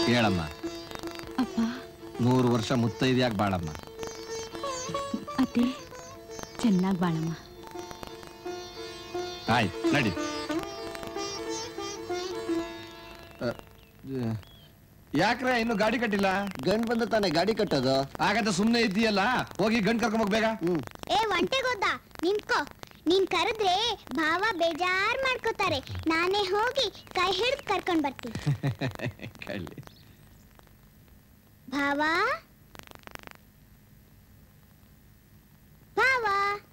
ಹೇಳಮ್ಮ ಅಪ್ಪ ನೂರು ವರ್ಷ ಮುತ್ತೈದ್ಯಾಗ ಬಾಳಮ್ಮ ಅತ್ತೆ ಚೆನ್ನಾಗಿ ಬಾಳಮ್ಮ ಆಯ್ತು ನಡಿ ಅ, ಅ, ಯಾಕ್ರೆ ಇನ್ನು ಗಾಡಿ ಕಟ್ಟಿಲ್ಲ ಗಂಡ್ ಬಂದ ತಾನೆ ಗಾಡಿ ಕಟ್ಟೋದು ಹಾಗಂತ ಸುಮ್ನೆ ಇದ್ದೀಯಲ್ಲ ಹೋಗಿ ಗಂಡ್ ಕರ್ಕೊಂಬೋಗ್ ಬೇಗ ಹ್ಮ್ ಏ ಒಂಟೆಗೊದ್ದ ನಿಂತ್ಕೋ ನೀನ್ ಕರೆದ್ರೆ ಭಾವ ಬೇಜಾರ್ ಮಾಡ್ಕೋತಾರೆ ನಾನೇ ಹೋಗಿ ಕೈ ಹಿಡ್ದು ಕರ್ಕೊಂಡ್ ಬರ್ತೀನಿ ಕಳ್ಳಿ ಭಾವ ಭಾವ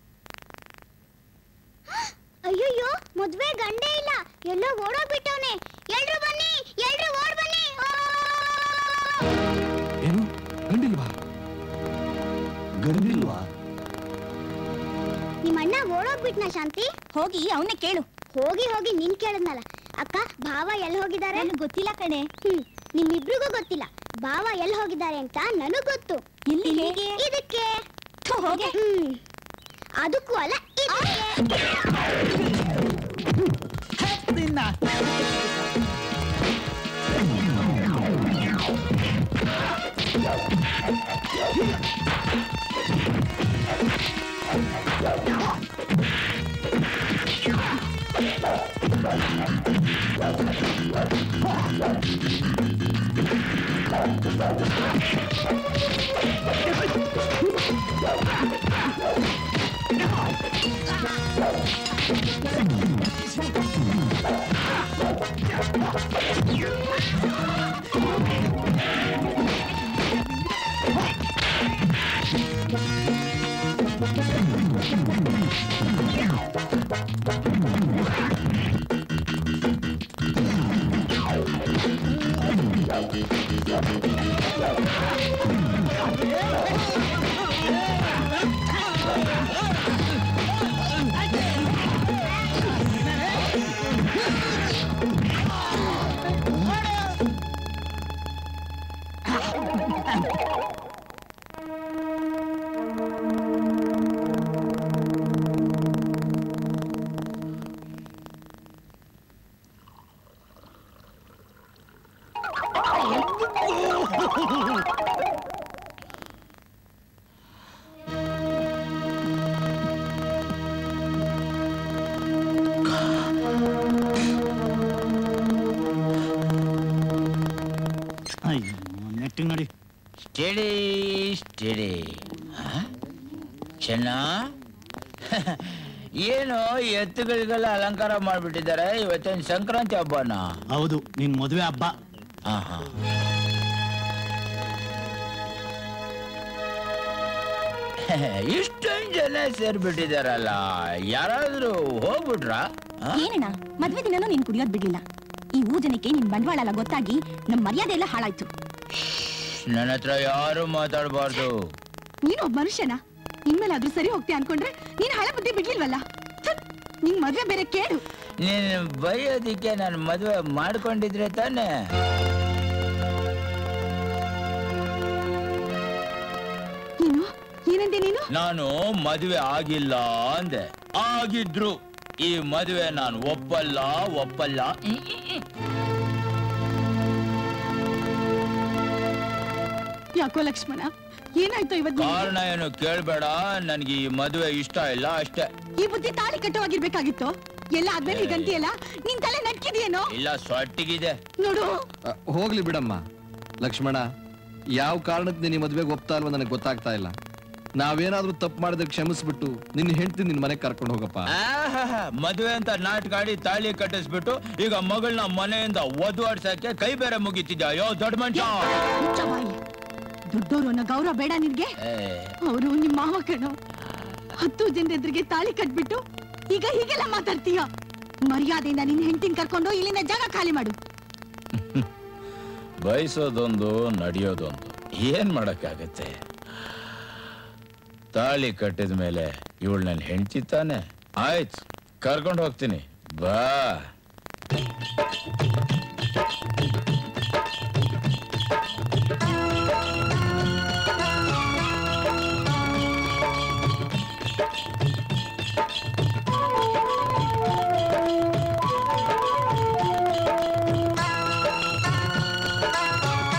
ಅಯ್ಯಯ್ಯೋ ಮದ್ವೆ ಗಂಡೇ ಇಲ್ಲ ಎಲ್ಲೋ ಓಡೋಗ್ಬಿಟ್ಟವನೆ ಎಲ್ರು ಬನ್ನಿ ಎಲ್ರು ಓಡ್ ಬನ್ನಿ ಆ! ಏನು ಗಂಡಿಲ್ವಾ ಗಂಡಿಲ್ವಾ ನಿಮ್ಮ ಅಣ್ಣ ಓಡೋಗ್ಬಿಟ್ನಾ ಶಾಂತಿ ಹೋಗಿ ಅವನ್ನೇ ಕೇಳು ಹೋಗಿ ಹೋಗಿ ನೀನ್ ಕೇಳಿದ್ನಲ್ಲ ಅಕ್ಕ ಭಾವ ಎಲ್ಲಿ ಹೋಗಿದ್ದಾರೆ ನನಗೆ ಗೊತ್ತಿಲ್ಲ ಕಣೆ ಹ್ಮ್ ನಿಮ್ಮಿಬ್ರಿಗೂ ಗೊತ್ತಿಲ್ಲ ಭಾವ ಎಲ್ಲಿ ಹೋಗಿದ್ದಾರೆ ಅಂತ ನನಗ್ ಗೊತ್ತು ಎಲ್ಲಿಗೆ ಇದಕ್ಕೆ ಥು, ಹೋಗೆ ಹ್ಮ್ ಅದಕ್ಕೂ ಅಲ್ಲ ಇದಕ್ಕೆ ಅಯ್ಯೋ ನೆಟ್ಟಿ ನೋಡಿ ಸ್ಟಡಿ ಸ್ಟಡಿ ಚೆನ್ನ ಏನು ಎತ್ತುಗಳಿಗೆಲ್ಲ ಅಲಂಕಾರ ಮಾಡ್ಬಿಟ್ಟಿದ್ದಾರೆ ಇವತ್ತೇನು ಸಂಕ್ರಾಂತಿ ಹಬ್ಬನಾ ಹೌದು ನಿನ್ ಮದುವೆ ಹಬ್ಬ ಆಹಾ. ಇಷ್ಟೊಂದು ಜನ ಸೇರ್ಬಿಟ್ಟಿದಾರಲ್ಲ ಯಾರಾದ್ರೂ ಹೋಗ್ಬಿಟ್ರಾ ಆ? ಏನಣ್ಣ ಮದ್ವೆ ದಿನನೂ ನೀನ್ ಕುಡಿಯೋದ್ ಬಿಡ್ಲಿಲ್ಲ ಈ ಊರ್ ಜನಕ್ಕೆ ನಿನ್ ಬಂಡವಾಳ ಎಲ್ಲ ಗೊತ್ತಾಗಿ ನಮ್ ಮರ್ಯಾದೆ ಎಲ್ಲ ಹಾಳಾಯ್ತು ನನ್ನ ಹತ್ರ ಯಾರು ಮಾತಾಡಬಾರ್ದು ನೀನು ಒಬ್ಬ ಮನುಷ್ಯನ ಇನ್ಮೇಲಾದ್ರೂ ಸರಿ ಹೋಗ್ತೀಯ ಅನ್ಕೊಂಡ್ರೆ ನೀನ್ ಹಳೆ ಬುದ್ಧಿ ಬಿಡ್ಲಿಲ್ವಲ್ಲ ಥತ್, ನಿಂಗ್ ಮದ್ವೆ ಬೇರೆ ಕೇಳು ನೀನು ಬೈಯೋದಿಕ್ಕೆ ನಾನು ಮದುವೆ ಮಾಡ್ಕೊಂಡಿದ್ರೆ ತಾನೇ ನೀನು ಏನಂದೆ ನೀನು ನಾನು ಮದುವೆ ಆಗಿಲ್ಲ ಅಂದೆ ಆಗಿದ್ರು ಈ ಮದುವೆ ನಾನು ಒಪ್ಪಲ್ಲ ಒಪ್ಪಲ್ಲ ಹ್ಮ್, ಹ್ಮ್, ಹ್ಮ್. ಯಾಕೋ ಲಕ್ಷ್ಮಣ ಏನಾಯ್ತು ಇವತ್ತು ನಿನ್ಗೆ? ಕಾರಣ ಏನು ಕೇಳ್ಬೇಡ ನನ್ಗೆ ಈ ಮದುವೆ ಇಷ್ಟ ಇಲ್ಲ ಅಷ್ಟೇ ಈ ಬುದ್ಧಿ ತಾಳಿ ಕಟ್ಟುವಾಗಿರ್ಬೇಕಾಗಿತ್ತು ಎಲ್ಲ ಆದ್ಮೇಲೆ ಹೀಗಂತೀಯಲ್ಲ ನಿನ್ ತಲೆ ನಟ್ಕಿದೆಯೇನೋ ಇಲ್ಲ ಸೊಟ್ಟಿಗಿದೆ ನೋಡು ಅ, ಹೋಗ್ಲಿ ಬಿಡಮ್ಮ ಲಕ್ಷ್ಮಣ ಯಾವ ಕಾರಣಕ್ಕೆ ನೀನು ಈ ಮದ್ವೆಗೆ ಒಪ್ತಾ ಇಲ್ವ ನನಗೆ ಗೊತ್ತಾಗ್ತಾ ಇಲ್ಲ ನಾವೇನಾದ್ರೂ ತಪ್ಪು ಮಾಡಿದ್ರೆ ಕ್ಷಮಿಸ್ಬಿಟ್ಟು ನಿನ್ನ ಹೆಂಡತಿ ನಿನ್ ಮನೆಗೆ ಕರ್ಕೊಂಡು ಹೋಗಪ್ಪ ಆಹಾಹಾ, ಮದುವೆ ಅಂತ ನಾಟ್ಕಾಡಿ ತಾಳಿ ಕಟ್ಟಿಸ್ಬಿಟ್ಟು ಈಗ ಮಗಳನ್ನ ಮನೆಯಿಂದ ಒದ್ವಾಡ್ಸಕ್ಕೆ ಕೈ ಬೇರೆ ಮುಗಿತಿದ್ಯಾ ಅಯ್ಯೋ ದೊಡ್ಡ ಮನುಷ್ಯ ಮುಚ್ಚ ಬಾಯಿ ದೊಡ್ಡೋರು ಅನ್ನೋ ಗೌರವ ಬೇಡ ನಿನ್ಗೆ ಏ, ಅವರು ನಿಮ್ಮ ಮಾವ ಕಣೋ ಹತ್ತು ಜನರ ಎದುರಿಗೆ ತಾಳಿ ಕಟ್ಬಿಟ್ಟು ಈಗ ಹೀಗೆಲ್ಲ ಮಾತಾಡ್ತೀಯ ಮರ್ಯಾದೆಯಿಂದ ನಿನ್ ಹೆಂಡತಿನ ಕರ್ಕೊಂಡು ಇಲ್ಲಿಂದ ಜಾಗ ಖಾಲಿ ಮಾಡು ಬಯಸೋದೊಂದು ನಡೆಯೋದೊಂದು ಏನ್ ಮಾಡಕ್ಕಾಗತ್ತೆ ತಾಳಿ ಕಟ್ಟಿದ ಮೇಲೆ ಇವಳು ನನ್ನ ಹೆಂಡ್ತಿ ತಾನೆ ಆಯ್ತು ಕರ್ಕೊಂಡು ಹೋಗ್ತೀನಿ ಬಾ ಆ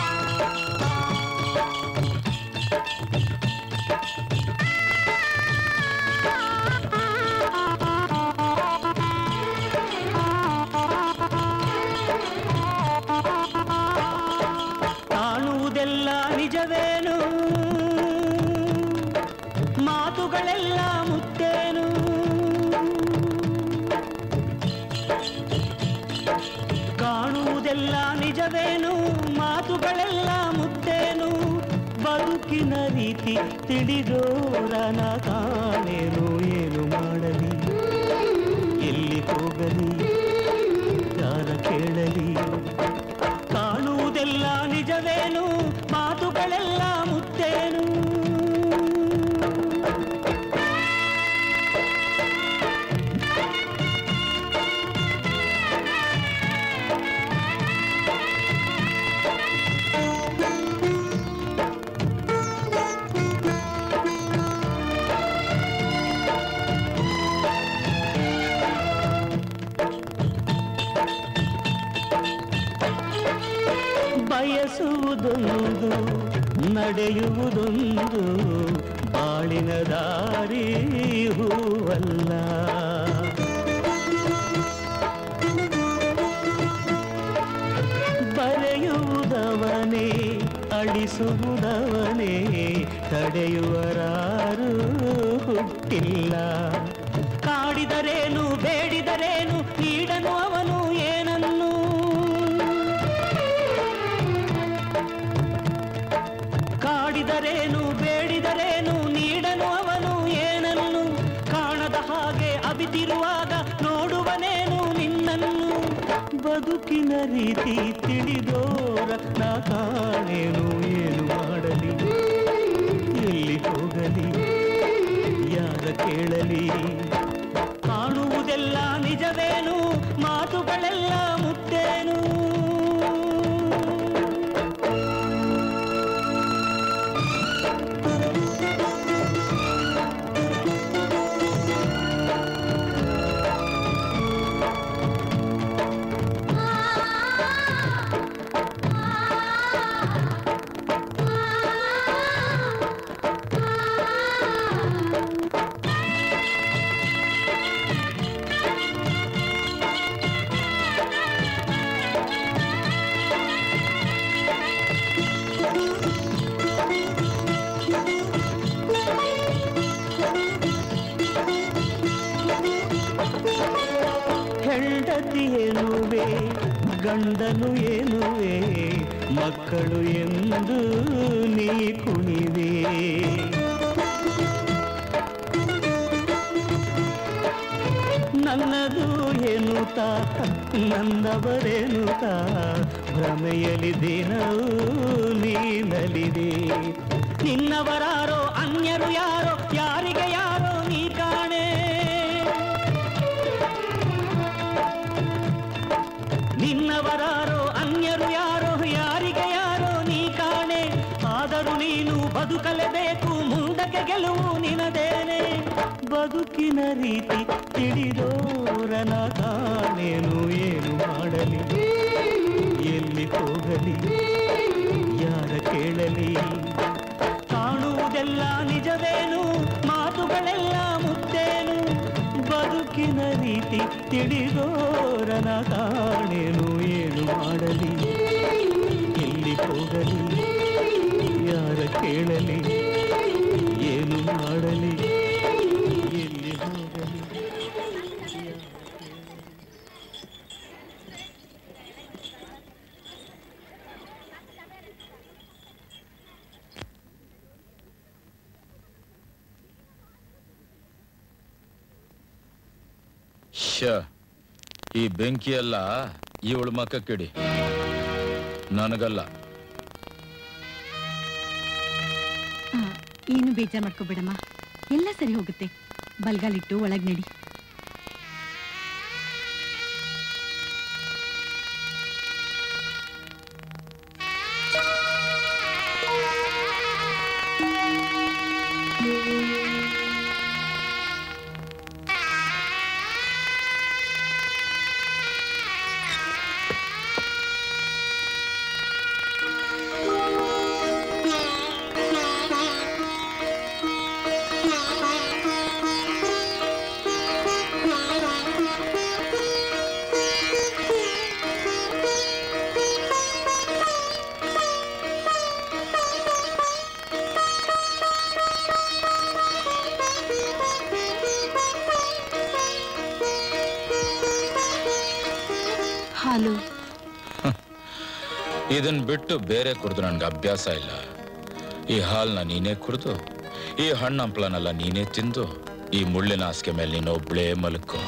ರೀತಿ ತಿಳಿದೋರನ ಕಾಣೇನು ಏನು ಮಾಡಲಿ ಎಲ್ಲಿ ಹೋಗಲಿ ಯಾರ ಕೇಳಲಿ ಕಾಣುವುದೆಲ್ಲ ನಿಜವೇನು ಮಾತುಗಳೆಲ್ಲ ಮುತ್ತೇನು ಬಯಸುವುದೊಂದು ನಡೆಯುವುದೊಂದು ಬಾಳಿನ ದಾರಿ ಹೂವಲ್ಲ ಬರೆಯುವುದವನೇ ಅಳಿಸುವುದವನೇ ತಡೆಯುವರಾರು ಹುಟ್ಟಿಲ್ಲ ಕಾಡಿದರೇನು ಬೇಡಿದರೇನು ನೀಡನು ಅವನು ಏನನ್ನು ಕಾಡಿದರೇನು ಬೇಡಿದರೇನು ನೀಡನು ಅವನು ಏನನ್ನು ಕಾಣದ ಹಾಗೆ ಅಬಿತಿರುವಾಗ ನೋಡುವನೇನು ನಿನ್ನನ್ನು ಬದುಕಿನ ರೀತಿ ತಿಳಿದೋರ ನಾ ಕಾಣೇನು ಏನು ಮಾಡಲಿ ಎಲ್ಲಿ ಹೋಗಲಿ ಯಾರ ಕೇಳಲಿ ಕಾಣುವುದೆಲ್ಲ ನಿಜವೇನು ಮಾತುಗಳೆಲ್ಲ ಮುತ್ತೇನು ಹೆಂಡತಿ ಎನ್ನುವೆ ಗಂಡನು ಎನ್ನುವೆ ಮಕ್ಕಳು ಎಂದು ನೀ ಕುಣಿವೆ ನನ್ನದು ಎನ್ನುತ್ತ ನಂದವರೆನುತ್ತ ಭ್ರಮೆಯಲಿ ದಿನವೂ ನೀನಲಿದೆ ನಿನ್ನವರಾರೋ ಅನ್ಯರು ಯಾರೋ ಯಾರಿಗೆ ಯಾರೋ ನೀ ಕಾಣೆ ನಿನ್ನವರಾರೋ ಅನ್ಯರು ಯಾರೋ ಯಾರಿಗೆ ಯಾರೋ ನೀ ಕಾಣೆ ಆದರೂ ನೀನು ಬದುಕಲೇಬೇಕು ಮುಂದಕ್ಕೆ ಗೆಲುವು ನಿನದೇನೆ ಬದುಕಿನ ರೀತಿ ತಿಳಿದೋರನ ಕಾಣೇನು ಏನು ಮಾಡಲಿ ಎಲ್ಲಿ ಹೋಗಲಿ ಯಾರ ಕೇಳಲಿ ಕಾಣುವುದೆಲ್ಲ ನಿಜವೇನು ಮಾತುಗಳೆಲ್ಲ ಮುತ್ತೇನು ಬದುಕಿನ ರೀತಿ ತಿಳಿದೋರನ ಕಾಣೇನು ಏನು ಮಾಡಲಿ ಎಲ್ಲಿ ಹೋಗಲಿ ಯಾರ ಕೇಳಲಿ ಏನು ಮಾಡಲಿ ಎಲ್ಲಿ ಹೋಗಲಿ ಶ ಈ ಬೆಂಕಿ ಎಲ್ಲ ಇವಳ ಮಕ್ಕಕ್ಕಿಡಿ ನನಗಲ್ಲ ಆ, ಏನು ಬೇಜಾರ್ ಮಾಡ್ಕೋಬೇಡಮ್ಮ ಎಲ್ಲ ಸರಿ ಹೋಗುತ್ತೆ ಬಲ್ಗಾಲಿಟ್ಟು ಒಳಗ್ ನಡಿ ಹಾಲು ಇದನ್ ಬಿಟ್ಟು ಬೇರೆ ಕುಡಿದು ನನ್ಗೆ ಅಭ್ಯಾಸ ಇಲ್ಲ ಈ ಹಾಲ್ನ ನೀನೇ ಕುಡಿದು ಈ ಹಣ್ಣು ಹಂಪ್ಲನೆಲ್ಲ ನೀನೇ ತಿಂದು ಈ ಮುಳ್ಳಿನ ಹಾಸಿಗೆ ಮೇಲೆ ನೀನು ಒಬ್ಳೇ ಮಲ್ಕೋ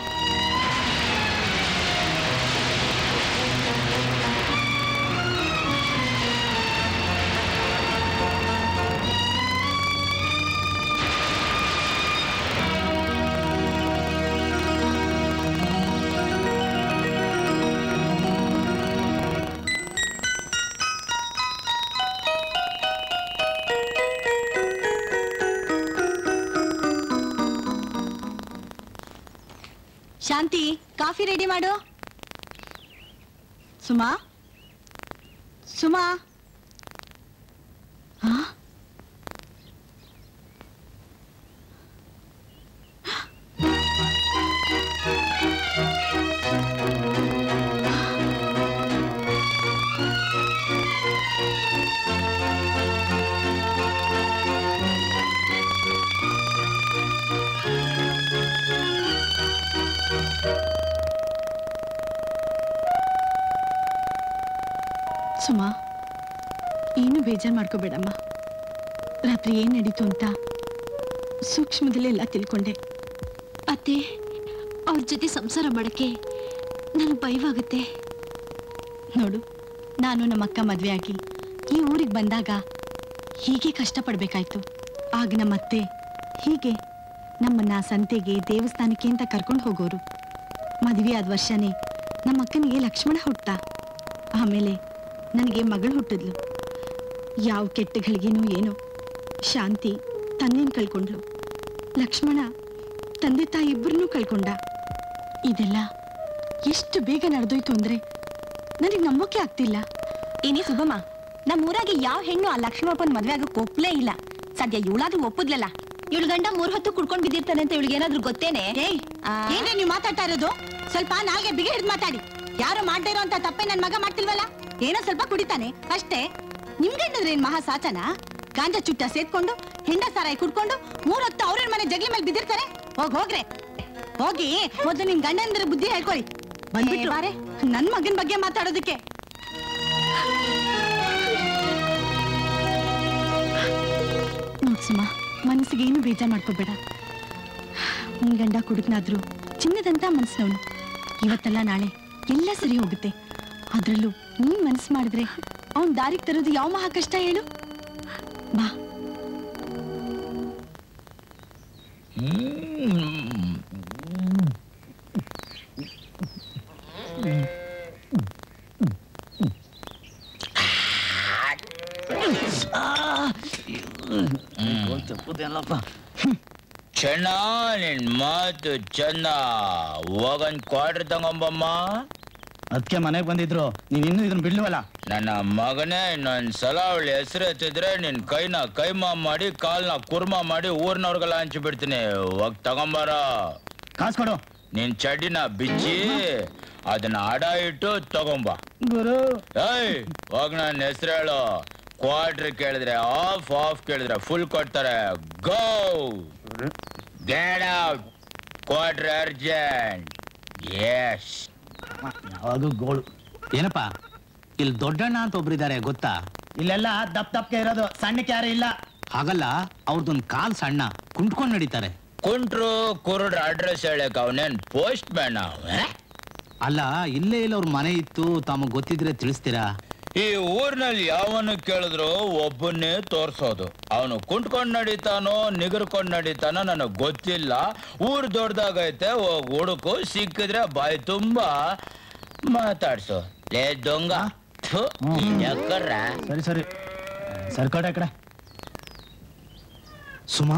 ಶಾಂತಿ ಕಾಫಿ ರೆಡಿ ಮಾಡು ಸುಮಾ ಸುಮಾ ಆ? ಸುಮಾ ಏನು ಬೇಜಾರು ಮಾಡ್ಕೋಬೇಡಮ್ಮ ರಾತ್ರಿ ಏನ್ ನಡೀತು ಅಂತ ಸೂಕ್ಷ್ಮದಲ್ಲೇ ಎಲ್ಲ ತಿಳ್ಕೊಂಡೆ ಅತ್ತೆ ಅವ್ರ ಜೊತೆ ಸಂಸಾರ ಮಾಡಕ್ಕೆ ನನಗೆ ಭಯವಾಗುತ್ತೆ ನೋಡು ನಾನು ನಮ್ಮ ಅಕ್ಕ ಮದ್ವೆ ಆಗಿ ಈ ಊರಿಗೆ ಬಂದಾಗ ಹೀಗೆ ಕಷ್ಟಪಡ್ಬೇಕಾಯ್ತು ಆಗ ನಮ್ಮ ಅತ್ತೆ ಹೀಗೆ ನಮ್ಮನ್ನ ಸಂತೆಗೆ ದೇವಸ್ಥಾನಕ್ಕೆ ಅಂತ ಕರ್ಕೊಂಡು ಹೋಗೋರು ಮದುವೆ ಆದ ವರ್ಷನೇ ನಮ್ಮ ಅಕ್ಕನಿಗೆ ಲಕ್ಷ್ಮಣ ಹುಟ್ಟ ಆಮೇಲೆ ನನಗೆ ಮಗಳು ಹುಟ್ಟಿದ್ಲು ಯಾವ ಕೆಟ್ಟಗಳಿಗೇನೋ ಏನೋ ಶಾಂತಿ ತಂದೆನ ಕಳ್ಕೊಂಡ್ಲು ಲಕ್ಷ್ಮಣ ತಂದೆ ತಾಯಿ ಇಬ್ಬರನ್ನೂ ಕಳ್ಕೊಂಡ ಇದೆಲ್ಲ ಎಷ್ಟು ಬೇಗ ನಡೆದೋಯ್ತು ಅಂದ್ರೆ ನನಗೆ ನಂಬೋಕೆ ಆಗ್ತಿಲ್ಲ ಏನೇ ಸುಬ್ಬಮ್ಮ ನಮ್ಮ ಊರಾಗೆ ಯಾವ ಹೆಣ್ಣು ಆ ಲಕ್ಷ್ಮಪ್ಪನ ಮದ್ವೆ ಆಗಕ್ಕೆ ಒಪ್ಲೇ ಇಲ್ಲ ಸದ್ಯ ಇವಳಾದ್ರೂ ಒಪ್ಪದ್ಲಲ್ಲ ಇವಳು ಗಂಡ ಮೂರ್ ಹೊತ್ತು ಕುಡ್ಕೊಂಡ್ ಬಿದ್ದಿರ್ತಾನೆ ಅಂತ ಇವಳಿಗೆ ಏನಾದ್ರೂ ಗೊತ್ತೇನೆ ಏಯ್ ಆ. ಏನ್ರಿ ನೀವು ಮಾತಾಡ್ತಾ ಇರೋದು ಸ್ವಲ್ಪ ನಾಲ್ಗೆ ಬಿಗಿ ಹಿಡಿದು ಮಾತಾಡಿ ಯಾರು ಮಾಡದೇ ಇರೋ ಅಂತ ತಪ್ಪೆ ನನ್ ಮಗ ಮಾಡ್ತಿಲ್ವಲ್ಲ ಏನೋ ಸ್ವಲ್ಪ ಕುಡಿತಾನೆ ಅಷ್ಟೇ ನಿಮ್ಗೇನಂದ್ರೆ ಏನ್ ಮಹಾ ಸಾಚನ ಗಾಂಜಾ ಚುಟ್ಟ ಸೇತ್ಕೊಂಡು ಹೆಂಡ ಸಾರಾಯಿ ಕುಡ್ಕೊಂಡು ಮೂರೊತ್ತು ಅವ್ರ ಮನೆ ಜಗ್ಲಿ ಮೇಲೆ ಬಿದ್ದಿರ್ತಾರೆ ಹೋಗ್ ಹೋಗ್ರೆ ಹೋಗಿ ಮೊದ್ಲು ನಿನ್ ಗಂಡಂದ್ರ ಬುದ್ಧಿ ಹೇಳ್ಕೊಳ್ಳಿ ಬಂದ್ಬಿಟ್ಟು ಏ, ಬಾರೆ. ನನ್ ಮಗನ್ ಬಗ್ಗೆ ಮಾತಾಡೋದಕ್ಕೆ ನೋಡ್ ಸುಮ ಮನಸ್ಸಿಗೆ ಏನು ಬೇಜಾರ್ ಮಾಡ್ಕೋಬೇಡ ನಿನ್ ಗಂಡ ಕುಡುಕ್ನಾದ್ರು ಚಿನ್ನದಂತ ಮನ್ಸಿನವನು ಇವತ್ತಲ್ಲ ನಾಳೆ ಎಲ್ಲ ಸರಿ ಹೋಗುತ್ತೆ ಅದ್ರಲ್ಲೂ ನೀನ್ ಮನಸ್ಸು ಮಾಡಿದ್ರೆ ಅವನ್ ದಾರಿಗೆ ತರೋದು ಯಾವ ಮಹಾ ಕಷ್ಟ ಹೇಳು ಬಾ ಚೆನ್ನ ನಿನ್ ಮಾತು ಚಂದ ಹೋಗನ್ ಕ್ವಾರ್ಟರ್ ತಗೊಂಬಮ್ಮ ಅದಕ್ಕೆ ಮನೆಗೆ ಬಂದಿದ್ರು ನೀವ್ ಇನ್ನೂ ಇದನ್ನ ಬಿಡ್ಲಿವಲ್ಲ ನನ್ನ ಮಗನೇ ಇನ್ನೊಂದ್ ಸಲ ಅವಳ ಹೆಸರು ಎತ್ತಿದ್ರೆ ನಿನ್ ಕೈನ ಕೈಮಾ ಮಾಡಿ ಕಾಲ್ನ ಕುರ್ಮಾ ಮಾಡಿ ಊರ್ನವ್ರಿಗೆಲ್ಲ ಹಂಚಿ ಬಿಡ್ತೀನಿ ಹೋಗ್ ತಗೊಂಬಾರ ಕಾಸು ಕೊಡು ನಿನ್ ಚಡ್ಡಿನ ಬಿಚ್ಚಿ ಅದನ್ನ ಅಡ ಇಟ್ಟು ತಗೊಂಬ ಗುರು ಏಯ್ ಹೋಗ್ ನನ್ನ ಹೆಸರು ಹೇಳು ಕ್ವಾರ್ಟರ್ ಕೇಳಿದ್ರೆ ಆಫ್ ಆಫ್ ಕೇಳಿದ್ರೆ ಫುಲ್ ಕೊಡ್ತಾರೆ go get out quarter urgent yes ಯಾವಾಗೂ ಗೋಳು ಏನಪ್ಪ ಇಲ್ಲಿ ದೊಡ್ಡಣ್ಣ ಅಂತ ಒಬ್ರಿದ್ದಾರೆ ಗೊತ್ತಾ ಇಲ್ಲೆಲ್ಲ ದಪ್ ದಪ್ಕೆ ಇರೋದು ಸಣ್ಣಕ್ಕೆ ಯಾರು ಇಲ್ಲ ಹಾಗಲ್ಲ ಅವ್ರದೊಂದ್ ಕಾಲ್ ಸಣ್ಣ ಕುಂಟ್ಕೊಂಡ್ ನಡೀತಾರೆ ಕುಂಟ್ರು ಕುರುಡ್ರ ಅಡ್ರೆಸ್ ಹೇಳಕ್ ಅವನೇನ್ ಪೋಸ್ಟ್ ಮ್ಯಾನ್ ಅಲ್ಲ ಇಲ್ಲೇ ಇಲ್ಲ ಅವ್ರ ಮನೆ ಇತ್ತು ತಮಗ್ ಗೊತ್ತಿದ್ರೆ ತಿಳಿಸ್ತೀರಾ ಈ ಊರ್ನಲ್ಲಿ ಯಾವನು ಕೇಳಿದ್ರು ಒಬ್ಬನ್ನೇ ತೋರ್ಸೋದು ಅವನು ಕುಂಟ್ಕೊಂಡ್ ನಡೀತಾನೋ ನಿಗರ್ಕೊಂಡ್ ನಡೀತಾನೋ ನನಗ್ ಗೊತ್ತಿಲ್ಲ ಊರ್ ದೊಡ್ಡದಾಗೈತೆ ಹೋಗ್ ಹುಡುಕು ಸಿಕ್ಕಿದ್ರೆ ಬಾಯಿ ತುಂಬಾ ಮಾತಾಡ್ಸು ಲೇ ದೊಂಗ ಥು, ಯಾಕರ್ರ? ಸರಿ ಸರಿ ಸರ್ಕೋಟ ಕಡೆ ಸುಮಾ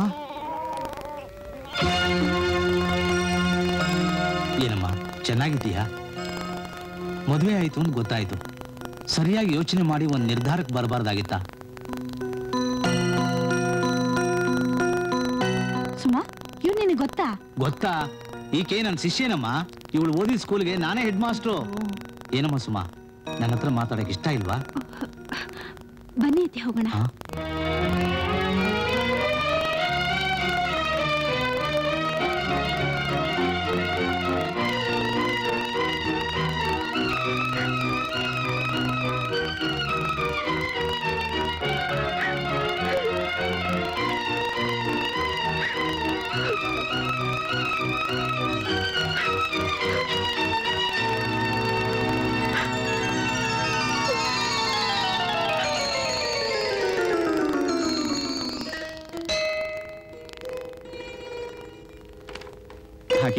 ಏನಮ್ಮ ಚೆನ್ನಾಗಿದ್ದೀಯಾ ಮದುವೆ ಆಯ್ತು ಅಂತ ಗೊತ್ತಾಯ್ತು ಸರಿಯಾಗಿ ಯೋಚನೆ ಮಾಡಿ ಒಂದ್ ನಿರ್ಧಾರಕ್ಕೆ ಬರಬಾರ್ದಾಗಿತ್ತಾ ಸುಮಾ ಇವ್ ನಿನಗೆ ಗೊತ್ತಾ ಗೊತ್ತಾ ಈಕೆ ನನ್ನ ಶಿಷ್ಯನಮ್ಮ ಇವಳು ಓದಿದ ಸ್ಕೂಲ್ಗೆ ನಾನೇ ಹೆಡ್ ಮಾಸ್ಟ್ರು ಏನಮ್ಮ ಸುಮಾ ನನ್ನ ಹತ್ರ ಮಾತಾಡಕ್ ಇಷ್ಟ ಇಲ್ವಾ ಬನ್ನಿ ಅತ್ತೆ ಹೋಗೋಣ ಹಾ?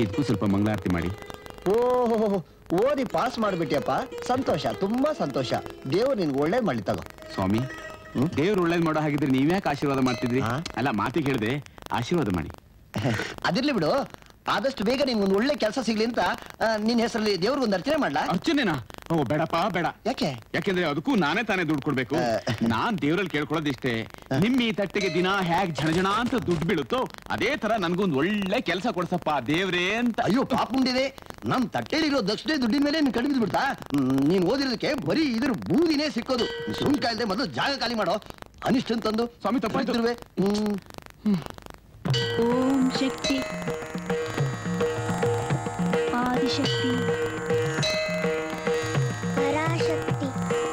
ಇದಕ್ಕೂ ಸ್ವಲ್ಪ ಮಂಗಳಾರತಿ ಮಾಡಿ ಓಹೋ ಓದಿ ಪಾಸ್ ಮಾಡ್ಬಿಟ್ಯಪ್ಪ ಸಂತೋಷ ತುಂಬಾ ಸಂತೋಷ ದೇವ್ರು ನಿನ್ಗೆ ಒಳ್ಳೇದ್ ಮಾಡಿ ತಗೋ ಸ್ವಾಮಿ ದೇವ್ರು ಒಳ್ಳೇದ್ ಮಾಡೋ ಹಾಗಿದ್ರೆ ನೀವ್ಯಾಕೆ ಆಶೀರ್ವಾದ ಮಾಡ್ತಿದ್ರಿ ಅಲ್ಲ ಮಾತಿಗೆ ಹೇಳ್ದೆ ಆಶೀರ್ವಾದ ಮಾಡಿ ಅದಿರ್ಲಿ ಬಿಡು ಆದಷ್ಟು ಬೇಗ ನಿನ್ಗೊಂದು ಒಳ್ಳೆ ಕೆಲಸ ಸಿಗ್ಲಿ ಅಂತ ಆ, ನಿನ್ ಹೆಸರಲ್ಲಿ ದೇವ್ರಿಗೊಂದು ಅರ್ಚನೆ ಮಾಡ್ಲಾ ಅರ್ಚನೆನಾ ಓ ಬೇಡಪ್ಪ ಬೇಡ ಯಾಕೆ ಯಾಕೆಂದ್ರೆ ಅದಕ್ಕೂ ನಾನೇ ತಾನೇ ದುಡ್ಡು ಕೊಡ್ಬೇಕು ನಾನ್ ದೇವ್ರಲ್ಲಿ ಕೇಳ್ಕೊಳ್ಳೋದಿಷ್ಟೇ ನಿಮ್ ಈ ತಟ್ಟೆಗೆ ದಿನ ಹೇಗ್ ಝಣझಣ ಅಂತ ದುಡ್ಡು ಬೀಳುತ್ತೋ ಅದೇ ತರ ನನ್ಗೊಂದು ಒಳ್ಳೆ ಕೆಲಸ ಕೊಡ್ಸಪ್ಪ ದೇವ್ರೇ ಅಂತ ಅಯ್ಯೋ ಪಾಪ ಮುಂದಿದೆ ನಮ್ ತಟ್ಟೆಲಿರೋ ದಕ್ಷಿಣ ದುಡ್ಡಿನ ಮೇಲೆ ನೀನ್ ಕಡಿಮೆ ಬಿಡ್ತಾ ನೀನ್ ಓದಿರೋದಕ್ಕೆ ಬರೀ ಇದ್ರ ಬೂದಿನೇ ಸಿಕ್ಕೋದು ಸುಮ್ ಕಾಯ್ದೆ ಮೊದಲು ಜಾಗ ಖಾಲಿ ಮಾಡೋ ಅನಿಷ್ಟ ತಂದು ಸ್ವಾಮಿ ತಪ್ಪಾಯ್ತು ಹ್ಮ್ ಓಂ ಶಕ್ತಿ ಆದಿಶಕ್ತಿ ಪರಾಶಕ್ತಿ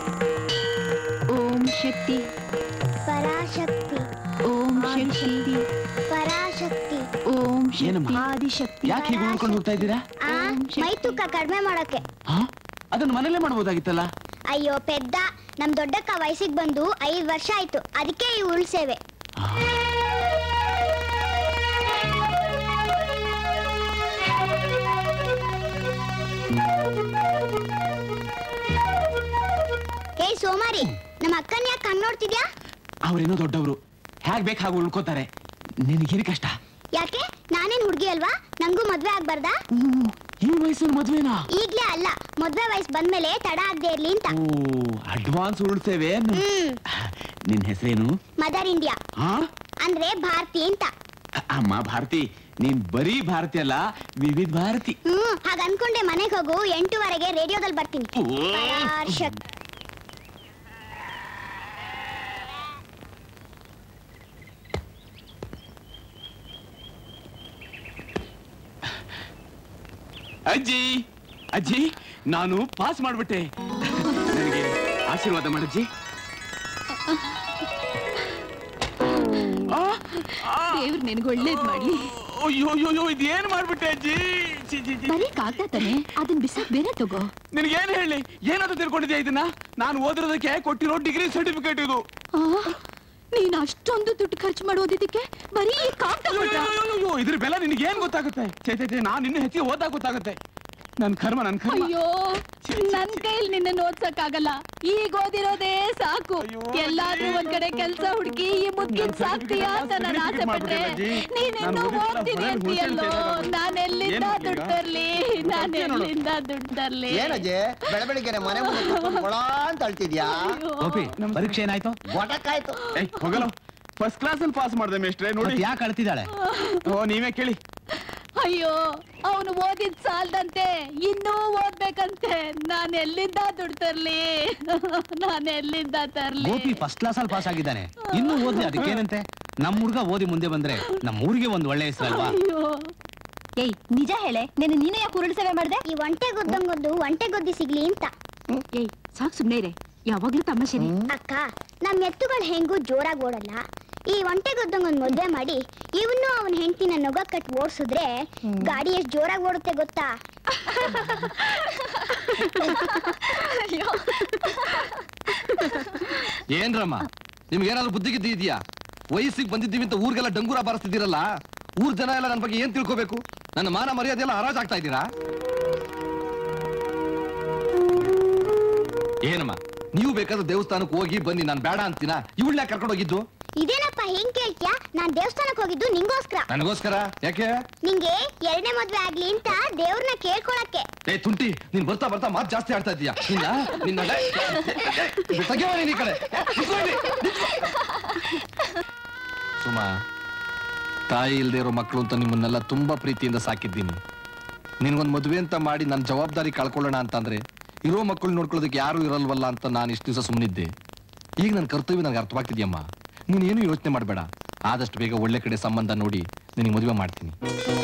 ಓಂ ಶಕ್ತಿ ಪರಾಶಕ್ತಿ ಓಂ ಶಕ್ತಿ ಪರಾಶಕ್ತಿ ಓಂ ಏನಮ್ಮ? ಶಕ್ತಿ ಆದಿಶಕ್ತಿ ಯಾಕೆ ಹೀಗೆ ಉಳ್ಕೊಂಡು ಹೋಗ್ತಾ ಇದ್ದೀರಾ ಆ ಮೈ ತೂಕ ಕಡಿಮೆ ಮಾಡೋಕೆ ಹಾ ಅದನ್ನ ಮನೇಲೆ ಮಾಡ್ಬೋದಾಗಿತ್ತಲ್ಲ ಅಯ್ಯೋ ಪೆದ್ದ ನಮ್ ದೊಡ್ಡಕ್ಕ ವಯಸ್ಸಿಗೆ ಬಂದು ಐದ್ ವರ್ಷ ಆಯ್ತು ಅದಕ್ಕೆ ಈ ಉಳ್ಸೇವೆ ಹೇ ಸೋಮಾರಿ ನಮ್ಮ ಅಕ್ಕನ ಯಾಕೆ ಕಣ್ ನೋಡ್ತಿದ್ಯಾ ಅವ್ರೇನೋ ದೊಡ್ಡವರು ಹೇಗ್ ಬೇಕು ಹಾಗೆ ಉಳ್ಕೋತಾರೆ ನಿನಗೇನು ಕಷ್ಟ ಯಾಕೆ ನಾನೇನ್ ಹುಡ್ಗಿ ಅಲ್ವಾ ನಂಗೂ ಮದ್ವೆ ಆಗ್ಬಾರ್ದಾ ಈ ವಯಸ್ಸಲ್ಲಿ ಮದ್ವೆನಾ ಈಗ್ಲೇ ಅಲ್ಲ ಮದ್ವೆ ವಯಸ್ಸು ಬಂದ್ಮೇಲೆ ತಡ ಆಗದೆ ಇರ್ಲಿ ಅಂತ ಓ ಅಡ್ವಾನ್ಸ್ ಉಳ್ಸೇವೆ ಹ್ಮ್ ನಿನ್ ಹೆಸರೇನು ಮದರ್ ಇಂಡಿಯಾ ಹಾ ಅಂದ್ರೆ ಭಾರತಿ ಅಂತ ಅಮ್ಮ ಭಾರತಿ ನೀನ್ ಬರೀ ಭಾರತಿ ಅಲ್ಲ ವಿವಿಧ ಭಾರತಿ ಹ್ಮ್ ಹಾಗ ಅನ್ಕೊಂಡೆ ಮನೆಗೆ ಹೋಗು ಎಂಟೂವರೆಗೆ ರೇಡಿಯೋದಲ್ಲಿ ಬರ್ತೀನಿ ಪರಾಶಕ್ತಿ ಅಜ್ಜಿ ಅಜ್ಜಿ ನಾನು ಪಾಸ್ ಮಾಡ್ಬಿಟ್ಟೆ ನನಗೆ ಆಶೀರ್ವಾದ ಮಾಡಜ್ಜಿ ದೇವ್ರು ನಿನಗೆ ಒಳ್ಳೇದ್ ಮಾಡ್ಲಿ ಅಯ್ಯೋ ಅಯ್ಯೋ ಇದೇನ್ ಮಾಡ್ಬಿಟ್ಟೆ ಅಜ್ಜಿ ಛೀ, ಛೀ, ಛೀ. ಬರೀ ಕಾಗ್ದ ತಾನೆ ಅದನ್ನ ಬಿಸಾಕ್ ಬೇರೆ ತಗೋ ನಿನಗೇನ್ ಹೇಳಿ ಏನಾದ್ರು ತಿಳ್ಕೊಂಡಿದ್ಯಾ ಇದನ್ನ ನಾನು ಓದಿರೋದಕ್ಕೆ ಕೊಟ್ಟಿರೋ ಡಿಗ್ರಿ ಸರ್ಟಿಫಿಕೇಟ್ ಇದು ಆ, ನೀನ್ ಅಷ್ಟೊಂದು ದುಡ್ಡು ಖರ್ಚು ಮಾಡೋದಿದ್ದಕ್ಕೆ ಬರೀ ಈ ಕಾಗ್ದ ಕೊಟ್ರಾ? ಅಯ್ಯೋ ಇದ್ರ ಬೆಲೆ ನಿನಗೆ ಏನ್ ಗೊತ್ತಾಗುತ್ತೆ ಛೇ ಛೇ ಛೇ ನಾನು ಇನ್ನು ಹೆಚ್ಚಿಗೆ ಓದಾಗ ಗೊತ್ತಾಗುತ್ತೆ ನನ್ ಕರ್ಮ ನನ್ ಕರ್ಮ ಅಯ್ಯೋ ನನ್ ಕೈಲಿ ನಿನ್ನ ಓದ್ಸಕ್ ಆಗಲ್ಲ ಈಗ ಓದಿರೋದೇ ಸಾಕು ಎಲ್ಲಾದ್ರೂ ಒಂದ್ ಕಡೆ ಕೆಲ್ಸ ಹುಡುಕಿ ಈ ಮುದ್ಗಿನ್ ಸಾಕ್ತೀಯಾ ಅಂತ ನಾನು ಆಸೆ ಪಟ್ರೆ ನೀನಿನ್ನು ಓದ್ತೀನಿ ಅಂತೀಯಲ್ಲೋ ನಾನ್ ಎಲ್ಲಿಂದ ದುಡ್ಡು ತರ್ಲಿ ನಾನ್ ಎಲ್ಲಿಂದ ದುಡ್ಡು ತರ್ಲಿ ಏನಜ್ಜೆ ಬೆಳ ಬೆಳಿಗ್ಗೆ ಮನೆ ಮುಂದೆ ಕೂತ್ಕೊಂಡು ಗೊಳ ಅಂತ ಅಳ್ತಿದ್ಯಾ ಗೋಪಿ ಪರೀಕ್ಷೆ ಏನಾಯ್ತು ಗೊಟಕ್ಕಾಯ್ತು ಏಯ್ ಹೋಗಲ್ಲ ಫಸ್ಟ್ ಕ್ಲಾಸ್ ಅಲ್ಲಿ ಪಾಸ್ ಮಾಡ್ದೆ ಮೇಷ್ಟ್ರೆ ನೋಡಿ ಯಾಕೆ ಅಳ್ತಿದ್ದಾಳೆ ಓ ನೀವೇ ಕೇಳಿ ಅಯ್ಯೋ ಅವನು ಓದಿದ್ ಸಾಲ್ದಂತೆ ಇನ್ನೂ ಓದ್ಬೇಕಂತೆ ನಾನ್ ಎಲ್ಲಿಂದ ದುಡ್ಡು ತರ್ಲಿ ನಾನ್ ಎಲ್ಲಿಂದ ತರ್ಲಿ ಗೋಪಿ ಫಸ್ಟ್ ಕ್ಲಾಸ್ ಅಲ್ಲಿ ಪಾಸ್ ಆಗಿದ್ದಾನೆ ಇನ್ನು ಓದ್ಲಿ ಅದಕ್ಕೇನಂತೆ ನಮ್ ಹುಡ್ಗ ಓದಿ ಮುಂದೆ ಬಂದ್ರೆ ನಮ್ ಊರಿಗೆ ಒಂದ್ ಒಳ್ಳೆ ಹೆಸರಲ್ವಾ ಅಯ್ಯೋ ಏಯ್ ನಿಜ ಹೇಳೆ ನೆನೆ ನೀನು ಯಾಕೆ ಉರುಳು ಸೇವೆ ಮಾಡ್ದೆ ಈ ಒಂಟೆ ಗೊದ್ದಂಗೊಂದು ಒಂಟೆ ಗೊದ್ದಿ ಸಿಗ್ಲಿ ಅಂತ ಏಯ್ ಸಾಕ್ ಸುಮ್ನೆ ಇರೆ ಯಾವಾಗ್ಲೂ ತಮಾಷೆನೆ ಅಕ್ಕ ನಮ್ ಎತ್ತುಗಳು ಹೆಂಗೂ ಜೋರಾಗಿ ಓಡಲ್ಲ ಈ ಒಂಟೆ ಗೊದ್ದಂಗೊಂದ್ ಮದ್ವೆ ಮಾಡಿ ಇವನು ಅವನ ಹೆಂಡತಿನ ನೊಗ ಕಟ್ ಓಡಿಸಿದ್ರೆ ಗಾಡಿ ಎಷ್ಟ್ ಜೋರಾಗಿ ಓಡುತ್ತೆ ಗೊತ್ತಾ ಏನ್ರಮ್ಮ ನಿಮ್ಗೇನಾದ್ರೂ ಬುದ್ಧಿ ಗಿದ್ದಿ ಇದೆಯಾ ವಯಸ್ಸಿಗೆ ಬಂದಿದ್ದೀವಿ ಅಂತ ಊರಿಗೆಲ್ಲ ಡಂಗೂರ ಬಾರಿಸ್ತಿದ್ದೀರಲ್ಲ ಊರ್ ಜನ ಎಲ್ಲ ನನ್ನ ಬಗ್ಗೆ ಏನ್ ತಿಳ್ಕೋಬೇಕು ನನ್ನ ಮಾನ ಮರ್ಯಾದೆ ಎಲ್ಲ ಹರಾಜಾಗ್ತಾ ಇದ್ದೀರಾ ಏನಮ್ಮ ನೀವು ಬೇಕಾದ್ರೆ ದೇವಸ್ಥಾನಕ್ಕೆ ಹೋಗಿ ಬನ್ನಿ ನಾನು ಬೇಡ ಅಂತೀನ ಇವಳನ್ನ ಕರ್ಕೊಂಡು ಹೋಗಿದ್ದು ಇದೇನಪ್ಪ ಹೆಂಗ್ ಕೇಳ್ತ್ಯಾ ನಾನ್ ದೇವಸ್ಥಾನಕ್ ಹೋಗಿದ್ದು ನಿಂಗೋಸ್ಕರ ನನಗೋಸ್ಕರ ಯಾಕೆ ನಿಂಗೆ ಎರಡನೇ ಮದ್ವೆ ಆಗ್ಲಿ ಅಂತ ದೇವ್ರನ್ನ ಕೇಳ್ಕೊಳಕ್ಕೆ ಏ ತುಂಟಿ ನೀನ್ ಬರ್ತಾ ಬರ್ತಾ ಮಾತು ಜಾಸ್ತಿ ಆಡ್ತಾ ಇದೀಯಾ ನಿನ್ನ ನಿನ್ನ ತೆಗೆಯವ ನೀನ್ ಈ ಕಡೆ ನಿಂತ್ಕೊಳ್ಳಿ, ನಿಂತ್ಕೊ. ಸುಮಾ ತಾಯಿ ಇಲ್ದೇ ಇರೋ ಮಕ್ಕಳು ಅಂತ ನಿಮ್ಮನ್ನೆಲ್ಲ ತುಂಬಾ ಪ್ರೀತಿಯಿಂದ ಸಾಕಿದ್ದೀನಿ ನಿನ್ಗೊಂದ್ ಮದುವೆ ಅಂತ ಮಾಡಿ ನನ್ನ ಜವಾಬ್ದಾರಿ ಕಳ್ಕೊಳ್ಳೋಣ ಅಂತಂದ್ರೆ ಇರೋ ಮಕ್ಕಳು ನೋಡ್ಕೊಳ್ಳೋದಕ್ಕೆ ಯಾರು ಇರಲ್ವಲ್ಲ ಅಂತ ನಾನು ಇಷ್ಟು ದಿವಸ ಸುಮ್ಮನಿದ್ದೆ ಈಗ ನನ್ನ ಕರ್ತವ್ಯ ನನಗೆ ಅರ್ಥವಾಗ್ತಿದ್ಯಮ್ಮ ನೀನೇನು ಯೋಚನೆ ಮಾಡಬೇಡ ಆದಷ್ಟು ಬೇಗ ಒಳ್ಳೆ ಕಡೆ ಸಂಬಂಧ ನೋಡಿ ನಿನಗೆ ಮದುವೆ ಮಾಡ್ತೀನಿ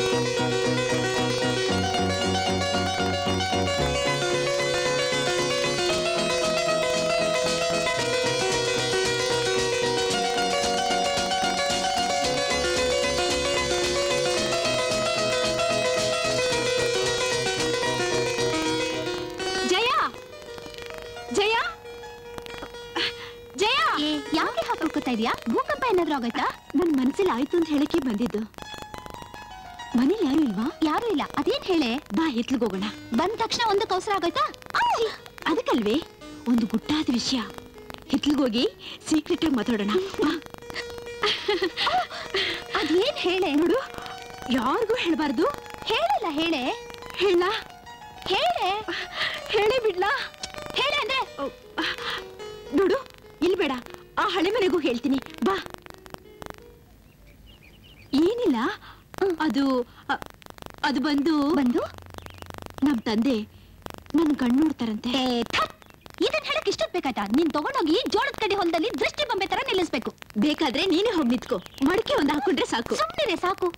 ಜಯ ಜಯ ಜಯ ಯಾಕೆ ಹಾಕೋತಾ ಇದೀಯಾ ಭೂಕಂಪ ಏನಾದ್ರೂ ಆಗೈತಾ ನನ್ ಮನ್ಸಲ್ಲಿ ಆಯ್ತು ಅಂತ ಹೇಳಕ್ಕೆ ಬಂದಿದ್ದು ಮನೇಲಿ ಯಾರು ಇಲ್ವಾ ಯಾರು ಇಲ್ಲ ಅದೇನ್ ಹೇಳೆ ಬಾ ಎತ್ಲಿಗೆ ಹೋಗೋಣ ಬಂದ ತಕ್ಷಣ ಒಂದು ಕೌಸರ ಆಗೋಯ್ತಾ ಛೀ, ಅದಕ್ಕಲ್ವೇ ಒಂದು ಗುಟ್ಟಾದ ವಿಷಯ ಹಿತ್ಲಿಗೋಗಿ ಸೀಕ್ರೆಟ್ ಆಗಿ ಮಾತಾಡೋಣ ಬಾ. ಅದೇನ್ ಹೇಳೆ ನೋಡು ಯಾರಿಗೂ ಹೇಳ್ಬಾರ್ದು ಹೇಳಲ್ಲ ಹೇಳೆ ಹೇಳ ಹೇಳೆ ಹೇಳಿ ಬಿಡ್ಲಾ ಹೇಳೆ ಅಂದ್ರೆ ನೋಡು ಇಲ್ಲಿ ಬೇಡ ಆ ಹಳೆ ಮನೆಗೂ ಹೇಳ್ತೀನಿ ಬಾ ಏನಿಲ್ಲ ಅದು ಅ- ಅದು ಬಂದು ಬಂದು ನಮ್ ತಂದೆ ನನ್ ಕಣ್ಣು ನೋಡ್ತಾರಂತೆ ಇದನ್ ಹೇಳಕ್ ಇಷ್ಟೊತ್ ಬೇಕಾಯ್ತಾ ನೀನ್ ತಗೊಂಡೋಗಿ ಜೋಳದ ಕಡೆ ಹೊಲದಲ್ಲಿ ದೃಷ್ಟಿ ಬೊಂಬೆ ತರ ನಿಲ್ಲಿಸ್ಬೇಕು ಬೇಕಾದ್ರೆ ನೀನೇ ಹೋಗಿ ನಿತ್ಕೋ ಮಡಿಕೆ ಒಂದ್ ಹಾಕೊಂಡ್ರೆ ಸಾಕು ಸುಮ್ಮನೆ ಸಾಕು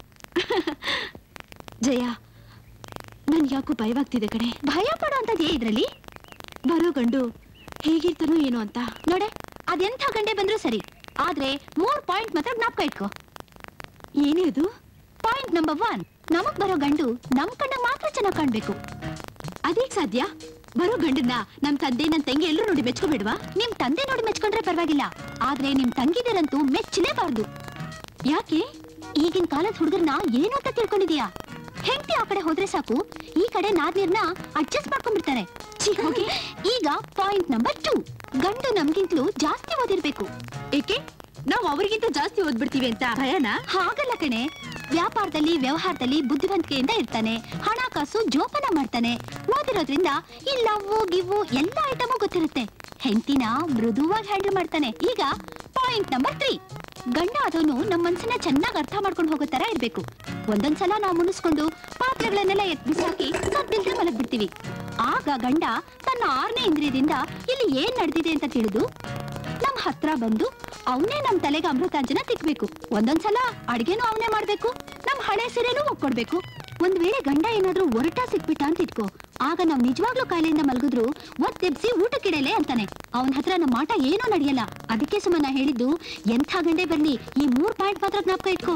ಜಯ ನನ್ ಯಾಕೋ ಭಯವಾಗ್ತಿದೆ ಕಡೆ ಭಯ ಪಡೋ ಅಂತದೇ ಇದ್ರಲ್ಲಿ ಬರೋ ಗಂಡು ಹೇಗಿರ್ತಾನೋ ಏನೋ ಅಂತ ನೋಡೆ ಅದೆಂಥ ಗಂಡೆ ಬಂದ್ರೂ ಸರಿ ಆದ್ರೆ ಮೂರ್ ಪಾಯಿಂಟ್ ಮಾತ್ರ ಜ್ಞಾಪಕ ಇಟ್ಕೋ ಏನೇ ಅದು ಪಾಯಿಂಟ್ ನಂಬರ್ ಒನ್ ನಮಗ್ ಬರೋ ಗಂಡು ನಮ್ ಕಣ್ಣ ಮಾತ್ರ ಚೆನ್ನಾಗ್ ಕಾಣ್ಬೇಕು ಅದೇಗ್ ಸಾಧ್ಯ ಬರೋ ಗಂಡನ್ನ ನಮ್ ತಂದೆ ನನ್ ತಂಗಿ ಎಲ್ಲರೂ ನೋಡಿ ಮೆಚ್ಕೋಬೇಡ್ವಾ ನಿಮ್ ತಂದೆ ನೋಡಿ ಮೆಚ್ಕೊಂಡ್ರೆ ಪರವಾಗಿಲ್ಲ ಆದ್ರೆ ನಿಮ್ ತಂಗಿದಿರಂತೂ ಮೆಚ್ಚಲೇಬಾರ್ದು ಯಾಕೆ ಈಗಿನ ಕಾಲದ ಹುಡುಗರ್ನ ಏನು ಅಂತ ತಿಳ್ಕೊಂಡಿದ್ಯಾ ಹೆಂಡತಿ ಆ ಕಡೆ ಹೋದ್ರೆ ಸಾಕು ಈ ಕಡೆ ನಾದ್ನೀರ್ನ ಅಡ್ಜಸ್ಟ್ ಮಾಡ್ಕೊಂಡ್ಬಿಡ್ತಾರೆ ಛೀ, ಹೋಗಿ ಈಗ ಪಾಯಿಂಟ್ ನಂಬರ್ ಟೂ ಗಂಡು ನಮ್ಗಿಂತಲೂ ಜಾಸ್ತಿ ಓದಿರ್ಬೇಕು ಏಕೆ ನಾವು ಅವರಿಗಿಂತ ಜಾಸ್ತಿ ಓದ್ಬಿಡ್ತೀವಿ ಅಂತ ಭಯನಾ ಹಾಗಲ್ಲ ಕಣೆ ವ್ಯಾಪಾರದಲ್ಲಿ ವ್ಯವಹಾರದಲ್ಲಿ ಬುದ್ಧಿವಂತಿಕೆಯಿಂದ ಇರ್ತಾನೆ ಹಣಕಾಸು ಜೋಪಾನ ಮಾಡ್ತಾನೆ ಓದಿರೋದ್ರಿಂದ ಈ ಲವ್ವು ಗಿವ್ವು ಎಲ್ಲ ಐಟಮು ಗೊತ್ತಿರುತ್ತೆ ಹೆಂಡತಿನ ಮೃದುವಾಗಿ ಹ್ಯಾಂಡಲ್ ಮಾಡ್ತಾನೆ ಈಗ ಪಾಯಿಂಟ್ ನಂಬರ್ ತ್ರೀ ಗಂಡ ಆದವನು ನಮ್ಮ ಮನ್ಸನ್ನ ಚೆನ್ನಾಗಿ ಅರ್ಥ ಮಾಡ್ಕೊಂಡು ಹೋಗೋ ತರ ಇರ್ಬೇಕು ಒಂದೊಂದ್ಸಲ ನಾವು ಮುನಿಸ್ಕೊಂಡು ಪಾತ್ರೆಗಳನ್ನೆಲ್ಲ ಎತ್ ಬಿಸಾಕಿ ಸದ್ದಿಲ್ದೆ ಮಲಗ್ಬಿಡ್ತೀವಿ ಆಗ ಗಂಡ ತನ್ನ ಆರನೇ ಇಂದ್ರಿಯದಿಂದ ಇಲ್ಲಿ ಏನ್ ನಡೆದಿದೆ ಅಂತ ತಿಳಿದು ನಮ್ ಹತ್ರ ಬಂದು ಅವನೇ ನಮ್ ತಲೆಗೆ ಅಮೃತಾಂಜನ ತಿಕ್ಬೇಕು ಒಂದೊಂದ್ಸಲ ಅಡ್ಗೆನೂ ಅವನೇ ಮಾಡ್ಬೇಕು ನಮ್ ಹಳೆ ಸೀರೆನೂ ಒಕ್ಕೊಡ್ಬೇಕು ಒಂದ್ ವೇಳೆ ಗಂಡ ಏನಾದ್ರೂ ಒರಟ ಸಿಕ್ಬಿಟ್ಟ ಅಂತ ಇಟ್ಕೋ ಆಗ ನಾವ್ ನಿಜವಾಗ್ಲೂ ಕಾಯಿಲೆಯಿಂದ ಮಲಗಿದ್ರು ಒತ್ತೆಬ್ಸಿ ಊಟಕ್ಕಿಡಲೆ ಅಂತಾನೆ ಅವನ ಹತ್ರ ನಮ್ಮ ಮಾಟ ಏನೂ ನಡೆಯಲ್ಲ ಅದಕ್ಕೆ ಸುಮ್ಮನೆ ಹೇಳಿದ್ದು ಎಂಥ ಗಂಡೆ ಬರ್ಲಿ ಈ ಮೂರ್ ಪಾಯಿಂಟ್ ಮಾತ್ರ ಜ್ಞಾಪಕ ಇಟ್ಕೋ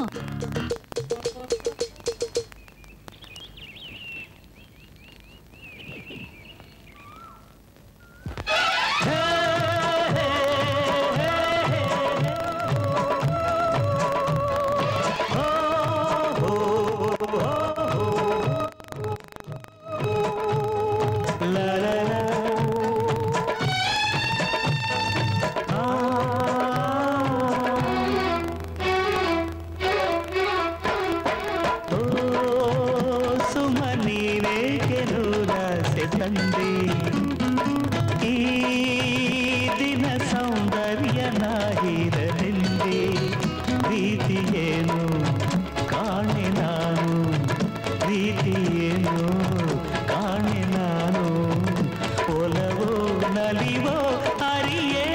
ಸುಮನೀನೇಕೆ ನೂರಾಸೆ ತಂದೆ ಈ ದಿನ ಸೌಂದರ್ಯ ನಾಹಿರಲೆಂದೆ ಪ್ರೀತಿಯೇನು ಕಾಣೆ ನಾನು ಪ್ರೀತಿಯೇನು ಕಾಣೆ ನಾನು ಒಲವೋ ನಲಿವೋ ಅರಿಯೇ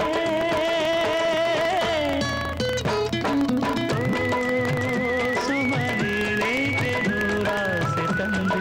ಸುಮನೀನೇಕೆ ನೂರಾಸೆ ತಂದೆ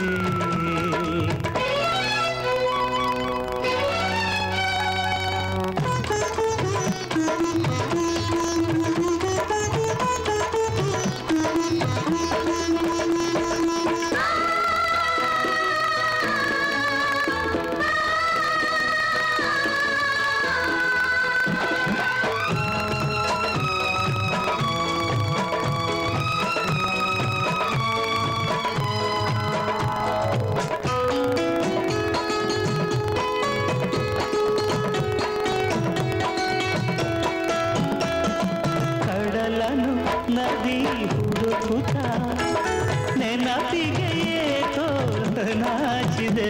ಕಡಲನು ನದಿ ಹುಡುಕುತ್ತ ನೆನಪಿಗೆ ಏಕೋ ನಾಚಿದೆ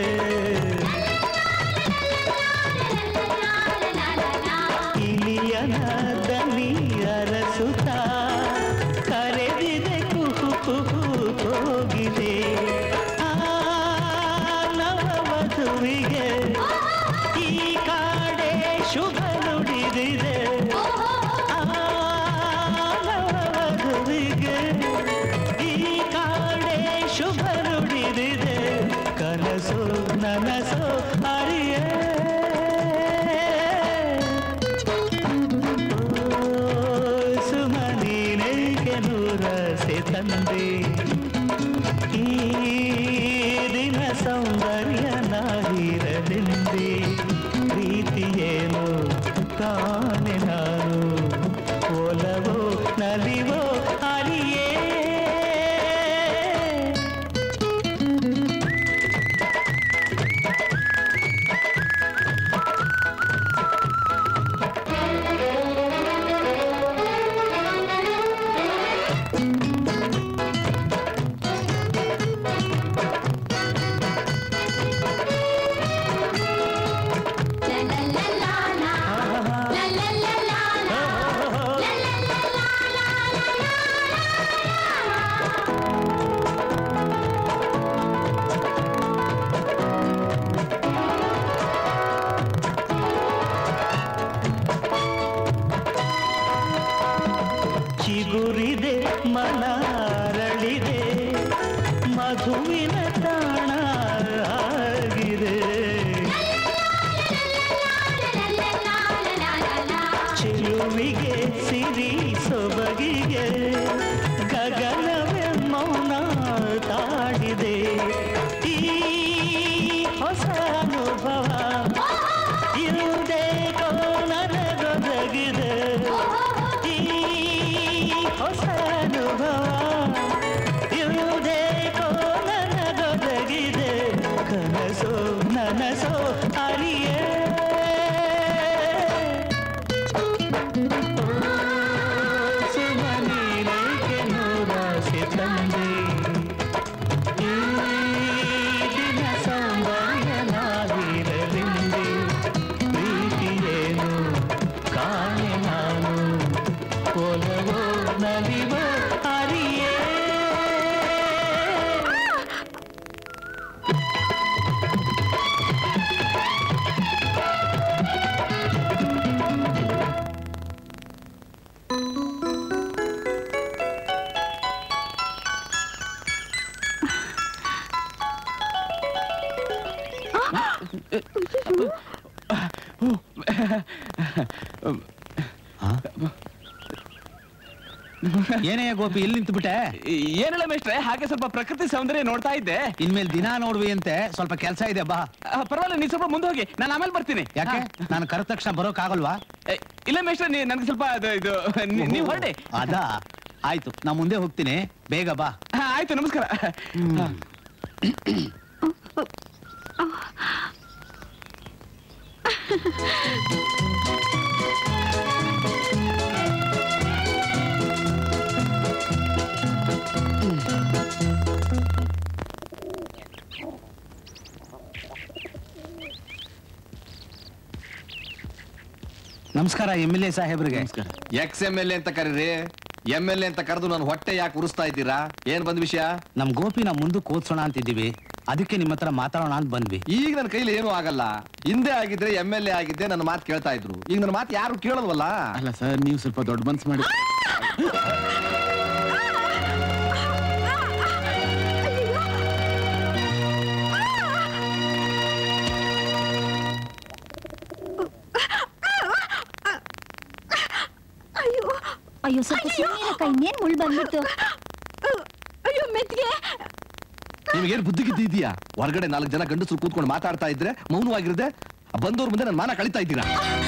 ಇಲಿಯನ ದನಿ ಅರಸುತ್ತ ಕರೆದಿದೆ ಕುಹು ಕುಹು ಹೋಗಿದೆ ಆ ನವವಧುವಿಗೆ ಈ ಕಾಡೆ ಶುಭ ನುಡಿದಿದೆ ಮಗುವಿಗೆ ಈ ಕಾಡೆ ಶುಭ ನುಡಿದಿದೆ ಕನಸು ನನಸು ಅರಿಯೇ ಸುಮನೀನೇಕೆ ನೂರಸೆ ತಂದೆ ಈ ದಿನ ಸೌಂದರ್ಯ ನಾಹಿರಲೆಂದೆ ಪ್ರೀತಿಯೇನು ಕಾಣೆ ನಾನು ಒಲವೋ ನಲಿವೋ ಅರಿಯೇ ಅನುಭವ ಇಲ್ಲದೆ ನನಗೊದಗಿದೆ ಈ ಹೊಸ ಅನುಭವ ಇಲ್ಲದೆ ನನಗೊದಗಿದೆ ಕನಸೋ ನನಸೋ ಅರಿಯೇ ಸುಮನೀನೇಕೆ ನೂರಾಸೆ ತಂದೆ ಈ ದಿನ ಸೌಂದರ್ಯ ನಾವಿರಲಿಂದೆ ಪ್ರೀತಿಯೇನು ಕಾಣೆ ನಾನು ಒಲವೋ ನಲಿವೋ ಅರಿಯೇ ಏನೇ ಗೋಪಿ ಇಲ್ಲಿ ನಿಂತ್ಬಿಟ್ಟೆ ಏನಿಲ್ಲ ಮೇಷ್ಟ್ರೆ ಹಾಗೆ ಸ್ವಲ್ಪ ಪ್ರಕೃತಿ ಸೌಂದರ್ಯ ನೋಡ್ತಾ ಇದ್ದೆ ಇನ್ಮೇಲೆ ದಿನ ನೋಡ್ವಿ ಅಂತೆ ಸ್ವಲ್ಪ ಕೆಲಸ ಇದೆ ಬಾ ಆ, ಪರವಾಗಿಲ್ಲ ನೀನ್ ಸ್ವಲ್ಪ ಮುಂದೆ ಹೋಗಿ ನಾನು ಆಮೇಲೆ ಬರ್ತೀನಿ ಯಾಕೆ ನಾನು ಕರೆದ ತಕ್ಷಣ ಬರೋಕ್ ಆಗಲ್ವಾ ಏ, ಇಲ್ಲ ಮೇಷ್ಟ್ರೆ ನೀ ನನ್ಗೆ ಸ್ವಲ್ಪ ಅದು ಇದು ನೀ- ನೀವ್ ಹೊರಡಿ ಅದಾ ಆಯ್ತು ನಾ ಮುಂದೆ ಹೋಗ್ತೀನಿ ಬೇಗ ಬಾ ಹಾ, ಆಯ್ತು ನಮಸ್ಕಾರ ನಮಸ್ಕಾರ ಎಮ್ ಎಲ್ ಎ ಸಾಹೇಬ್ರಿಗೆ ಎಕ್ಸ್ ಎಮ್ ಎಲ್ ಎ ಅಂತ ಕರೀರಿ ಎಮ್ ಎಲ್ ಎ ಅಂತ ಕರೆದು ನಾನು ಹೊಟ್ಟೆ ಯಾಕೆ ಉರಿಸ್ತಾ ಇದ್ದೀರಾ ಏನ್ ಬಂದ್ ವಿಷಯ ನಮ್ ಗೋಪಿನ ಮುಂದಕ್ಕೆ ಓದ್ಸೋಣ ಅಂತಿದ್ದೀವಿ ಅದಕ್ಕೆ ನಿಮ್ಮ ಹತ್ರ ಮಾತಾಡೋಣ ಅಂತ ಬಂದ್ವಿ ಈಗ ನನ್ನ ಕೈಲಿ ಏನೂ ಆಗಲ್ಲ ಹಿಂದೆ ಆಗಿದ್ರೆ ಎಮ್ ಎಲ್ ಎ ಆಗಿದ್ದೆ ನನ್ನ ಮಾತು ಕೇಳ್ತಾ ಇದ್ರು ಈಗ ನನ್ನ ಮಾತು ಯಾರು ಕೇಳಲ್ವಲ್ಲ ಅಲ್ಲ ಸರ್ ನೀವು ಸ್ವಲ್ಪ ದೊಡ್ಡ ಮನ್ಸು ಮಾಡಿ ಅಯ್ಯೋ ಸ್ವಲ್ಪ ಸುಮ್ಮನೆ ಇನ್ನೇನ್ ಮುಳ್ ಬಂದ್ಬಿಟ್ಟು ಅಯ್ಯೋ ಮೆತ್ಗೆ ನಿಮ್ಗೇನು ಬುದ್ಧಿ ಗಿದ್ದಿ ಇದೆಯಾ ಹೊರಗಡೆ ನಾಲ್ಕು ಜನ ಗಂಡಸರು ಕೂತ್ಕೊಂಡು ಮಾತಾಡ್ತಾ ಇದ್ರೆ ಮೌನವಾಗಿರದೆ ಬಂದವ್ರ ಮುಂದೆ ನನ್ನ ಮಾನ ಕಳಿತಾ ಇದ್ದೀರಾ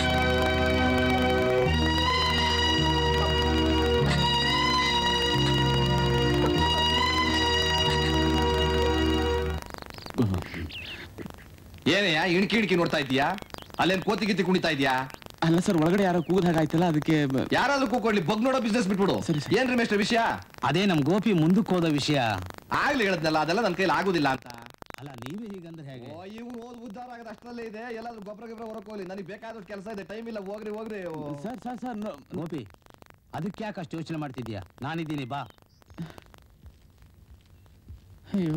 ಏನೆಯಾ ಇಣ್ಕಿ ಇಣ್ಕಿ ನೋಡ್ತಾ ಇದೀಯಾ ಅಲ್ಲೇನ್ ಕೋತಿ ಗಿತ್ತಿ ಕುಣಿತಾ ಇದೀಯಾ ಅಲ್ಲ ಸರ್ ಒಳಗಡೆ ಯಾರೋ ಕೂಗದ ಹಾಗಾಯ್ತಲ್ಲ ಅದಕ್ಕೆ ಬ- ಯಾರಾದ್ರೂ ಕೂತ್ಕೊಳ್ಳಿ ಬಗ್ ನೋಡೋ ಬಿಸ್ನೆಸ್ ಬಿಟ್ಬಿಡು ಏನ್ರಿ ಮೇಷ್ಟ್ರ ವಿಷಯ ಅದೇ ನಮ್ ಗೋಪಿ ಮುಂದಕ್ಕೆ ಹೋದ ವಿಷಯ ಆಗ್ಲಿ ಹೇಳದ್ನಲ್ಲ ಅದೆಲ್ಲ ನನ್ನ ಕೈಲಿ ಆಗುದಿಲ್ಲ ಅಂತ ಅಲ್ಲ ನೀವೇ ಹೀಗಂದ್ರೆ ಹೇಗೆ ಓ ಇವ್ನು ಓದ್ ಉದ್ಧಾರ ಆಗದ ಅಷ್ಟರಲ್ಲೇ ಇದೆ ಎಲ್ಲಾದ್ರೂ ಗೊಬ್ಬರ ಗೊಬ್ಬರ ಹೊರಕ್ ಹೋಗ್ಲಿ ನನಗೆ ಬೇಕಾದಷ್ಟು ಕೆಲಸ ಇದೆ ಟೈಮ್ ಇಲ್ಲ ಹೋಗ್ರಿ ಹೋಗ್ರಿ ಓ. Sir sir sir no- Gopi ಅದಕ್ಕೆ ಯಾಕೆ ಅಷ್ಟು ಯೋಚನೆ ಮಾಡ್ತಿದ್ಯಾ ನಾನಿದ್ದೀನಿ ಬಾ ಅಯ್ಯೋ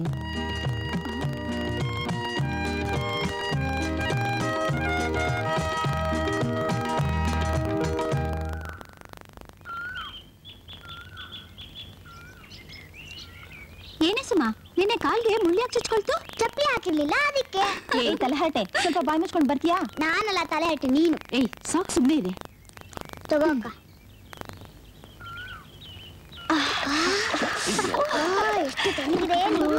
ಏನೇ ಸುಮಾ ನಿನ್ನೆ ಕಾಲ್ಗೆ ಮುಳ್ಳ್ಯಾಕ್ ಚುಚ್ಕೊಳ್ತು ಚಪ್ಪಲಿ ಹಾಕಿರ್ಲಿಲ್ಲ ಅದಕ್ಕೆ ಏಯ್ ತಲೆಹರಟೆ ಸ್ವಲ್ಪ ಬಾಯ್ ಮುಚ್ಕೊಂಡ್ ಬರ್ತೀಯಾ ನಾನಲ್ಲ ತಲೆ ಹಟ್ಟಿ ನೀನು ಏಯ್ ಸಾಕ್ ಸುಮ್ನೆ ಇದೆ ತಗೋ ಅಕ್ಕ ಆ, ಎಷ್ಟು ತಣ್ಣಗಿದೆ ನೀವು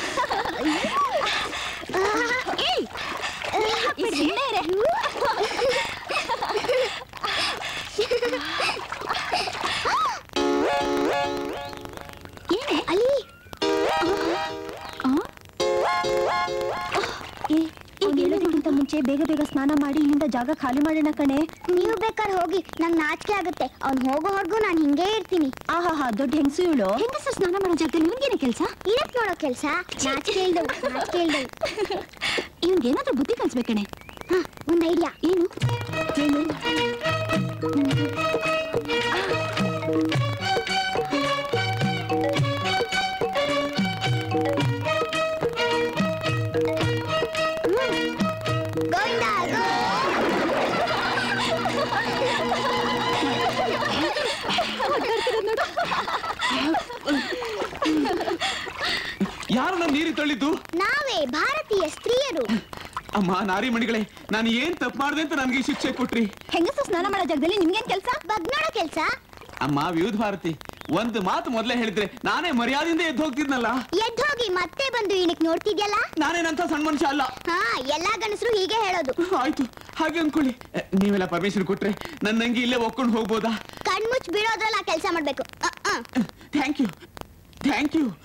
ಏಯ್ ಈ ಸುಮ್ನೆ ಇರೆ. ಏನೇ ಅಲ್ಲಿ ಅವ್ನು ಹೇಳೋದಕ್ಕಿಂತ ಮುಂಚೆ ಬೇಗ ಬೇಗ ಸ್ನಾನ ಮಾಡಿ ಇಲ್ಲಿಂದ ಜಾಗ ಖಾಲಿ ಮಾಡೋಣ ಕಣೆ ನೀವು ಬೇಕಾದ್ರೆ ಹೋಗಿ ನಂಗೆ ನಾಚಿಕೆ ಆಗುತ್ತೆ ಅವ್ನು ಹೋಗೋವರೆಗೂ ನಾನು ಹಿಂಗೇ ಇರ್ತೀನಿ ಆಹಾ ದೊಡ್ಡ ಹೆಂಗಸು ಇವಳು ಹೆಂಗಸರು ಸ್ನಾನ ಮಾಡೋ ಜಾಗದಲ್ಲಿ ಇವ್ನಿಗೇನೆ ಕೆಲಸ ಇರಕ್ ನೋಡೋ ಕೆಲ್ಸ ನಾಚಿಕೆ ಇಲ್ದವು ನಾಚಿಕೆ ಇಲ್ದವು ಇವ್ನಿಗೆ ಏನಾದ್ರೂ ಬುದ್ಧಿ ಕಲ್ಸ್ಬೇಕಣೆ ಹಾ ಒಂದ್ ಐಡಿಯಾ ಏನು ಏನು ಗೋವಿಂದ ಗೋ ಯಾರು ನನ್ನ ನೀರಿ ತಳ್ಳಿದ್ದು ನಾವೇ ಭಾರತೀಯ ಸ್ತ್ರೀಯರು ಅಮ್ಮ ನಾರಿ ಮಣಿಗಳೇ ನಾನು ಏನ್ ತಪ್ಪು ಮಾಡಿದೆ ಅಂತ ನನಗೆ ಶಿಕ್ಷೆ ಕೊಟ್ರಿ ಹೆಂಗಸರು ಸ್ನಾನ ಮಾಡೋ ಜಾಗದಲ್ಲಿ ನಿಮ್ಗೇನ್ ಕೆಲಸ ಬಗ್ ನೋಡೋ ಕೆಲ್ಸ ಅಮ್ಮ ವಿವಿಧ ಭಾರತಿ ಒಂದು ಮಾತು ಮೊದಲೇ ಹೇಳಿದ್ರೆ ನಾನೇ ಮರ್ಯಾದೆಯಿಂದ ಎದ್ದು ಹೋಗ್ತಿದ್ನಲ್ಲ ಎದ್ದು ಹೋಗಿ ಮತ್ತೆ ಬಂದು ಇಣಕ್ ನೋಡ್ತಿದ್ಯಲ್ಲ ನಾನೇನಂತ ಸಣ್ಣ ಮನುಷ್ಯ ಅಲ್ಲ ಹಾ ಎಲ್ಲಾ ಗಂಡಸರು ಹೀಗೆ ಹೇಳೋದು ಆಯ್ತು ಹಾಗೆ ಅನ್ಕೊಳ್ಳಿ ಅ, ನೀವೆಲ್ಲ ಪರ್ಮಿಷನ್ ಕೊಟ್ರೆ ನನ್ನ ನಂಗೆ ಇಲ್ಲೇ ಒಕ್ಕೊಂಡು ಹೋಗ್ಬೋದಾ ಕಣ್ಮುಚ್ಚ್ ಬಿಡೋದ್ರಲ್ಲ ಕೆಲಸ ಮಾಡ್ಬೇಕು ಅ, ಅ. ಥ್ಯಾಂಕ್ ಯು ಥ್ಯಾಂಕ್ ಯು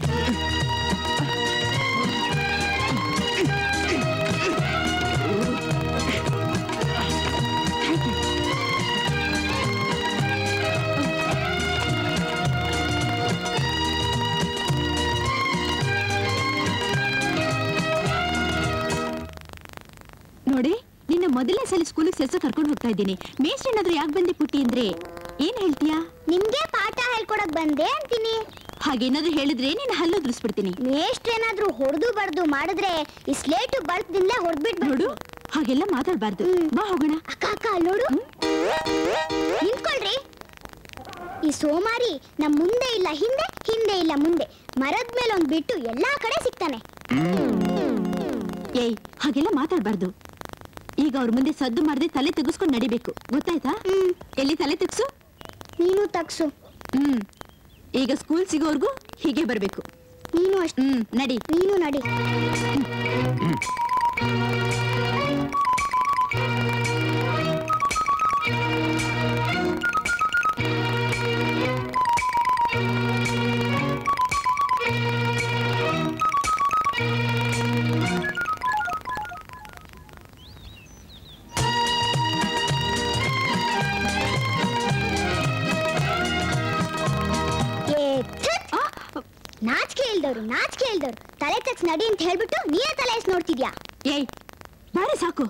ನೋಡಿ ನಿನ್ನ ಮೊದಲನೇ ಸಲ ಸ್ಕೂಲಿಗೆ ಸೇರ್ಸೋ ಕರ್ಕೊಂಡು ಹೋಗ್ತಾ ಇದ್ದೀನಿ ಮೇಷ್ಟ್ರು ಏನಾದ್ರೂ ಯಾಕೆ ಬಂದೆ ಪುಟ್ಟಿ ಅಂದ್ರೆ ಏನ್ ಹೇಳ್ತೀಯಾ ನಿಮ್ಗೆ ಪಾಠ ಹೇಳ್ಕೊಡಕ್ ಬಂದೆ ಅಂತೀನಿ ಹಾಗೇನಾದ್ರೂ ಹೇಳಿದ್ರೆ ನೀನ್ ಹಲ್ಲು ಉದುರಿಸ್ಬಿಡ್ತೀನಿ ಮೇಷ್ಟ್ರೇನಾದ್ರೂ ಹೊಡೆದು ಬಡ್ದು ಮಾಡಿದ್ರೆ ಈ ಸ್ಲೇಟು ಬಳ್ಕದಿಂದಲೇ ಹೊಡ್ಬಿಡ್ಬೇಕು ನೋಡು ಹಾಗೆಲ್ಲ ಮಾತಾಡ್ಬಾರ್ದು ಬಾ ಹೋಗೋಣ ಅಕ್ಕ ಅಕ್ಕ ಅಲ್ಲ್ ನೋಡು ನಿಂತ್ಕೊಳ್ರಿ ಈ ಸೋಮಾರಿ ನಮ್ ಮುಂದೆ ಇಲ್ಲ ಹಿಂದೆ ಹಿಂದೆ ಇಲ್ಲ ಮುಂದೆ ಮರದ ಮೇಲೆ ಒಂದ್ ಬಿಟ್ಟು ಎಲ್ಲಾ ಕಡೆ ಸಿಗ್ತಾನೆ ಏಯ್ ಹಾಗೆಲ್ಲ ಮಾತಾಡ್ಬಾರ್ದು ಈಗ ಅವ್ರ ಮುಂದೆ ಸದ್ದು ಮಾಡದೆ ತಲೆ ತೆಗೆಸ್ಕೊಂಡು ನಡಿಬೇಕು ಗೊತ್ತಾಯ್ತಾ ಎಲ್ಲಿ ತಲೆ ತೆಗ್ಸು ನೀನು ತಗ್ಸು ಹ್ಮ್ ಈಗ ಸ್ಕೂಲ್ ಸಿಗೋರ್ಗು ಹೀಗೆ ಬರ್ಬೇಕು ನೀನು ಅಷ್ಟೇ ಹ್ಮ್ ನಡಿ ನೀನು ನಡಿ ಏ, ಥತ್! ನಾಚಿಕೆ ಇಲ್ದವ್ರು ನಾಚಿಕೆ ಇಲ್ದವ್ರು ತಲೆ ತಗ್ಸ್ ನಡಿ ಅಂತ ಹೇಳ್ಬಿಟ್ಟು ನೀನೇ ತಲೆ ಎಸ್ ನೋಡ್ತಿದ್ಯಾ ಏಯ್ ಬಾರೆ ಸಾಕು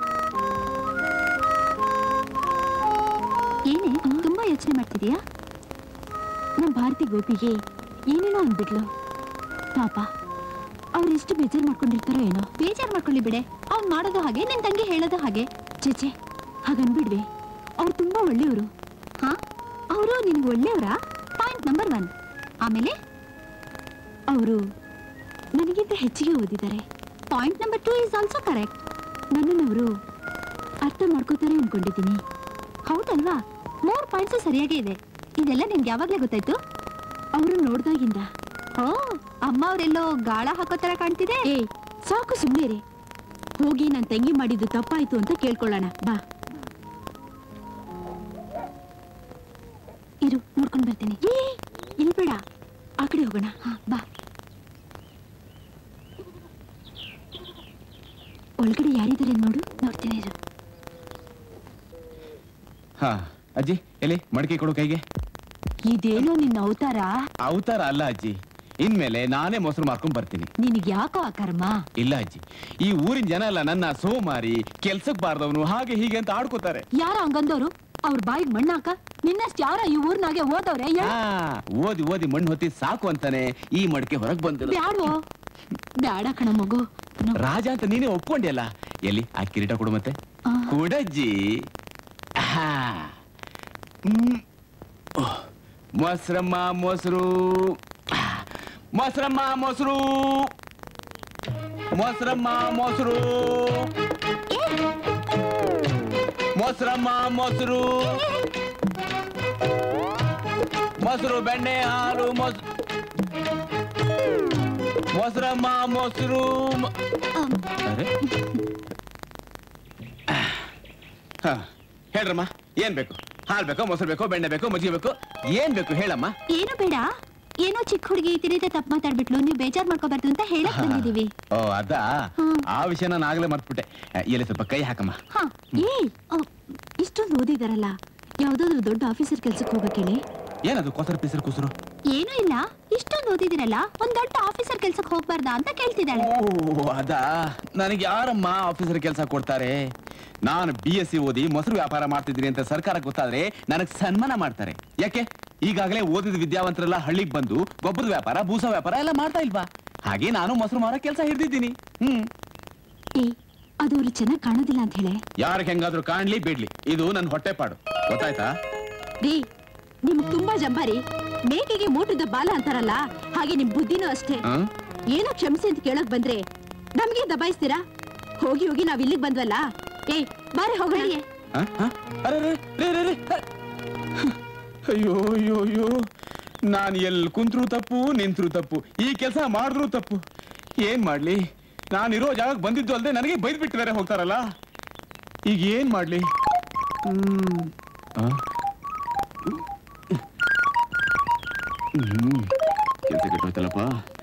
ಏನೇ ತುಂಬಾ ಯೋಚನೆ ಮಾಡ್ತಿದ್ಯಾ ನಮ್ ಭಾರತಿ ಗೋಪಿಗೆ ಏನೇನೋ ಅಂದ್ಬಿಟ್ಲು ಪಾಪ ಅವ್ರು ಎಷ್ಟು ಬೇಜಾರ್ ಮಾಡ್ಕೊಂಡಿರ್ತಾರೋ ಏನೋ ಬೇಜಾರ್ ಮಾಡ್ಕೊಳ್ಳಿ ಬಿಡೆ ಅವ್ನ್ ಮಾಡೋದು ಹಾಗೆ ನಿನ್ ತಂಗಿ ಹೇಳೋದು ಹಾಗೆ ಚೇಚೆ ಹಾಗನ್ಬಿಡ್ವೆ ಅವ್ರು ತುಂಬಾ ಒಳ್ಳೆಯವರು ಹಾ ಅವರು ನಿನ್ಗೆ ಒಳ್ಳೆಯವರಾ ಪಾಯಿಂಟ್ ನಂಬರ್ ಒನ್ ಆಮೇಲೆ ಅವರು ನನಗಿಂತ ಹೆಚ್ಚಿಗೆ ಓದಿದ್ದಾರೆ point number two is also correct ನನ್ನನ್ನು ಅವರು ಅರ್ಥ ಮಾಡ್ಕೋತಾರೆ ಅನ್ಕೊಂಡಿದ್ದೀನಿ ಹೌದಲ್ವಾ ಮೂರ್ ಪಾಯಿಂಟ್ಸ್ ಸರಿಯಾಗೇ ಇದೆ ಇದೆಲ್ಲ ನಿಮ್ಗೆ ಯಾವಾಗ್ಲೇ ಗೊತ್ತಾಯ್ತು ಅವರು ನೋಡ್ದಾಗಿಂದ ಓ ಅಮ್ಮ ಅವರೆಲ್ಲೋ ಗಾಳ ಹಾಕೋ ತರ ಕಾಣ್ತಿದೆ ಏಯ್ ಸಾಕು ಸುಮ್ಮನೆ ರೀ ಹೋಗಿ ನನ್ ತಂಗಿ ಮಾಡಿದ್ದು ತಪ್ಪಾಯ್ತು ಅಂತ ಕೇಳ್ಕೊಳ್ಳೋಣ ಬಾ ಇರು ನೋಡ್ಕೊಂಡ್ ಬರ್ತೀನಿ ಏ ಇಲ್ಲಿ ಬೇಡ ಆ ಕಡೆ ಹೋಗೋಣ ಹಾ ಬಾ ಒಳಗಡೆ ಯಾರಿದ್ದಾರೆ ನೋಡು ನೋಡ್ತೀನಿ ಇರು ಹಾ ಅಜ್ಜಿ ಎಲ್ಲಿ ಮಡಿಕೆ ಕೊಡು ಕೈಗೆ ಇದೇನೋ ನಿನ್ನ ಅವತಾರ ಅವತಾರ ಅಲ್ಲ ಅಜ್ಜಿ ಇನ್ಮೇಲೆ ನಾನೇ ಮೊಸರು ಮಾರ್ಕೊಂಡ್ ಬರ್ತೀನಿ ನಿನಗ್ ಯಾಕೋ ಆ ಕರ್ಮ ಇಲ್ಲ ಅಜ್ಜಿ ಈ ಊರಿನ ಜನ ಎಲ್ಲ ನನ್ನ ಸೋಮಾರಿ ಕೆಲ್ಸಕ್ ಬಾರ್ದವನು ಹಾಗೆ ಹೀಗೆ ಅಂತ ಆಡ್ಕೋತಾರೆ ಯಾರ ಹಂಗಂದವ್ರು ಅವ್ರ ಬಾಯಿಗೆ ಮಣ್ಣಾಕ ನಿನ್ನಷ್ಟು ಯಾರ ಈ ಊರ್ನಾಗೆ ಓದವ್ರೆ ಆ, ಓದಿ ಓದಿ ಮಣ್ಣು ಹೊತ್ತಿ ಸಾಕು ಅಂತಾನೆ ಈ ಮಡಿಕೆ ಹೊರಗ್ ಬಂದಿಲ್ಲ ಬ್ಯಾಡೋ ಬ್ಯಾಡ ಕಣ ಮಗು ರಾಜ ಅಂತ ನೀನೇ ಒಪ್ಕೊಂಡ್ಯಲ್ಲ ಎಲ್ಲಿ ಆ ಕಿರೀಟ ಕೊಡು ಮತ್ತೆ ಆ. ಕೊಡಜ್ಜಿ ಆಹಾ. ಹ್ಮ್. ಓಹ್. ಮೊಸರಮ್ಮ ಮೊಸರು ಮೊಸರಮ್ಮ ಮೊಸರು ಮೊಸರಮ್ಮ ಮೊಸರು ಮೊಸರಮ್ಮ ಮೊಸರು ಮೊಸರು ಬೆಣ್ಣೆ ಹಾಲು ಮೊಸರು ಮೊಸರಮ್ಮ ಮೊಸರು ಮ- ಅರೆ ಹ, ಹೇಳ್ರಮ್ಮ ಏನ್ ಬೇಕು ಹಾಲ್ ಬೇಕೋ ಮೊಸರು ಬೇಕೋ ಬೆಣ್ಣೆ ಬೇಕೋ ಮಜ್ಜಿಗೆ ಬೇಕೋ ಏನ್ ಬೇಕು ಹೇಳಮ್ಮ ಏನು ಬೇಡ ಏನೋ ಚಿಕ್ಕ ಹುಡುಗಿ ತಿರಿದ ತಪ್ಪು ಮಾತಾಡ್ಬಿಟ್ಲು ನೀವು ಬೇಜಾರ್ ಮಾಡ್ಕೋಬಾರ್ದು ಅಂತ ಹೇಳಕ್ ಬಂದಿದೀವಿ ಓ ಅದಾ ಆ ವಿಷಯ ನಾನು ಆಗ್ಲೇ ಮರ್ತ್ಬಿಟ್ಟೆ ಅ, ಎಲ್ಲಿ ಸ್ವಲ್ಪ ಕೈ ಹಾಕಮ್ಮ ಹಾ ಏ ಇಷ್ಟೊಂದು ಓದಿದಾರಲ್ಲ ಯಾವ್ದಾದ್ರು ದೊಡ್ಡ ಆಫೀಸರ್ ಕೆಲ್ಸಕ್ಕೆ ಹೋಗಕ್ಕೇಳಿ ಏನದು ಕೊಸರು ಪಿಸರು ಕುಸರು ಏನೂ ಇಲ್ಲ ಇಷ್ಟೊಂದು ಓದಿದಿರಲ್ಲ ಒಂದ್ ದೊಡ್ಡ ಆಫೀಸರ್ ಕೆಲ್ಸಕ್ಕೆ ಹೋಗ್ಬಾರ್ದಾ ಅಂತ ಕೇಳ್ತಿದ್ದಾಳೆ ಓ ಅದಾ ನನಗೆ ಯಾರಮ್ಮ ಆಫೀಸರ್ ಕೆಲಸ ಕೊಡ್ತಾರೆ ನಾನು ಬಿ ಎಸ್ ಸಿ ಓದಿ ಮೊಸರು ವ್ಯಾಪಾರ ಮಾಡ್ತಿದ್ದೀನಿ ಅಂತ ಸರ್ಕಾರ ಗೊತ್ತಾದ್ರೆ ನನಗ್ ಸನ್ಮಾನ ಮಾಡ್ತಾರೆ ಯಾಕೆ ಈಗಾಗಲೇ ಓದಿದ ವಿದ್ಯಾವಂತರೆಲ್ಲ ಹಳ್ಳಿಗೆ ಬಂದು ಗೊಬ್ಬರದ ವ್ಯಾಪಾರ ಬೂಸ ವ್ಯಾಪಾರ ಎಲ್ಲ ಮಾಡ್ತಾ ಇಲ್ವಾ ಹಾಗೆ ನಾನು ಮೊಸರು ಮಾರೋ ಕೆಲಸ ಹಿಡ್ದಿದ್ದೀನಿ ಹ್ಮ್ ಏ ಅದು ಅವ್ರು ಚೆನ್ನಾಗ್ ಕಾಣೋದಿಲ್ಲ ಅಂತ ಹೇಳಿ ಯಾರಿಗೆ ಹೆಂಗಾದ್ರೂ ಕಾಣ್ಲಿ ಬಿಡ್ಲಿ ಇದು ನನ್ನ ಹೊಟ್ಟೆಪಾಡು ಗೊತ್ತಾಯ್ತಾ ರೀ ನಿಮ್ಗ್ ತುಂಬಾ ಜಂಬಾರಿ ಮೇಕೆಗೆ ಮೂಟದ ಬಾಲ ಅಂತಾರಲ್ಲ ಹಾಗೆ ನಿಮ್ ಬುದ್ಧಿನೂ ಅಷ್ಟೇ ಹ್ಮ್? ಏನೋ ಕ್ಷಮಿಸಿ ಅಂತ ಕೇಳಕ್ ಬಂದ್ರೆ ನಮ್ಗೆ ದಬಾಯಿಸ್ತೀರಾ ಹೋಗಿ ಹೋಗಿ ನಾವ್ ಇಲ್ಲಿಗ್ ಬಂದ್ವಲ್ಲ ಏಯ್ ಬಾರಿ ಹೋಗೋಣ ಹ? ಹ? ಅರೆ, ಅರೆ, ರೇ, ರೇ, ರೇ. ಅಯ್ಯೋ ಅಯ್ಯೋ ಅಯ್ಯೋ ನಾನು ಎಲ್ಲಿ ಕುಂತ್ರು ತಪ್ಪು ನಿಂತ್ರು ತಪ್ಪು ಈ ಕೆಲಸ ಮಾಡಿದ್ರು ತಪ್ಪು ಏನ್ ಮಾಡ್ಲಿ ನಾನಿರೋ ಜಾಗಕ್ಕೆ ಬಂದಿದ್ದು ಅಲ್ಲದೆ ನನಗೆ ಬೈದ್ ಬಿಟ್ಟು ಬೇರೆ ಹೋಗ್ತಾರಲ್ಲ ಈಗ ಏನ್ ಮಾಡ್ಲಿ ಕೆಲಸ ಕೆಟ್ಟೋಯ್ತಲ್ಲಪ್ಪ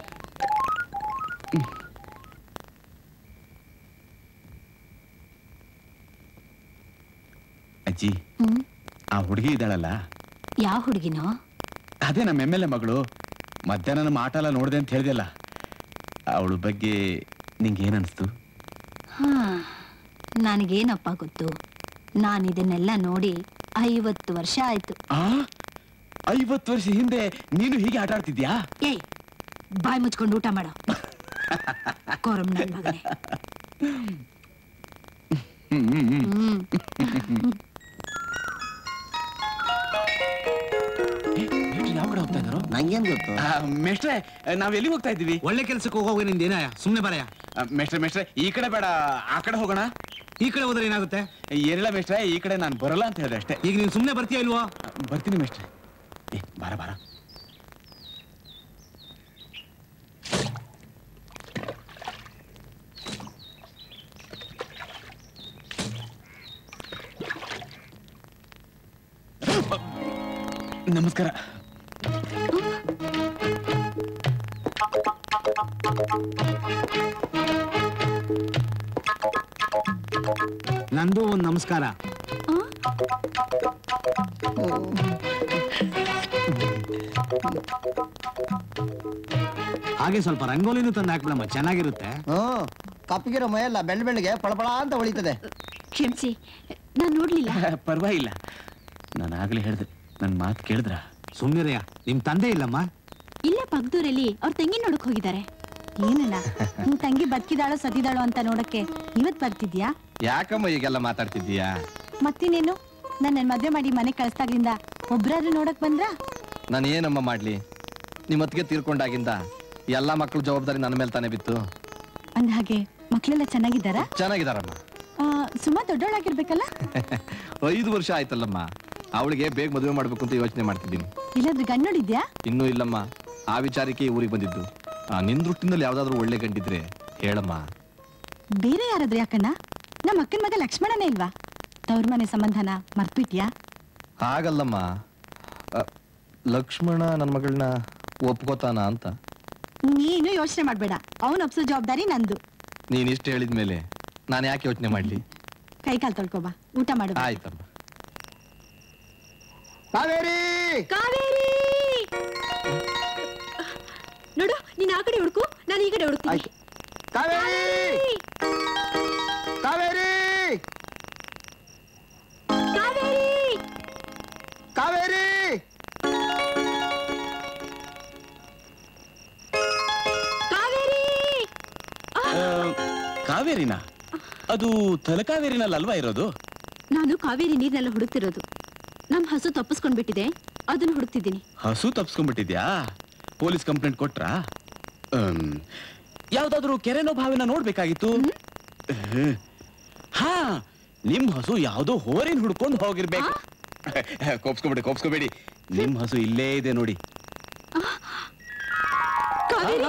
ಅಜ್ಜಿ ಹ್ಮ್ ಆ ಹುಡುಗಿ ಇದ್ದಾಳಲ್ಲ ಯಾವ ಹುಡುಗಿನೋ ಅದೇ ನಮ್ಮ ಎಮ್ ಎಲ್ ಎ ಮಗಳು ಮಧ್ಯಾಹ್ನ ನಮ್ಮ ಆಟ ಎಲ್ಲ ನೋಡಿದೆ ಅಂತ ಹೇಳಿದೆಲ್ಲ ಅವಳ ಬಗ್ಗೆ ನಿಂಗೆ ಏನ್ ಅನ್ಸ್ತು ಹಾ ನನಗೇನಪ್ಪ ಗೊತ್ತು ನಾನು ಇದನ್ನೆಲ್ಲ ನೋಡಿ ಐವತ್ತು ವರ್ಷ ಆಯ್ತು ಆ ಐವತ್ತು ವರ್ಷ ಹಿಂದೆ ನೀನು ಹೀಗೆ ಆಟ ಆಡ್ತಿದ್ಯಾ ಏಯ್ ಬಾಯ್ ಮುಚ್ಕೊಂಡು ಊಟ ಮಾಡೋ ಕೊರಂ ನನ್ ಮಗನೇ ಹ್ಮ್, ಹ್ಮ್, ಹ್ಮ್. ಹ್ಮ್ ಯಾವ ಕಡೆ ಹೋಗ್ತಾ ಇದ್ದಾರೋ ನಂಗೇನ್ ಗೊತ್ತು ಮೇಷ್ಟ್ರೆ ನಾವ್ ಎಲ್ಲಿ ಹೋಗ್ತಾ ಇದ್ದೀವಿ ಒಳ್ಳೆ ಕೆಲ್ಸಕ್ಕೆ ಹೋಗೋವಾಗ ನಿಂದ ಏನಾಯ ಸುಮ್ನೆ ಬರಯ ಆ, ಮೇಷ್ಟ್ರೆ ಮೇಷ್ಟ್ರೆ ಈ ಕಡೆ ಬೇಡ ಆ ಕಡೆ ಹೋಗೋಣ ಈ ಕಡೆ ಹೋದ್ರೆ ಏನಾಗುತ್ತೆ ಏನಿಲ್ಲ ಮೇಷ್ಟ್ರೆ ಈ ಕಡೆ ನಾನು ಬರಲ್ಲ ಅಂತ ಹೇಳಿದೆ ಅಷ್ಟೇ ಈಗ ನೀನ್ ಸುಮ್ನೆ ಬರ್ತೀಯ ಇಲ್ವೋ ಬರ್ತೀನಿ ಮೇಷ್ಟ್ರೆ ಏ ಬಾರ ಬಾರ ನಮಸ್ಕಾರ ನಂದು ಒಂದ್ ನಮಸ್ಕಾರ ಹಾಗೆ ಸ್ವಲ್ಪ ರಂಗೋಲಿನೂ ತಂದು ಹಾಕ್ಬಿಡಮ್ಮ ಚೆನ್ನಾಗಿರುತ್ತೆ ಹ್ಮ್ ಕಪ್ಪಗಿರೋ ಮೈಯಲ್ಲ ಬೆಳ್ಳ ಬೆಳ್ಳಗೆ ಪಳಪಳ ಅಂತ ಹೊಳಿತದೆ ಕ್ಷಮಿಸಿ ನಾನ್ ನೋಡ್ಲಿಲ್ಲ ಪರವಾಗಿಲ್ಲ ನಾನು ಆಗ್ಲೇ ಹೇಳ್ದೆ ನನ್ನ ಮಾತು ಕೇಳಿದ್ರ ಸುಮ್ನಿರಯ್ಯ ನಿಮ್ ತಂದೆ ಇಲ್ಲಮ್ಮ ಇಲ್ಲೇ ಪಗ್ದೂರಲ್ಲಿ ಅವ್ರ ತಂಗಿ ನೋಡಕ್ ಹೋಗಿದ್ದಾರೆ ಏನಣ್ಣ ನಿನ್ ತಂಗಿ ಬದುಕಿದಾಳೋ ಸತಿದಾಳೋ ಅಂತ ನೋಡಕ್ಕೆ ಇವತ್ ಬರ್ತಿದ್ಯಾ ಯಾಕಮ್ಮ ಈಗೆಲ್ಲ ಮಾತಾಡ್ತಿದ್ದೀಯಾ ಮತ್ತಿನೇನು ನನ್ನ ಮದ್ವೆ ಮಾಡಿ ಮನೆ ಕಳಿಸ್ದಾಗ್ಲಿಂದ ಒಬ್ರಾದ್ರೂ ನೋಡಕ್ ಬಂದ್ರಾ ನಾನು ಏನಮ್ಮ ಮಾಡ್ಲಿ ನಿಮ್ಮತ್ತಿಗೆ ತೀರ್ಕೊಂಡಾಗಿಂದ ಎಲ್ಲಾ ಮಕ್ಳ ಜವಾಬ್ದಾರಿ ನನ್ನ ಮೇಲೆ ತಾನೇ ಬಿತ್ತು ಅಂದ ಹಾಗೆ ಮಕ್ಳೆಲ್ಲ ಚೆನ್ನಾಗಿದ್ದಾರಾ ಚೆನ್ನಾಗಿದಾರಮ್ಮ ಆ, ಸುಮಾ ದೊಡ್ಡವಳಾಗಿರ್ಬೇಕಲ್ಲ ಐದು ವರ್ಷ ಆಯ್ತಲ್ಲಮ್ಮ ಅವಳಿಗೆ ಬೇಗ ಮದುವೆ ಮಾಡ್ಬೇಕು ಅಂತ ಯೋಚನೆ ಮಾಡ್ತಿದ್ದೀನಿ ಇಲ್ಲಾದ್ರೂ ಗಂಡ್ ನೋಡಿದ್ಯಾ ಇನ್ನೂ ಇಲ್ಲಮ್ಮ ಆ ವಿಚಾರಕ್ಕೆ ಈ ಊರಿಗೆ ಬಂದಿದ್ದು ಆ, ನಿನ್ ದೃಷ್ಟಿನಲ್ಲಿ ಯಾವ್ದಾದ್ರು ಒಳ್ಳೆ ಗಂಡಿದ್ರೆ ಹೇಳಮ್ಮ ಬೇರೆ ಯಾರಾದ್ರೂ ಯಾಕಣ್ಣ ನಮ್ಮ ಅಕ್ಕನ ಮಗ ಲಕ್ಷ್ಮಣನೇ ಇಲ್ವಾ ತವ್ರ ಮನೆ ಸಂಬಂಧನ ಮರ್ತ್ಬಿಟ್ಯಾ ಹಾಗಲ್ಲಮ್ಮ ಆ, ಲಕ್ಷ್ಮಣ ನನ್ನ ಮಗಳನ್ನ ಒಪ್ಕೋತಾನ ಅಂತ ನೀನು ಯೋಚನೆ ಮಾಡ್ಬೇಡ ಅವನ್ ಒಪ್ಸೋ ಜವಾಬ್ದಾರಿ ನಂದು ನೀನ್ ಇಷ್ಟು ಹೇಳಿದ್ಮೇಲೆ ನಾನು ಯಾಕೆ ಯೋಚನೆ ಮಾಡ್ಲಿ ಕೈ ಕಾಲ್ ತೊಳ್ಕೊಬಾ ಊಟ ಮಾಡು ಬಾ. ಆಯ್ತಮ್ಮ ಕಾವೇರಿ ಕಾವೇರಿ ನೋಡು ನೀನ್ ಆ ಕಡೆ ಹುಡುಕು ನಾನು ಈ ಕಡೆ ಹುಡುಕ್ತೀನಿ ಆಯ್ತು ಕಾವೇರಿ ಕಾವೇರಿ ಕಾವೇರಿ ಕಾವೇರಿ ಕಾವೇರಿ ಕಾವೇರಿನ ಅದು ತಲಕಾವೇರಿನಲ್ಲಿ ಅಲ್ವಾ ಇರೋದು ನಾನು ಕಾವೇರಿ ನೀರ್ನೆಲ್ಲ ಹುಡುಕ್ತಿರೋದು ನಮ್ ಹಸು ತಪ್ಪಿಸ್ಕೊಂಡ್ಬಿಟ್ಟಿದೆ ಅದನ್ನ ಹುಡುಕ್ತಿದ್ದೀನಿ ಹಸು ತಪ್ಸ್ಕೊಂಡ್ಬಿಟ್ಟಿದ್ಯಾ ಪೊಲೀಸ್ ಕಂಪ್ಲೇಂಟ್ ಕೊಟ್ರಾ ಅಮ್, ಯಾವ್ದಾದ್ರು ಕೆರೆನೋ ಬಾವಿನ ನೋಡ್ಬೇಕಾಗಿತ್ತು ಹ್ಮ್. ಹಾ ನಿಮ್ ಹಸು ಯಾವ್ದೋ ಹೋರಿನ ಹುಡ್ಕೊಂಡು ಹೋಗಿರ್ಬೇಕು ಕೋಪ್ಸ್ಕೊಬೇಡಿ ಕೋಪ್ಸ್ಕೊಬೇಡಿ ನಿಮ್ ಹಸು ಇಲ್ಲೇ ಇದೆ ನೋಡಿ ಕಾವೇರಿ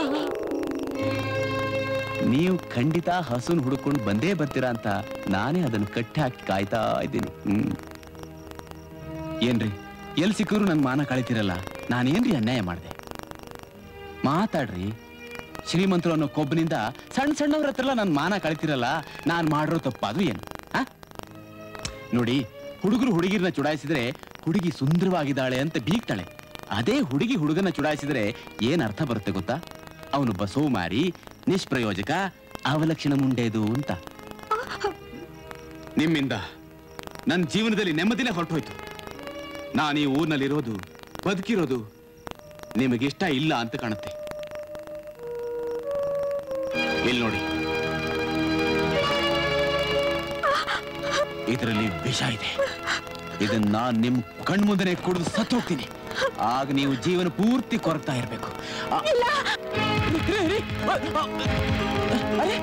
ನೀವು ಖಂಡಿತ ಹಸುನ್ ಹುಡ್ಕೊಂಡು ಬಂದೇ ಬರ್ತೀರಾ ಅಂತ ನಾನೇ ಅದನ್ನ ಕಟ್ಟಿ ಹಾಕಿ ಕಾಯ್ತಾ ಇದ್ದೀನಿ ಹ್ಮ್ ಏನ್ರಿ ಎಲ್ ಸಿಕ್ಕರು ನನ್ ಮಾನ ಕಳಿತಿರಲ್ಲ ನಾನೇನ್ರಿ ಅನ್ಯಾಯ ಮಾಡಿದೆ ಮಾತಾಡ್ರಿ ಶ್ರೀಮಂತರು ಅನ್ನೋ ಕೊಬ್ಬನಿಂದ ಸಣ್ಣ ಸಣ್ಣವ್ರ ಹತ್ರ ನನ್ ಮಾನ ಕಳಿತಿರಲ್ಲ ನಾನ್ ಮಾಡಿರೋ ತಪ್ಪಾದು ಏನು ಆ? ನೋಡಿ ಹುಡುಗರು ಹುಡುಗಿರ್ನ ಚುಡಾಯಿಸಿದ್ರೆ ಹುಡುಗಿ ಸುಂದರವಾಗಿದ್ದಾಳೆ ಅಂತ ಬೀಗ್ತಾಳೆ ಅದೇ ಹುಡುಗಿ ಹುಡುಗನ ಚುಡಾಯಿಸಿದ್ರೆ ಏನ್ ಅರ್ಥ ಬರುತ್ತೆ ಗೊತ್ತಾ ಅವನು ಬಸೋಮಾರಿ ನಿಷ್ಪ್ರಯೋಜಕ ಅವಲಕ್ಷಣ ಮುಂಡೇದು ಅಂತ ನಿಮ್ಮಿಂದ ನನ್ನ ಜೀವನದಲ್ಲಿ ನೆಮ್ಮದಿನೇ ಹೊರಟೋಯ್ತು ನಾನು ಈ ಊರ್ನಲ್ಲಿರೋದು ಬದುಕಿರೋದು ನಿಮಗಿಷ್ಟ ಇಲ್ಲ ಅಂತ ಕಾಣುತ್ತೆ ಇಲ್ಲಿ ನೋಡಿ ಇದರಲ್ಲಿ ವಿಷ ಇದೆ ಇದನ್ನ ನಾನ್ ನಿಮ್ ಕಣ್ಮುಂದನೆ ಕುಡಿದು ಸತ್ತು ಹೋಗ್ತೀನಿ ಆಗ ನೀವು ಜೀವನ ಪೂರ್ತಿ ಕೊರಗ್ತಾ ಇರ್ಬೇಕು ಆ- ರೀ, ರೀ, ಅ- ಅ- ಅರೆ,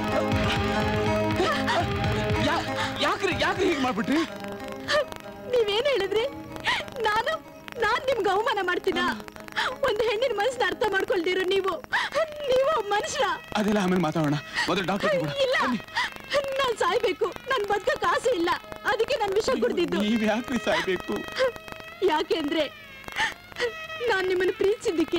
ಯಾ- ಯಾಕ್ರಿ ಯಾಕ್ರಿ ಹೀಗೆ ಮಾಡ್ಬಿಟ್ರಿ ನೀವೇನ್ ಹೇಳಿದ್ರಿ ನಾನು ನಾನ್ ನಿಮ್ಗೆ ಅವಮಾನ ಮಾಡ್ತೀನ ಒಂದ್ ಹೆಣ್ಣಿನ ಮನಸ್ಸನ್ನ ಅರ್ಥ ಮಾಡ್ಕೊಳ್ದಿರೋ ನೀವು ನೀವು ಮನುಷ್ಯ ಅದೆಲ್ಲ ಆಮೇಲೆ ಮಾತಾಡೋಣ ಮೊದಲು ಡಾಕ್ಟರ್ ಇಲ್ಲ ನಾನ್ ಸಾಯ್ಬೇಕು ನನ್ ಬದುಕಕ್ ಆಸೆ ಇಲ್ಲ ಅದಕ್ಕೆ ನಾನ್ ವಿಷ ಕುಡ್ದಿದ್ದು ನೀವ್ ಯಾಕ್ರಿ ಸಾಯ್ಬೇಕು ಯಾಕೆಂದ್ರೆ ನಾನ್ ನಿಮ್ಮನ್ನ ಪ್ರೀತಿಸಿದ್ದಕ್ಕೆ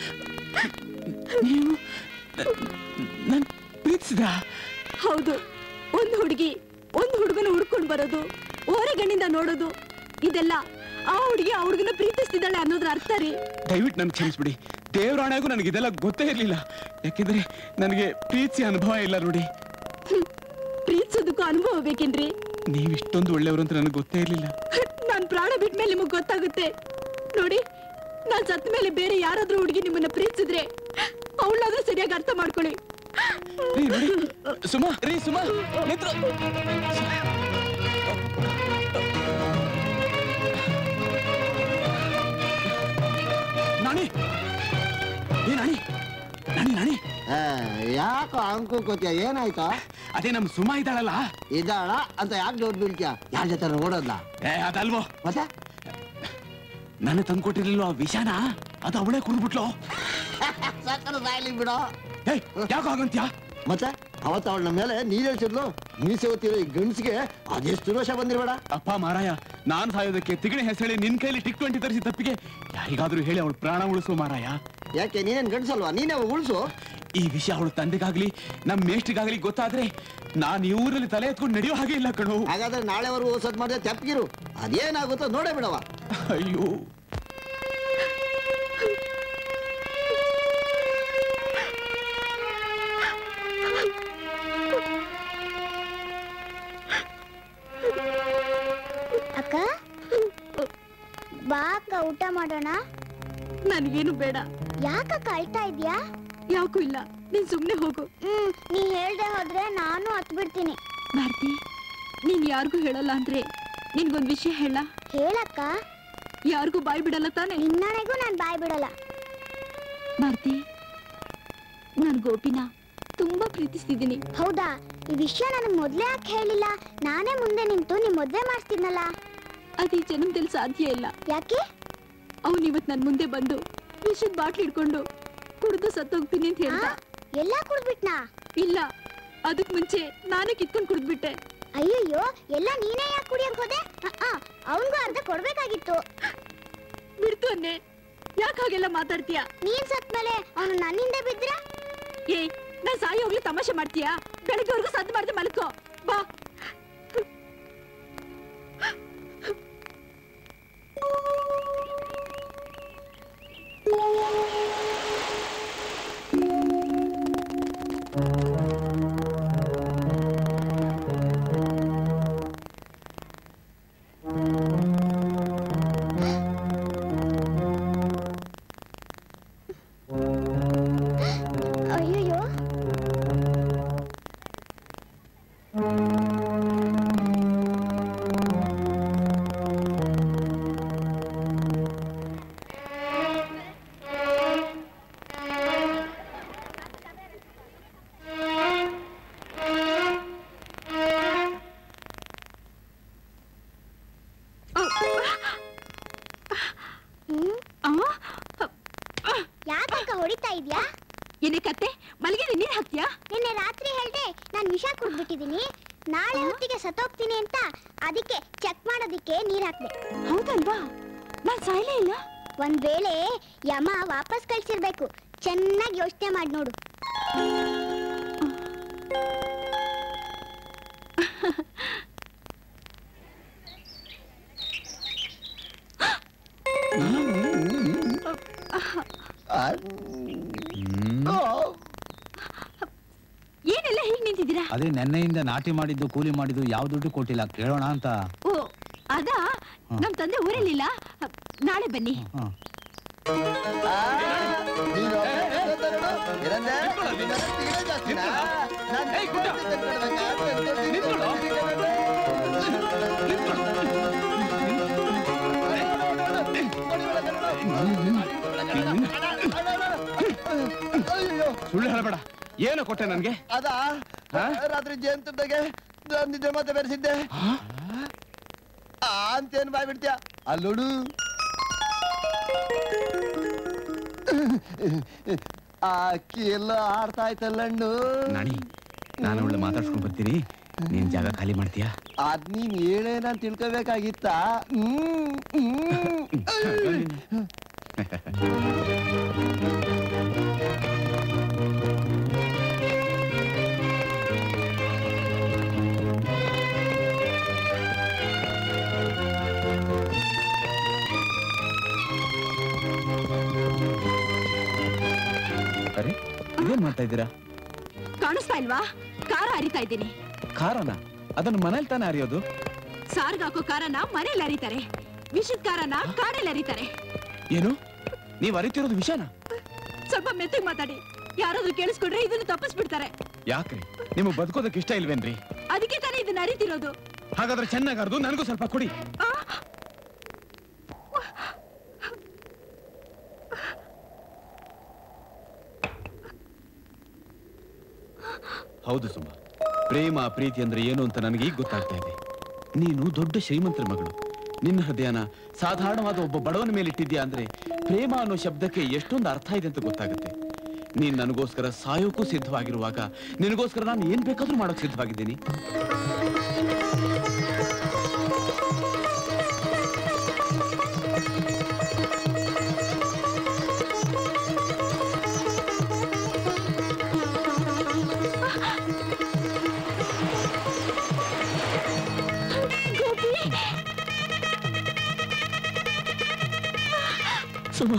ನೀವು ನನ್ ಪ್ರೀತಿಸಿದ್ರ ಹೌದು ಒಂದ್ ಹುಡುಗಿ ಒಂದ್ ಹುಡುಗನ ಹುಡ್ಕೊಂಡ್ ಬರೋದು ಓರೆಗಣ್ಣಿಂದ ನೋಡೋದು ಇದೆಲ್ಲ ಆ ಹುಡುಗಿ ಆ ಹುಡುಗನ ಪ್ರೀತಿಸ್ತಿದ್ದಾಳೆ ಅನ್ನೋದ್ರ ಅರ್ಥ ರೀ ದಯವಿಟ್ಟು ನನ್ಗೆ ಕ್ಷಮಿಸ್ಬಿಡಿ ದೇವರಾಣೆಗೂ ನನಗೆ ಇದೆಲ್ಲ ಗೊತ್ತೇ ಇರ್ಲಿಲ್ಲ ಯಾಕೆಂದ್ರೆ ನನಗೆ ಪ್ರೀತಿ ಅನುಭವ ಇಲ್ಲ ನೋಡಿ ಪ್ರೀತಿಸೋದಕ್ಕೂ ಅನುಭವ ಬೇಕೇನ್ರಿ ನೀವ್ ಇಷ್ಟೊಂದು ಒಳ್ಳೆಯವರು ಅಂತ ನನಗೆ ಗೊತ್ತೇ ಇರ್ಲಿಲ್ಲ ನಾನ್ ಪ್ರಾಣ ಬಿಟ್ಟ ಮೇಲೆ ನಿಮಗ್ ಗೊತ್ತಾಗುತ್ತೆ ನೋಡಿ ನಾನ್ ಸತ್ತ ಮೇಲೆ ಬೇರೆ ಯಾರಾದ್ರೂ ಹುಡುಗಿ ನಿಮ್ಮನ್ನ ಪ್ರೀತಿಸಿದ್ರೆ ಅವಳಾದ್ರೂ ಸರಿಯಾಗಿ ಅರ್ಥ ಮಾಡ್ಕೊಳ್ಳಿ ರೀ ನೋಡಿ ಸುಮಾ ರೀ ಸುಮಾ ನಿಂತ್ರು. ನಾಣಿ ಏ ನಾಣಿ ನಾಣಿ ನಾಣಿ ಯಾಕೋ ಅಂಕು ಕೋತಿಯ ಏನಾಯ್ತಾ ಅದೇ ನಮ್ ಸುಮಾ ಇದ್ದಾಳಲ್ಲ ಇದ್ದಾಳ ಅಂತ ಯಾಕೆ ಡೌಟ್ ಬೀಳ್ತೀಯ ಯಾರ ಜೊತೆ ನೋಡೋದ್ಲ ಏ ಅದಲ್ವೋ ಮತ್ತೆ ನಾನು ತಂದ್ಕೊಟ್ಟಿರ್ಲಿಲ್ಲ ಆ ವಿಷಾನ ಅದು ಅವಳೇ ಕುಡ್ಬಿಟ್ಲು ಸಕ್ಕರೆ ಸಾಯ್ಲಿ ಬಿಡೋ ಏಯ್ ಯಾಕೋ ಹಾಗಂತ್ಯಾ ಮತ್ತೆ ಅವತ್ತು ಅವಳ ನಮ್ಮ ಮೇಲೆ ನೀರ್ ಹೇಳ್ತಿದ್ಲು ಮೀಸೆ ಹೊತ್ತಿರೋ ಈ ಗಂಡ್ಸಿಗೆ ಅದೆಷ್ಟು ರೋಷ ಬಂದಿರ್ಬೇಡ ಅಪ್ಪ ಮಾರಾಯ ನಾನ್ ಸಾಯೋದಕ್ಕೆ ತಿಗಣೆ ಹೆಸಳಿ ನಿನ್ ಕೈಲಿ ಟಿಕ್ ಟ್ವೆಂಟಿ ತರಿಸಿ ತಪ್ಪಿಗೆ ಯಾರಿಗಾದ್ರೂ ಹೇಳಿ ಅವಳು ಪ್ರಾಣ ಉಳಿಸು ಮಾರಾಯ ಯಾಕೆ ನೀನೇನ್ ಗಂಡ್ಸಲ್ವಾ ನೀನೇ ಉಳಿಸು ಈ ವಿಷಯ ಅವಳು ತಂದೆಗಾಗ್ಲಿ ನಮ್ ಮೇಷ್ಟಿಗಾಗ್ಲಿ ಗೊತ್ತಾದ್ರೆ ನಾನ್ ಈ ಊರಲ್ಲಿ ತಲೆ ಎತ್ಕೊಂಡು ನಡೆಯೋ ಹಾಗೆ ಇಲ್ಲ ಕಣು ಹಾಗಾದ್ರೆ ನಾಳೆವರೆಗೂ ಓಸದ್ ಮಾಡಿದ್ರೆ ತೆಪ್ಪಗಿರು ಅದೇನಾಗುತ್ತೋ ನೋಡೇ ಬಿಡವ ಅಯ್ಯೋ ಅಕ್ಕ ಬಾ ಅಕ್ಕ ಊಟ ಮಾಡೋಣ ನನ್ಗೇನು ಬೇಡ ಯಾಕಕ್ಕ ಅಳ್ತಾ ಇದ್ಯಾ ಯಾಕೂ ಇಲ್ಲ ನೀನ್ ಸುಮ್ನೆ ಹೋಗು ಹ್ಮ್ ನೀ ಹೇಳ್ದೆ ಹೋದ್ರೆ ನಾನು ಹತ್ ಬಿಡ್ತೀನಿ ಭಾರತಿ ನೀನ್ ಯಾರಿಗೂ ಹೇಳಲ್ಲ ಅಂದ್ರೆ ನಿನ್ಗೊಂದ್ ವಿಷಯ ಹೇಳ ಹೇಳಕ್ಕ ಯಾರಿಗೂ ಬಾಯ್ ಬಿಡಲ್ಲ ತಾನೆ ನಿನ್ನನೆಗೂ ನಾನ್ ಬಾಯ್ ಬಿಡಲ್ಲ ಭಾರತಿ ನಾನ್ ಗೋಪಿನ ತುಂಬಾ ಪ್ರೀತಿಸ್ತಿದ್ದೀನಿ ಹೌದಾ ಈ ವಿಷಯ ನನಗ್ ಮೊದ್ಲೇ ಯಾಕೆ ಹೇಳಿಲ್ಲ ನಾನೇ ಮುಂದೆ ನಿಂತು ನಿಮ್ ಮದ್ವೆ ಮಾಡ್ತಿದ್ನಲ್ಲ ಅದ್ ಈ ಜನ್ಮದಲ್ಲಿ ಸಾಧ್ಯ ಇಲ್ಲ ಯಾಕೆ ಅವನ್ ಇವತ್ ನನ್ ಮುಂದೆ ಬಂದು ವಿಷದ್ ಬಾಟ್ಲ್ ಹಿಡ್ಕೊಂಡು ಕುಡ್ದು ಸತ್ತೋಗ್ತೀನಿ ಅಂತ ಹೇಳ್ದ ಎಲ್ಲ ಕುಡ್ಬಿಟ್ನಾ ಇಲ್ಲ ಅದಕ್ ಮುಂಚೆ ನಾನೇ ಕಿತ್ಕೊಂಡ್ ಕುಡ್ದ್ಬಿಟ್ಟೆ ಅಯ್ಯಯ್ಯೋ ಎಲ್ಲ ನೀನೇ ಯಾಕೆ ಕುಡಿಯಕ್ ಹೋದೆ ಅವನ್ಗೂ ಅರ್ಧ ಕೊಡ್ಬೇಕಾಗಿತ್ತು ಬಿಡ್ತು ಅನ್ನೆ ಯಾಕೆ ಹಾಗೆಲ್ಲ ಮಾತಾಡ್ತೀಯ ನೀನ್ ಸತ್ಮೇಲೆ ಅವನು ನನ್ನಿಂದ ಬಿದ್ರ ಏಯ್ ನಾನ್ ಸಾಯಿ ಹೋಗ್ಲಿ ತಮಾಷೆ ಮಾಡ್ತೀಯಾ ಬೆಳಗ್ಗೆವರೆಗೂ ಸದ್ದು ಮಾಡ್ದೆ ಮಲ್ಕೋ ಬಾ ಅಯ್ಯಯ್ಯೋ ಯಾಕಕ್ಕ ಹೊಡಿತಾ ಇದ್ಯಾ ಏನೇ ಕತ್ತೆ ಮಲಗಿದೆ ನೀರ್ ಹಾಕ್ತೀಯಾ ನಿನ್ನೆ ರಾತ್ರಿ ಹೇಳ್ದೆ ನಾನ್ ವಿಷ ಕುಡ್ಬಿಟ್ಟಿದೀನಿ ನಾಳೆ ಹೊತ್ತಿಗೆ ಸತ್ತೋಗ್ತೀನಿ ಅಂತ ಅದಕ್ಕೆ ಚೆಕ್ ಮಾಡೋದಿಕ್ಕೆ ನೀರ್ ಹಾಕ್ದೆ ಹೌದಲ್ವಾ ನಾನ್ ಸಾಯ್ಲೇ ಇಲ್ಲ ಒಂದ್ ವೇಳೆ ಯಮ ವಾಪಸ್ ಕಳ್ಸಿರ್ಬೇಕು ಚೆನ್ನಾಗಿ ಯೋಚನೆ ಮಾಡಿ ನೋಡು ಏನೆಲ್ಲ ಹೀಗ್ ನಿಂತಿದ್ದೀರಾ ಅದೇ ನೆನ್ನೆಯಿಂದ ನಾಟಿ ಮಾಡಿದ್ದು ಕೂಲಿ ಮಾಡಿದ್ದು ಯಾವ ದುಡ್ಡು ಕೊಟ್ಟಿಲ್ಲ ಕೇಳೋಣ ಅಂತ ಓ ಅದಾ ನಮ್ ತಂದೆ ಊರಲ್ಲಿಲ್ಲ ನಾಳೆ ಬನ್ನಿ ಹ. ಸುಳ್ಳು ಹೇಳಬೇಡ ಏನು ಕೊಟ್ಟೆ ನನ್ಗೆ ಅದ ರಾತ್ರಿ ಜೇನ್ತುಡ್ಡಗೆ ನಿದ್ದೆ ಮತ್ತೆ ಬೆರೆಸಿದ್ದೆ ಆ ಅಂತೇನು ಬಾಯ್ ಬಿಡ್ತೀಯ ಅಲ್ಲೋಡು ಆ ಅಕ್ಕಿ ಎಲ್ಲ ಆಡ್ತಾ ಆಯ್ತಲ್ಲಣ್ಣು ನಾಣಿ ನಾನು ಅವಳು ಮಾತಾಡ್ಸ್ಕೊಂಡ್ ಬರ್ತೀನಿ ನೀನ್ ಜಾಗ ಖಾಲಿ ಮಾಡ್ತೀಯಾ ಅದ್ ನೀನ್ ಹೇಳೇ ನಾನ್ ತಿಳ್ಕೊಬೇಕಾಗಿತ್ತ ಹ್ಮ್ ಹ್ಮ್ ಅರೆ ಇದೇನ್ ಮಾಡ್ತಾ ಇದ್ದೀರಾ ಕಾಣಿಸ್ತಾ ಇಲ್ವಾ ಕಾರ ಅರಿತಾ ಇದ್ದೀನಿ ಖಾರನ ಅದನ್ನು ಮನೇಲಿ ತಾನೇ ಅರಿಯೋದು ಸಾರ್ಗ್ ಹಾಕೋ ಕಾರನ ಮನೇಲಿ ಅರಿತಾರೆ ವಿಷದ ಕಾರನ ಕಾಡಲ್ಲಿ ಅರಿತಾರೆ ಏನು ನೀವ್ ಅರಿತಿರೋದು ವಿಷಯನ ಸ್ವಲ್ಪ ಮೆತ್ತಗ್ ಮಾತಾಡಿ ಯಾರಾದ್ರೂ ಕೇಳಿಸ್ಕೊಂಡ್ರೆ ಇದನ್ನು ತಪ್ಪಿಸ್ಬಿಡ್ತಾರೆ ಯಾಕ್ರಿ ನಿಮಗೆ ಬದುಕೋದಕ್ಕೆ ಇಷ್ಟ ಇಲ್ವೇನ್ರಿ ಅದಕ್ಕೆ ತಾನೇ ಇದನ್ನ ಅರಿತಿರೋದು ಹಾಗಾದ್ರೆ ಚೆನ್ನಾಗಿ ಅರ್ದು ನನಗೂ ಸ್ವಲ್ಪ ಕೊಡಿ ಹೌದು ಸುಮ ಪ್ರೇಮ ಪ್ರೀತಿ ಅಂದ್ರೆ ಏನು ಅಂತ ನನಗೆ ಈಗ ಗೊತ್ತಾಗ್ತಾ ಇದೆ ನೀನು ದೊಡ್ಡ ಶ್ರೀಮಂತರ ಮಗಳು ನಿನ್ನ ಹೃದಯನ ಸಾಧಾರಣವಾದ ಒಬ್ಬ ಬಡವನ ಮೇಲೆ ಇಟ್ಟಿದ್ಯಾ ಅಂದ್ರೆ ಪ್ರೇಮ ಅನ್ನೋ ಶಬ್ದಕ್ಕೆ ಎಷ್ಟೊಂದು ಅರ್ಥ ಇದೆ ಅಂತ ಗೊತ್ತಾಗುತ್ತೆ ನೀನ್ ನನಗೋಸ್ಕರ ಸಾಯೋಕ್ಕೂ ಸಿದ್ಧವಾಗಿರುವಾಗ ನಿನಗೋಸ್ಕರ ನಾನು ಏನ್ ಬೇಕಾದ್ರೂ ಮಾಡೋಕ್ ಸಿದ್ಧವಾಗಿದ್ದೀನಿ ಸುಮ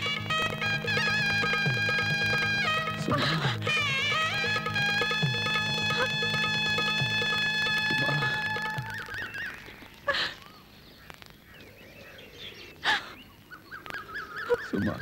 ಸುಮಾ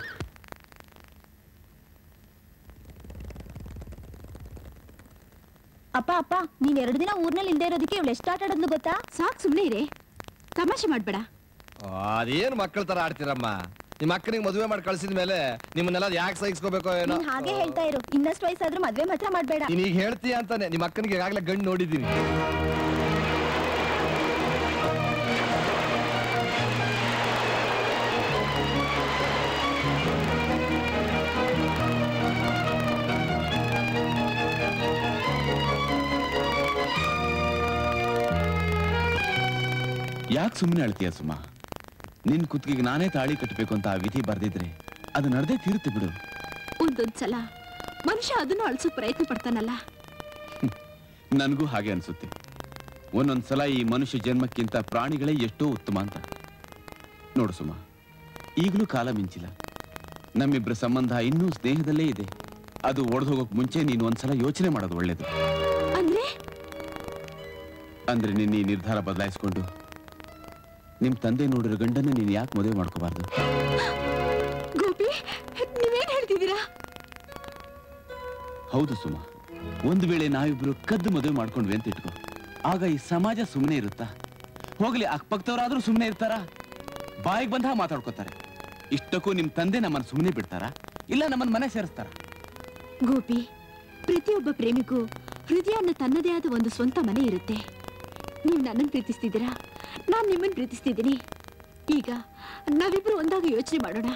ಅಪ್ಪ ಅಪ್ಪ ನೀನ್ ಎರಡು ದಿನ ಊರ್ನಲ್ಲಿ ಇಲ್ದೇ ಇರೋದಕ್ಕೆ ಇವಳು ಎಷ್ಟು ಆಟ ಆಡೋದ್ಲು ಗೊತ್ತಾ ಸಾಕ್ ಸುಮ್ನೆ ಇರೇ ತಮಾಷೆ ಮಾಡ್ಬೇಡ ಅದೇನ್ ಮಕ್ಕಳ ತರ ಆಡ್ತೀರಮ್ಮ ನಿಮ್ಮ ಅಕ್ಕನಿಗೆ ಮದುವೆ ಮಾಡಿ ಕಳ್ಸಿದ ಮೇಲೆ ನಿಮ್ಮನ್ನೆಲ್ಲ ಯಾಕೆ ಸಹಿಸ್ಕೋಬೇಕೋ ಏನೋ ನೀನ್ ಹಾಗೆ ಹೇಳ್ತಾ ಇರು ಇನ್ನಷ್ಟು ವಯಸ್ಸಾದ್ರೂ ಮದ್ವೆ ಮಾತ್ರ ಮಾಡ್ಬೇಡ ನೀನ್ ಈಗ ಹೇಳ್ತೀಯ ಅಂತಾನೆ ನಿಮ್ಮ ಅಕ್ಕನಿಗೆ ಈಗಾಗಲೇ ಗಂಡು ನೋಡಿದ್ದೀನಿ ಯಾಕೆ ಸುಮ್ಮನೆ ಅಳ್ತೀಯ ಸುಮಾ ನಿನ್ ಕುತ್ತಿಗೆಗೆ ನಾನೇ ತಾಳಿ ಕಟ್ಟಬೇಕು ಅಂತ ಆ ವಿಧಿ ಬರ್ದಿದ್ರೆ ಅದು ನಡೆದೇ ತೀರುತ್ತೆ ಬಿಡು ಒಂದೊಂದ್ಸಲ ಮನುಷ್ಯ ಅದನ್ನು ಅಳ್ಸೋಕ್ ಪ್ರಯತ್ನ ಪಡ್ತಾನಲ್ಲ ನನಗೂ ಹಾಗೆ ಅನ್ಸುತ್ತೆ ಒಂದೊಂದ್ಸಲ ಈ ಮನುಷ್ಯ ಜನ್ಮಕ್ಕಿಂತ ಪ್ರಾಣಿಗಳೇ ಎಷ್ಟೋ ಉತ್ತಮ ಅಂತ ನೋಡು ಸುಮಾ ಈಗಲೂ ಕಾಲ ಮಿಂಚಿಲ್ಲ ನಮ್ಮಿಬ್ಬರ ಸಂಬಂಧ ಇನ್ನೂ ಸ್ನೇಹದಲ್ಲೇ ಇದೆ ಅದು ಒಡೆದು ಹೋಗೋಕ್ ಮುಂಚೆ ನೀನು ಒಂದ್ಸಲ ಯೋಚನೆ ಮಾಡೋದು ಒಳ್ಳೇದು ಅಂದ್ರೆ ಅಂದ್ರೆ ನಿನ್ನ ಈ ನಿರ್ಧಾರ ಬದಲಾಯಿಸ್ಕೊಂಡು ನಿಮ್ ತಂದೆ ನೋಡಿರೋ ಗಂಡನ್ನ ನೀನು ಯಾಕೆ ಮದುವೆ ಮಾಡ್ಕೋಬಾರ್ದು ಗೋಪಿ ನೀವೇನ್ ಹೇಳ್ತಿದ್ದೀರಾ ಹೌದು ಸುಮ ಒಂದು ವೇಳೆ ನಾವಿಬ್ರು ಕದ್ದು ಮದುವೆ ಮಾಡ್ಕೊಂಡ್ವಿ ಅಂತ ಇಟ್ಕೋ ಆಗ ಈ ಸಮಾಜ ಸುಮ್ಮನೆ ಇರುತ್ತಾ ಹೋಗ್ಲಿ ಅಕ್ಕಪಕ್ಕದವರಾದ್ರೂ ಸುಮ್ಮನೆ ಇರ್ತಾರ ಬಾಯಿಗೆ ಬಂದ ಮಾತಾಡ್ಕೋತಾರೆ ಇಷ್ಟಕ್ಕೂ ನಿಮ್ ತಂದೆ ನಮ್ಮನ್ನ ಸುಮ್ಮನೆ ಬಿಡ್ತಾರ ಇಲ್ಲ ನಮ್ಮನ್ನ ಮನೆ ಸೇರಿಸ್ತಾರ ಗೋಪಿ ಪ್ರತಿಯೊಬ್ಬ ಪ್ರೇಮಿಗೂ ಹೃದಯ ಅನ್ನೋ ತನ್ನದೇ ಆದ ಒಂದು ಸ್ವಂತ ಮನೆ ಇರುತ್ತೆ ನೀವು ನನ್ನನ್ನು ಪ್ರೀತಿಸ್ತಿದ್ದೀರಾ ನಾನ್ ನಿಮ್ಮನ್ನ ಪ್ರೀತಿಸ್ತಿದ್ದೀನಿ ಈಗ ನಾವಿಬ್ರು ಒಂದಾಗ ಯೋಚನೆ ಮಾಡೋಣ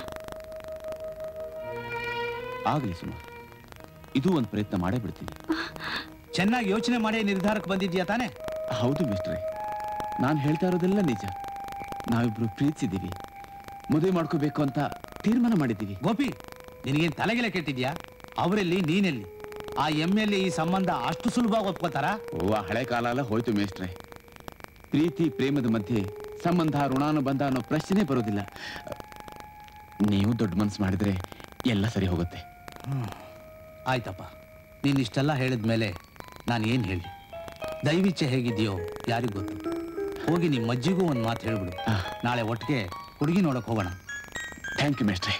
ಆಗ್ಲಿ ಸುಮ ಇದು ಒಂದು ಪ್ರಯತ್ನ ಮಾಡೇ ಬಿಡ್ತೀನಿ ಚೆನ್ನಾಗಿ ಯೋಚನೆ ಮಾಡಿ ನಿರ್ಧಾರಕ್ಕೆ ಬಂದಿದ್ಯಾ ತಾನೇ ಹೌದು ಮಿಸ್ಟ್ರೆ ನಾನು ಹೇಳ್ತಾ ಇರೋದೆಲ್ಲ ನಿಜ ನಾವಿಬ್ರು ಪ್ರೀತಿಸಿದ್ದೀವಿ ಮದುವೆ ಮಾಡ್ಕೋಬೇಕು ಅಂತ ತೀರ್ಮಾನ ಮಾಡಿದ್ದೀವಿ ಗೋಪಿ ನಿನಗೇನ್ ತಲೆಗೆಲೆ ಕೆಟ್ಟಿದ್ಯಾ ಅವರೆಲ್ಲಿ ನೀನೆಲ್ಲಿ ಆ ಎಮ್ ಎಲ್ ಈ ಸಂಬಂಧ ಅಷ್ಟು ಸುಲಭವಾಗಿ ಒಪ್ಕೋತಾರ ಓ ಆ ಹಳೆ ಕಾಲ ಎಲ್ಲ ಹೋಯ್ತು ಮೇಷ್ಟ್ರೆ ಪ್ರೀತಿ ಪ್ರೇಮದ ಮಧ್ಯೆ ಸಂಬಂಧ ಋಣಾನುಬಂಧ ಅನ್ನೋ ಪ್ರಶ್ನೆ ಬರೋದಿಲ್ಲ ನೀವು ದೊಡ್ಡ ಮನ್ಸು ಮಾಡಿದ್ರೆ ಎಲ್ಲ ಸರಿ ಹೋಗುತ್ತೆ ಆಯ್ತಪ್ಪ ನೀನ್ ಇಷ್ಟೆಲ್ಲ ಹೇಳಿದ ಮೇಲೆ ನಾನು ಏನ್ ಹೇಳಿ ದೈವಿಚ್ಛೆ ಹೇಗಿದೆಯೋ ಯಾರಿಗೂ ಗೊತ್ತು ಹೋಗಿ ನಿಮ್ಮ ಅಜ್ಜಿಗೂ ಒಂದು ಮಾತು ಹೇಳ್ಬಿಡು ನಾಳೆ ಒಟ್ಟಿಗೆ ಹುಡುಗಿ ನೋಡಕ್ ಹೋಗೋಣ ಥ್ಯಾಂಕ್ ಯು ಮೇಷ್ಟ್ರೆ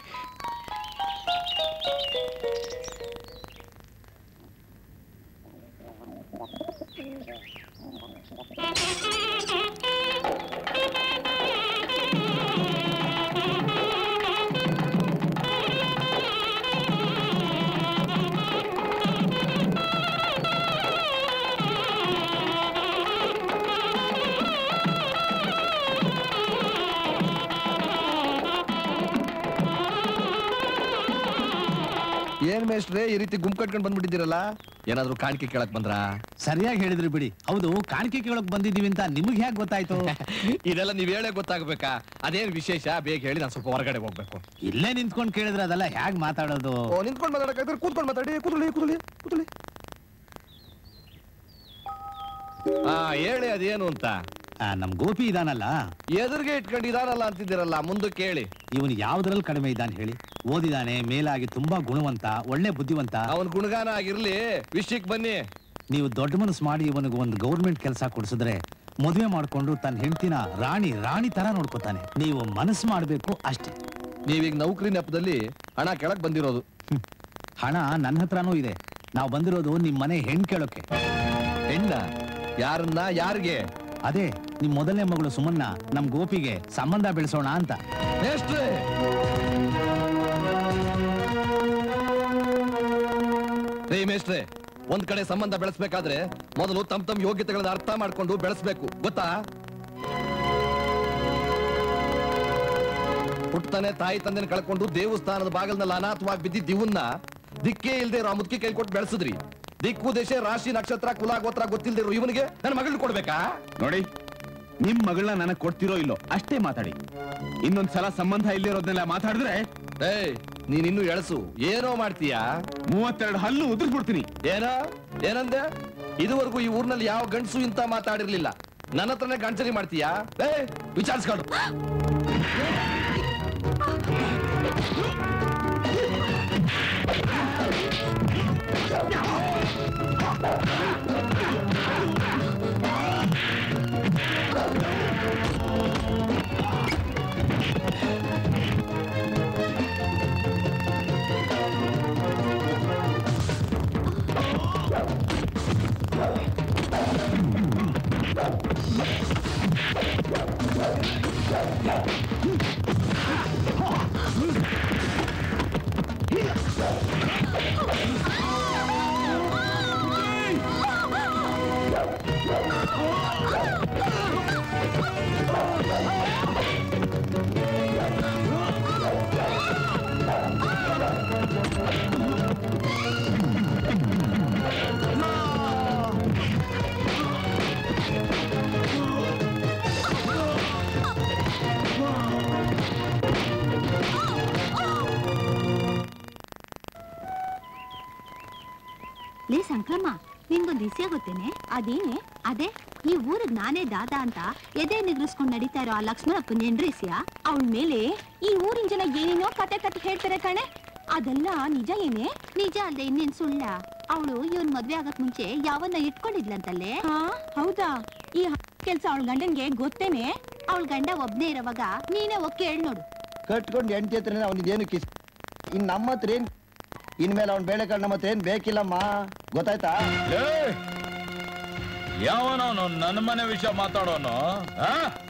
ಆ ಏನ್ ಮೇಷ್ಟ್ರೆ ಈ ರೀತಿ ಗುಂಪು ಕಟ್ಕೊಂಡ್ ಬಂದ್ಬಿಟ್ಟಿದ್ದೀರಲ್ಲ ಏನಾದ್ರೂ ಕಾಣಿಕೆ ಕೇಳಕ್ ಬಂದ್ರಾ ಸರಿಯಾಗಿ ಹೇಳಿದ್ರಿ ಬಿಡಿ ಹೌದು ಕಾಣಿಕೆ ಕೇಳಕ್ ಬಂದಿದೀವಿ ಅಂತ ನಿಮ್ಗೆ ಹೇಗೆ ಗೊತ್ತಾಯ್ತು ಇದೆಲ್ಲ ನೀವ್ ಹೇಳೇ ಗೊತ್ತಾಗ್ಬೇಕಾ ಅದೇನ್ ವಿಶೇಷ ಬೇಗ ಹೇಳಿ ನಾನು ಸ್ವಲ್ಪ ಹೊರಗಡೆ ಹೋಗ್ಬೇಕು ಇಲ್ಲೇ ನಿಂತ್ಕೊಂಡು ಕೇಳಿದ್ರೆ ಅದೆಲ್ಲ ಹೇಗ್ ಮಾತಾಡೋದು ಓ ನಿಂತ್ಕೊಂಡು ಮಾತಾಡಕ್ಕಾದ್ರೆ ಕೂತ್ಕೊಂಡು ಮಾತಾಡಿ ಕೂತ್ಕೊಳ್ಳಿ ಕೂತ್ಕೊಳ್ಳಿ ಕೂತ್ಕೊಳ್ಳಿ ಹಾ ಹೇಳಿ ಅದೇನು ಅಂತ ಆ, ನಮ್ ಗೋಪಿ ಇದಾನಲ್ಲ ಎದುರಿಗೆ ಇಟ್ಕೊಂಡಿದಾನಲ್ಲ ಅಂತಿದ್ದೀರಲ್ಲ ಮುಂದಕ್ಕೆ ಹೇಳಿ ಇವನು ಯಾವ್ದ್ರಲ್ಲಿ ಕಡಿಮೆ ಇದ್ದಾನೆ ಹೇಳಿ ಓದಿದಾನೆ ಮೇಲಾಗಿ ತುಂಬಾ ಗುಣವಂತ ಒಳ್ಳೆ ಬುದ್ಧಿವಂತ ಅವನ್ ಗುಣಗಾನ ಆಗಿರ್ಲಿ ವಿಷಯಕ್ಕೆ ಬನ್ನಿ ನೀವು ದೊಡ್ಡ ಮನಸ್ಸು ಮಾಡಿ ಇವನಿಗೆ ಒಂದು ಗೌರ್ಮೆಂಟ್ ಕೆಲಸ ಕೊಡಿಸಿದ್ರೆ ಮದುವೆ ಮಾಡ್ಕೊಂಡು ತನ್ನ ಹೆಂಡತಿನ ರಾಣಿ ರಾಣಿ ತರ ನೋಡ್ಕೊತಾನೆ ನೀವು ಮನಸ್ಸು ಮಾಡ್ಬೇಕು ಅಷ್ಟೇ ನೀವೀಗ ನೌಕರಿ ನೆಪದಲ್ಲಿ ಹಣ ಕೆಳಕ್ ಬಂದಿರೋದು ಹ್ಮ್. ಹಣ ನನ್ನ ಹತ್ರನೂ ಇದೆ ನಾವು ಬಂದಿರೋದು ನಿಮ್ ಮನೆ ಹೆಣ್ ಕೇಳೋಕೆ ಹೆಣ್ಣ ಯಾರನ್ನ ಯಾರಿಗೆ ಅದೇ ನಿಮ್ ಮೊದಲನೇ ಮಗಳು ಸುಮನ್ನ ನಮ್ ಗೋಪಿಗೆ ಸಂಬಂಧ ಬೆಳೆಸೋಣ ಅಂತ ಮೇಷ್ಟ್ರೆ ರೇ ಮೇಷ್ಟ್ರೆ ಒಂದ್ ಕಡೆ ಸಂಬಂಧ ಬೆಳೆಸ್ಬೇಕಾದ್ರೆ ಮೊದಲು ತಮ್ ತಮ್ ಯೋಗ್ಯತೆಗಳನ್ನ ಅರ್ಥ ಮಾಡ್ಕೊಂಡು ಬೆಳೆಸ್ಬೇಕು ಗೊತ್ತಾ ಹುಟ್ಟತಾನೆ ತಾಯಿ ತಂದೆನ ಕಳ್ಕೊಂಡು ದೇವಸ್ಥಾನದ ಬಾಗಲ್ನಲ್ಲಿ ಅನಾಥವಾಗಿ ಬಿದ್ದಿದ್ದ ಇವನ್ನ ದಿಕ್ಕೇ ಇಲ್ದೆ ಇರೋ ಆ ಮುದುಕಿ ಕೈ ಕೊಟ್ಟು ಬೆಳೆಸಿದ್ರಿ ದಿಕ್ಕು ದೇಶ ರಾಶಿ ನಕ್ಷತ್ರ ಕುಲ ಗೋತ್ರ ಗೊತ್ತಿಲ್ದೇ ಇರೋ ಇವನಿಗೆ ನನ್ನ ಮಗಳನ್ನ ಕೊಡ್ಬೇಕಾ ನೋಡಿ ನಿಮ್ ಮಗಳನ್ನ ನನಗ್ ಕೊಡ್ತಿರೋ ಇಲ್ಲೋ ಅಷ್ಟೇ ಮಾತಾಡಿ ಇನ್ನೊಂದ್ಸಲ ಸಂಬಂಧ ಇಲ್ಲಿರೋದನ್ನೆಲ್ಲ ಮಾತಾಡಿದ್ರೆ ಏಯ್ ನೀನ್ ಇನ್ನು ಎಳಸು ಏನೋ ಮಾಡ್ತೀಯಾ ಮೂವತ್ತೆರಡು ಹಲ್ಲು ಉದುರ್ಬಿಡ್ತೀನಿ ಏನ ಏನಂದೆ ಇದುವರೆಗೂ ಈ ಊರ್ನಲ್ಲಿ ಯಾವ ಗಂಡಸು ಇಂತ ಮಾತಾಡಿರ್ಲಿಲ್ಲ ನನ್ನ ಹತ್ರನೇ ಗಂಟರಿ ಮಾಡ್ತೀಯಾ ಏ ವಿಚಾರಿಸ್ಕೊಂಡು ಲೇ ಸಂಕ್ರಮ ನಿನ್ಗೊಂದು ವಿಷಯ ಗೊತ್ತೇನೆ ಅದೇನೆ ಅದೇ ಈ ಊರಿಗ್ ನಾನೇ ದಾದ ಅಂತ ಎದೆ ನಿಗ್ರಿಸ್ಕೊಂಡ್ ನಡೀತಾ ಇರೋ ಆ ಲಕ್ಷ್ಮಣಪ್ಪನ ಹೆಂಡ್ರಿಸ್ಯ ಅವಳ ಮೇಲೆ ಈ ಊರಿನ ಜನ ಏನೇನೋ ಕತೆ ಕತೆ ಹೇಳ್ತಾರೆ ಕಣೆ ಅದೆಲ್ಲ ನಿಜ ಏನೇ ನಿಜ ಅಲ್ಲದೆ ಇನ್ನೇನ್ ಸುಳ್ಳ ಅವಳು ಇವನ್ ಮದ್ವೆ ಆಗಕ್ ಮುಂಚೆ ಯಾವನ್ನ ಇಟ್ಕೊಂಡಿದ್ಲಂತಲ್ಲೇ ಹಾ ಹೌದಾ ಈ ಕೆಲ್ಸ ಅವಳ ಗಂಡನ್ಗೆ ಗೊತ್ತೇನೆ ಅವಳ ಗಂಡ ಒಬ್ನೇ ಇರೋವಾಗ ನೀನೇ ಒಕ್ಕೆ ಹೇಳ್ ನೋಡು ಕಟ್ಕೊಂಡು ಹೆಂಡತಿ ಹತ್ರನೇ ಅವನಿದೇನು ಕಿಸ್ ಇನ್ ನಮ್ಮ ಹತ್ರ ಏನ್ ಇನ್ಮೇಲೆ ಅವ್ನ ಬೇಳೆಕಾಳು ನಮ್ಮ ಹತ್ರ ಏನ್ ಬೇಕಿಲ್ಲಮ್ಮ ಗೊತ್ತಾಯ್ತಾ ಯಾವನವನು ನನ್ನ ಮನೆ ವಿಷಯ ಮಾತಾಡೋನು ಆ?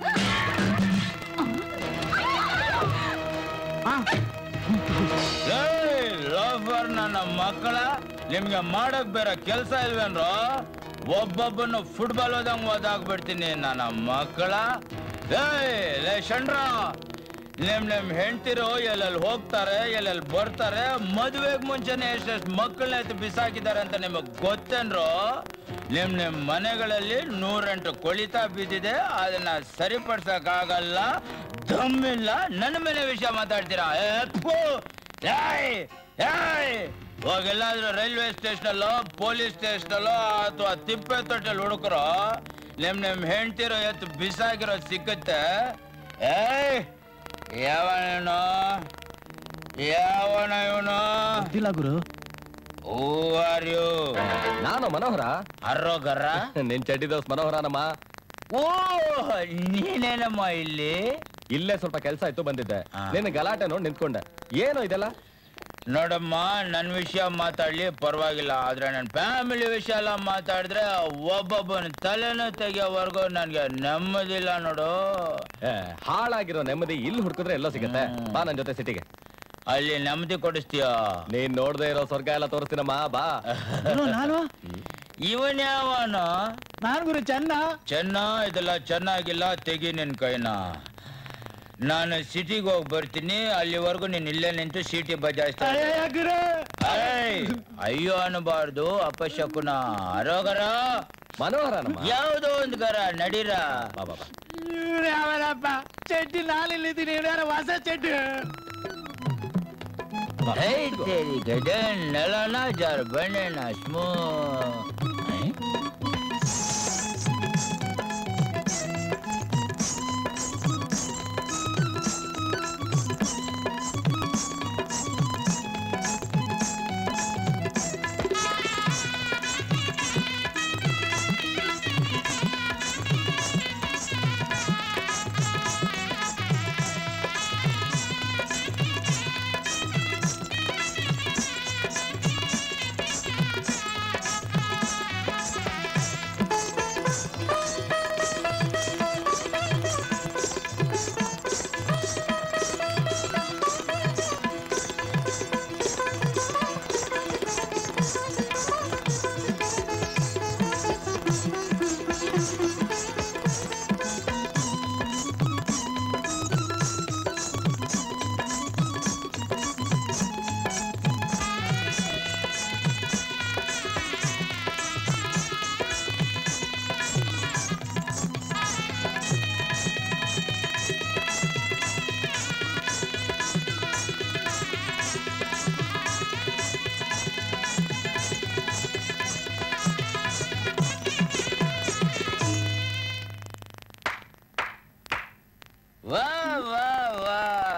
ಏಯ್, ಲೋಫರ್ ನನ್ನ ಮಕ್ಕಳ ನಿಮ್ಗೆ ಮಾಡಕ್ ಬೇರೆ ಕೆಲ್ಸ ಇಲ್ವೇನ್ರೋ ಒಬ್ಬೊಬ್ಬನು ಫುಟ್ಬಾಲ್ ಓದಂಗ್ ಓದಾಕ್ಬಿಡ್ತೀನಿ ನನ್ನ ಮಕ್ಕಳ ಏಯ್ ಲೇ ಶಂಡ್ರ ನಿಮ್ ನಿಮ್ ಹೆಂಡ್ತಿರು ಎಲ್ಲೆಲ್ಲಿ ಹೋಗ್ತಾರೆ ಎಲ್ಲೆಲ್ಲಿ ಬರ್ತಾರೆ ಮದುವೆಗ್ ಮುಂಚೆನೆ ಎಷ್ಟೆಷ್ಟು ಮಕ್ಕಳನ್ನ ಎತ್ತು ಬಿಸಾಕಿದ್ದಾರೆ ಅಂತ ನಿಮಗ್ ಗೊತ್ತೇನ್ರೋ ನಿಮ್ ನಿಮ್ ಮನೆಗಳಲ್ಲಿ ನೂರೆಂಟು ಕೊಳಿತ ಬಿದ್ದಿದೆ ಅದನ್ನ ಸರಿಪಡ್ಸಕ್ ಆಗಲ್ಲ ದಮ್ಮಿಲ್ಲ ನನ್ನ ಮೇಲೆ ವಿಷಯ ಮಾತಾಡ್ತೀರಾ ಏ, ಥು! ಏಯ್! ಏಯ್! ಹೋಗೆಲ್ಲಾದ್ರೂ ರೈಲ್ವೆ ಸ್ಟೇಷನ್ ಅಲ್ಲೋ ಪೊಲೀಸ್ ಸ್ಟೇಷನ್ ಅಲ್ಲೋ ಅಥವಾ ತಿಪ್ಪೆ ತೊಟ್ಟೆಲ್ ಹುಡುಕರೋ ನಿಮ್ ನಿಮ್ ಹೆಂಡ್ತಿರೋ ಎತ್ತು ಬಿಸಾಕಿರೋ ಸಿಕ್ಕತ್ತೆ ಏಯ್ ಯಾವನು ಯಾವನ ಇವನು ಗೊತ್ತಿಲ್ಲ ಗುರು ಹೂ ಆರ್ ಯು ನಾನು ಮನೋಹರ ಅರೋಗರ ನಿನ್ ಚಡ್ಡಿ ದೋಸ್ ಮನೋಹರನಮ್ಮ ಓ ನೀನೇನಮ್ಮ ಇಲ್ಲಿ ಇಲ್ಲೇ ಸ್ವಲ್ಪ ಕೆಲಸ ಇತ್ತು ಬಂದಿದ್ದೆ ಹಾ. ನಿನ್ನ ಗಲಾಟೆ ನೋಡಿ ನಿಂತ್ಕೊಂಡೆ ಏನು ಇದೆಲ್ಲ ನೋಡಮ್ಮ ನನ್ನ ವಿಷಯ ಮಾತಾಡ್ಲಿ ಪರವಾಗಿಲ್ಲ ಆದ್ರೆ ನನ್ನ ಫ್ಯಾಮಿಲಿ ವಿಷಯ ಎಲ್ಲ ಮಾತಾಡಿದ್ರೆ ಒಬ್ಬೊಬ್ಬನ ತಲೆನೂ ತೆಗಿಯೋವರೆಗೂ ನನ್ಗೆ ನೆಮ್ಮದಿಲ್ಲ ನೋಡು ಏ, ಹಾಳಾಗಿರೋ ನೆಮ್ಮದಿ ಇಲ್ಲಿ ಹುಡುಕಿದ್ರೆ ಎಲ್ಲೋ ಸಿಗತ್ತೆ ಹ್ಮ್. ಬಾ ನನ್ ಜೊತೆ ಸಿಟಿಗೆ ಅಲ್ಲಿ ನೆಮ್ಮದಿ ಕೊಡಿಸ್ತೀಯ ನೀನ್ ನೋಡ್ದೆ ಇರೋ ಸ್ವರ್ಗ ಎಲ್ಲ ತೋರಿಸ್ತೀನಮ್ಮ ಬಾ ನಾನು ಇವನ್ ಯಾವನು ನಾನ್ ಗುರು ಚೆನ್ನ ಚೆನ್ನ ಇದೆಲ್ಲ ಚೆನ್ನಾಗಿಲ್ಲ ತೆಗಿ ನಿನ್ ಕೈನ ನಾನು ಸಿಟಿಗೆ ಹೋಗಿ ಬರ್ತೀನಿ ಅಲ್ಲಿವರೆಗೂ ನೀನ್ ಇಲ್ಲೇ ನಿಂತು ಸೀಟಿ ಬಜಾಯಿಸ್ತಾ ಇರು. ಏಯ್, ಅಯ್ಯೋ ಅನ್ನಬಾರ್ದು ಅಪಶಕುನ ಅರೋಗರ ಮನೋಹರ ಯಾವ್ದೋ ಒಂದು ಗರ ನಡೀರ ಯಾವನಪ್ಪ ಚಡ್ಡಿ ನಾನಿಲ್ಲಿದ್ದೀನಿ ಇವ್ರು ಹೊಸ ಚಡ್ಡಿ ಏಯ್ ತೇರಿ ಗಡನ್ ನೆಲನ ಜಾರ್ ಬಣ್ಣನ ಸ್ಮೂ ವಾ ವಾ ವಾ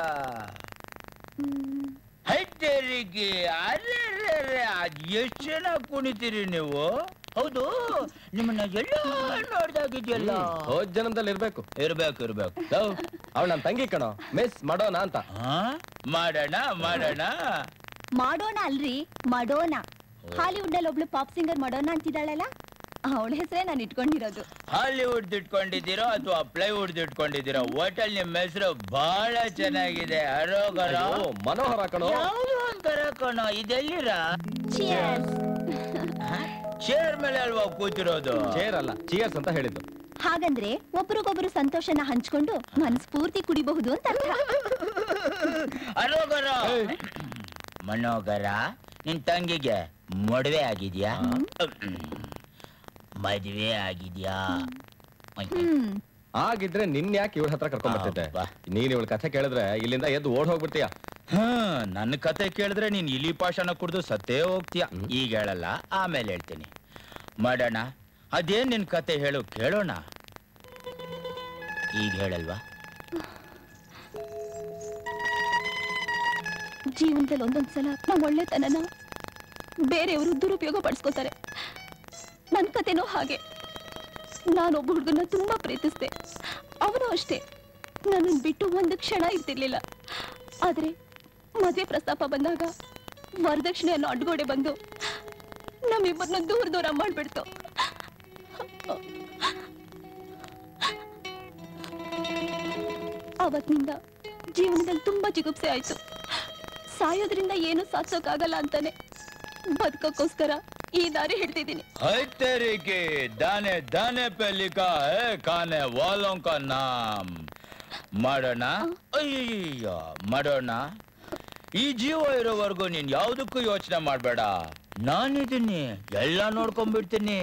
ಹೈಟೇರಿಗೆ ಅರೆ ಅದ್ ಎಷ್ಟು ಚೆನ್ನಾಗಿ ಕುಣಿತೀರಿ ನೀವು ಹೌದು ನಿಮ್ಮನ್ನ ಎಲ್ಲ ನೋಡ್ದಾಗಿದ್ಯಲ್ಲ ಹೋದ್ ಜನ್ಮದಲ್ಲಿ ಇರ್ಬೇಕು ಇರ್ಬೇಕು ಇರ್ಬೇಕು ಅವಳು ನನ್ನ ತಂಗಿ ಕಣೋ ಮಿಸ್ ಮಾಡೋಣ ಅಂತ ಹಾ ಮಾಡೋಣ ಮಾಡೋಣ ಮಾಡೋಣ ಅಲ್ರಿ ಮಡೋಣ ಹಾಲಿವುಡ್ ಅಲ್ಲಿ ಒಬ್ಳು ಪಾಪ್ ಸಿಂಗರ್ ಮಡೋಣ ಅಂತಿದ್ದಾಳಲ್ಲ ಅವಳ ಹೆಸರೇ ನಾನು ಇಟ್ಕೊಂಡಿರೋದು ಹಾಲಿವುಡ್ ಇಟ್ಕೊಂಡಿದ್ದೀರೋ ಅಥವಾ ಪ್ಲೈವುಡ್ ಇಟ್ಕೊಂಡಿದ್ದೀರೋ ಹೋಟೆಲ್ ನಿಮ್ಮ ಹೆಸರು ಬಹಳ ಚೆನ್ನಾಗಿದೆ ಅರೋಗರ ಅಯ್ಯೋ, ಮನೋಹರ ಕಣೋ ಯಾವ್ದು ಒಂಥರ ಕಣೋ ಇದೆಲ್ಲಿರ ಚೇರ್ ಮೇಲೆ ಅಲ್ವಾ ಕೂತಿರೋದು ಚೇರ್ ಅಲ್ಲ ಚಿಯರ್ಸ್ ಅಂತ ಹೇಳಿದ್ದು ಹಾಗಂದ್ರೆ ಒಬ್ರಿಗೊಬ್ರು ಸಂತೋಷನ ಹಂಚ್ಕೊಂಡು ಮನಸ್ಫೂರ್ತಿ ಕುಡಿಬಹುದು ಅಂತ ಅರ್ಥ ಅರೋಗರ ಮನೋಗರ ನಿನ್ ತಂಗಿಗೆ ಮದುವೆ ಆಗಿದ್ಯಾ ಮದುವೆ ಆಗಿದ್ಯಾ ಹ್ಮ್ ಆಗಿದ್ರೆ ನಿನ್ ಯಾಕೆ ಇವಳ ಹತ್ರ ಕರ್ಕೊಂಡ್ ಬರ್ತಿದ್ದೆ ನೀನ್ ಇವಳ ಕಥೆ ಕೇಳಿದ್ರೆ ಇಲ್ಲಿಂದ ಎದ್ದು ಓಡ್ ಹೋಗ್ಬಿಡ್ತೀಯ ಹ್ಮ್ ನನ್ನ ಕತೆ ಕೇಳಿದ್ರೆ ನೀನ್ ಇಲಿ ಪಾಷಾಣ ಕುಡ್ದು ಸತ್ತೇ ಹೋಗ್ತೀಯ ಈಗ ಹೇಳಲ್ಲ ಆಮೇಲೆ ಹೇಳ್ತೀನಿ ಮಾಡೋಣ ಅದೇನ್ ನಿನ್ ಕತೆ ಹೇಳು ಕೇಳೋಣ ಈಗ ಹೇಳಲ್ವಾ ಜೀವನದಲ್ಲಿ ಒಂದೊಂದ್ಸಲ ನಾವು ಒಳ್ಳೆತನನ ಬೇರೆಯವರು ದುರುಪಯೋಗ ಪಡಿಸ್ಕೋತಾರೆ ನನ್ನ ಕತೆನೂ ಹಾಗೆ ನಾನೊಬ್ಬ ಹುಡುಗನ ತುಂಬಾ ಪ್ರೀತಿಸ್ದೆ ಅವನು ಅಷ್ಟೇ ನನ್ನನ್ನು ಬಿಟ್ಟು ಒಂದು ಕ್ಷಣ ಇರ್ತಿರ್ಲಿಲ್ಲ ಆದ್ರೆ ಮದುವೆ ಪ್ರಸ್ತಾಪ ಬಂದಾಗ ವರದಕ್ಷಿಣೆ ಅನ್ನೋ ಅಡ್ಗೋಡೆ ಬಂದು ನಮ್ಮಿಬ್ಬರನ್ನ ದೂರ ದೂರ ಮಾಡ್ಬಿಡ್ತು ಅವತ್ತಿನಿಂದ ಜೀವನದಲ್ಲಿ ತುಂಬಾ ಜಿಗುಪ್ಸೆ ಆಯ್ತು ಸಾಯೋದ್ರಿಂದ ಏನು ಸಾಧಿಸೋಕ್ಕಾಗಲ್ಲ ಅಂತಾನೆ ಬದುಕೋಕ್ಕೋಸ್ಕರ ಈ ದಾರಿ ಹಿಡ್ತಿದ್ದೀನಿ ಹೈತೇರಿಕೆ ದಾನೆ ದಾನೆ ಪೆ ಲಿಖಾ ಹೈ ಕಾನೆ ವಾಲೋಂ ಕಾ ನಾಮ್ ಮಾಡೋಣ ಅಯ್ಯಯ್ಯೋ ಮಾಡೋಣ ಈ ಜೀವ ಇರೋವರೆಗೂ ನೀನ್ ಯಾವ್ದಕ್ಕೂ ಯೋಚನೆ ಮಾಡ್ಬೇಡ ನಾನಿದ್ದೀನಿ ಎಲ್ಲ ನೋಡ್ಕೊಂಡ್ಬಿಡ್ತೀನಿ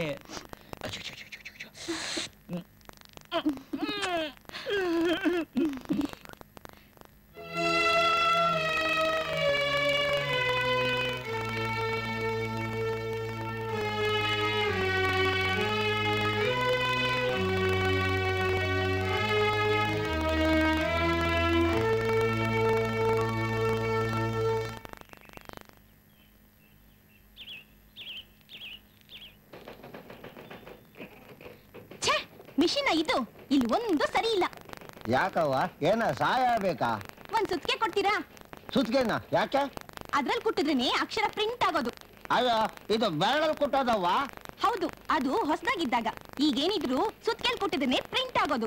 ಛೇ ಮಿಷಿನ ಇದು ಇಲ್ಲಿ ಒಂದು ಸರಿ ಇಲ್ಲ ಯಾಕವ್ವ ಏನ ಸಹಾಯ ಬೇಕಾ ಒಂದ್ ಸುತ್ತಿಗೆ ಕೊಡ್ತೀರಾ ಸುತ್ಗೆನ ಯಾಕೆ ಅದ್ರಲ್ಲಿ ಕುಟ್ಟಿದ್ರೇನೆ ಅಕ್ಷರ ಪ್ರಿಂಟ್ ಆಗೋದು ಅಯ್ಯೋ ಇದು ಬೆರಳಲ್ಲಿ ಕುಟ್ಟೋದವ್ವ ಹೌದು ಅದು ಹೊಸದಾಗಿದ್ದಾಗ ಈಗೇನಿದ್ರು ಸುತ್ತಿಗೆಲ್ ಕುಟ್ಟಿದ್ರೇನೆ ಪ್ರಿಂಟ್ ಆಗೋದು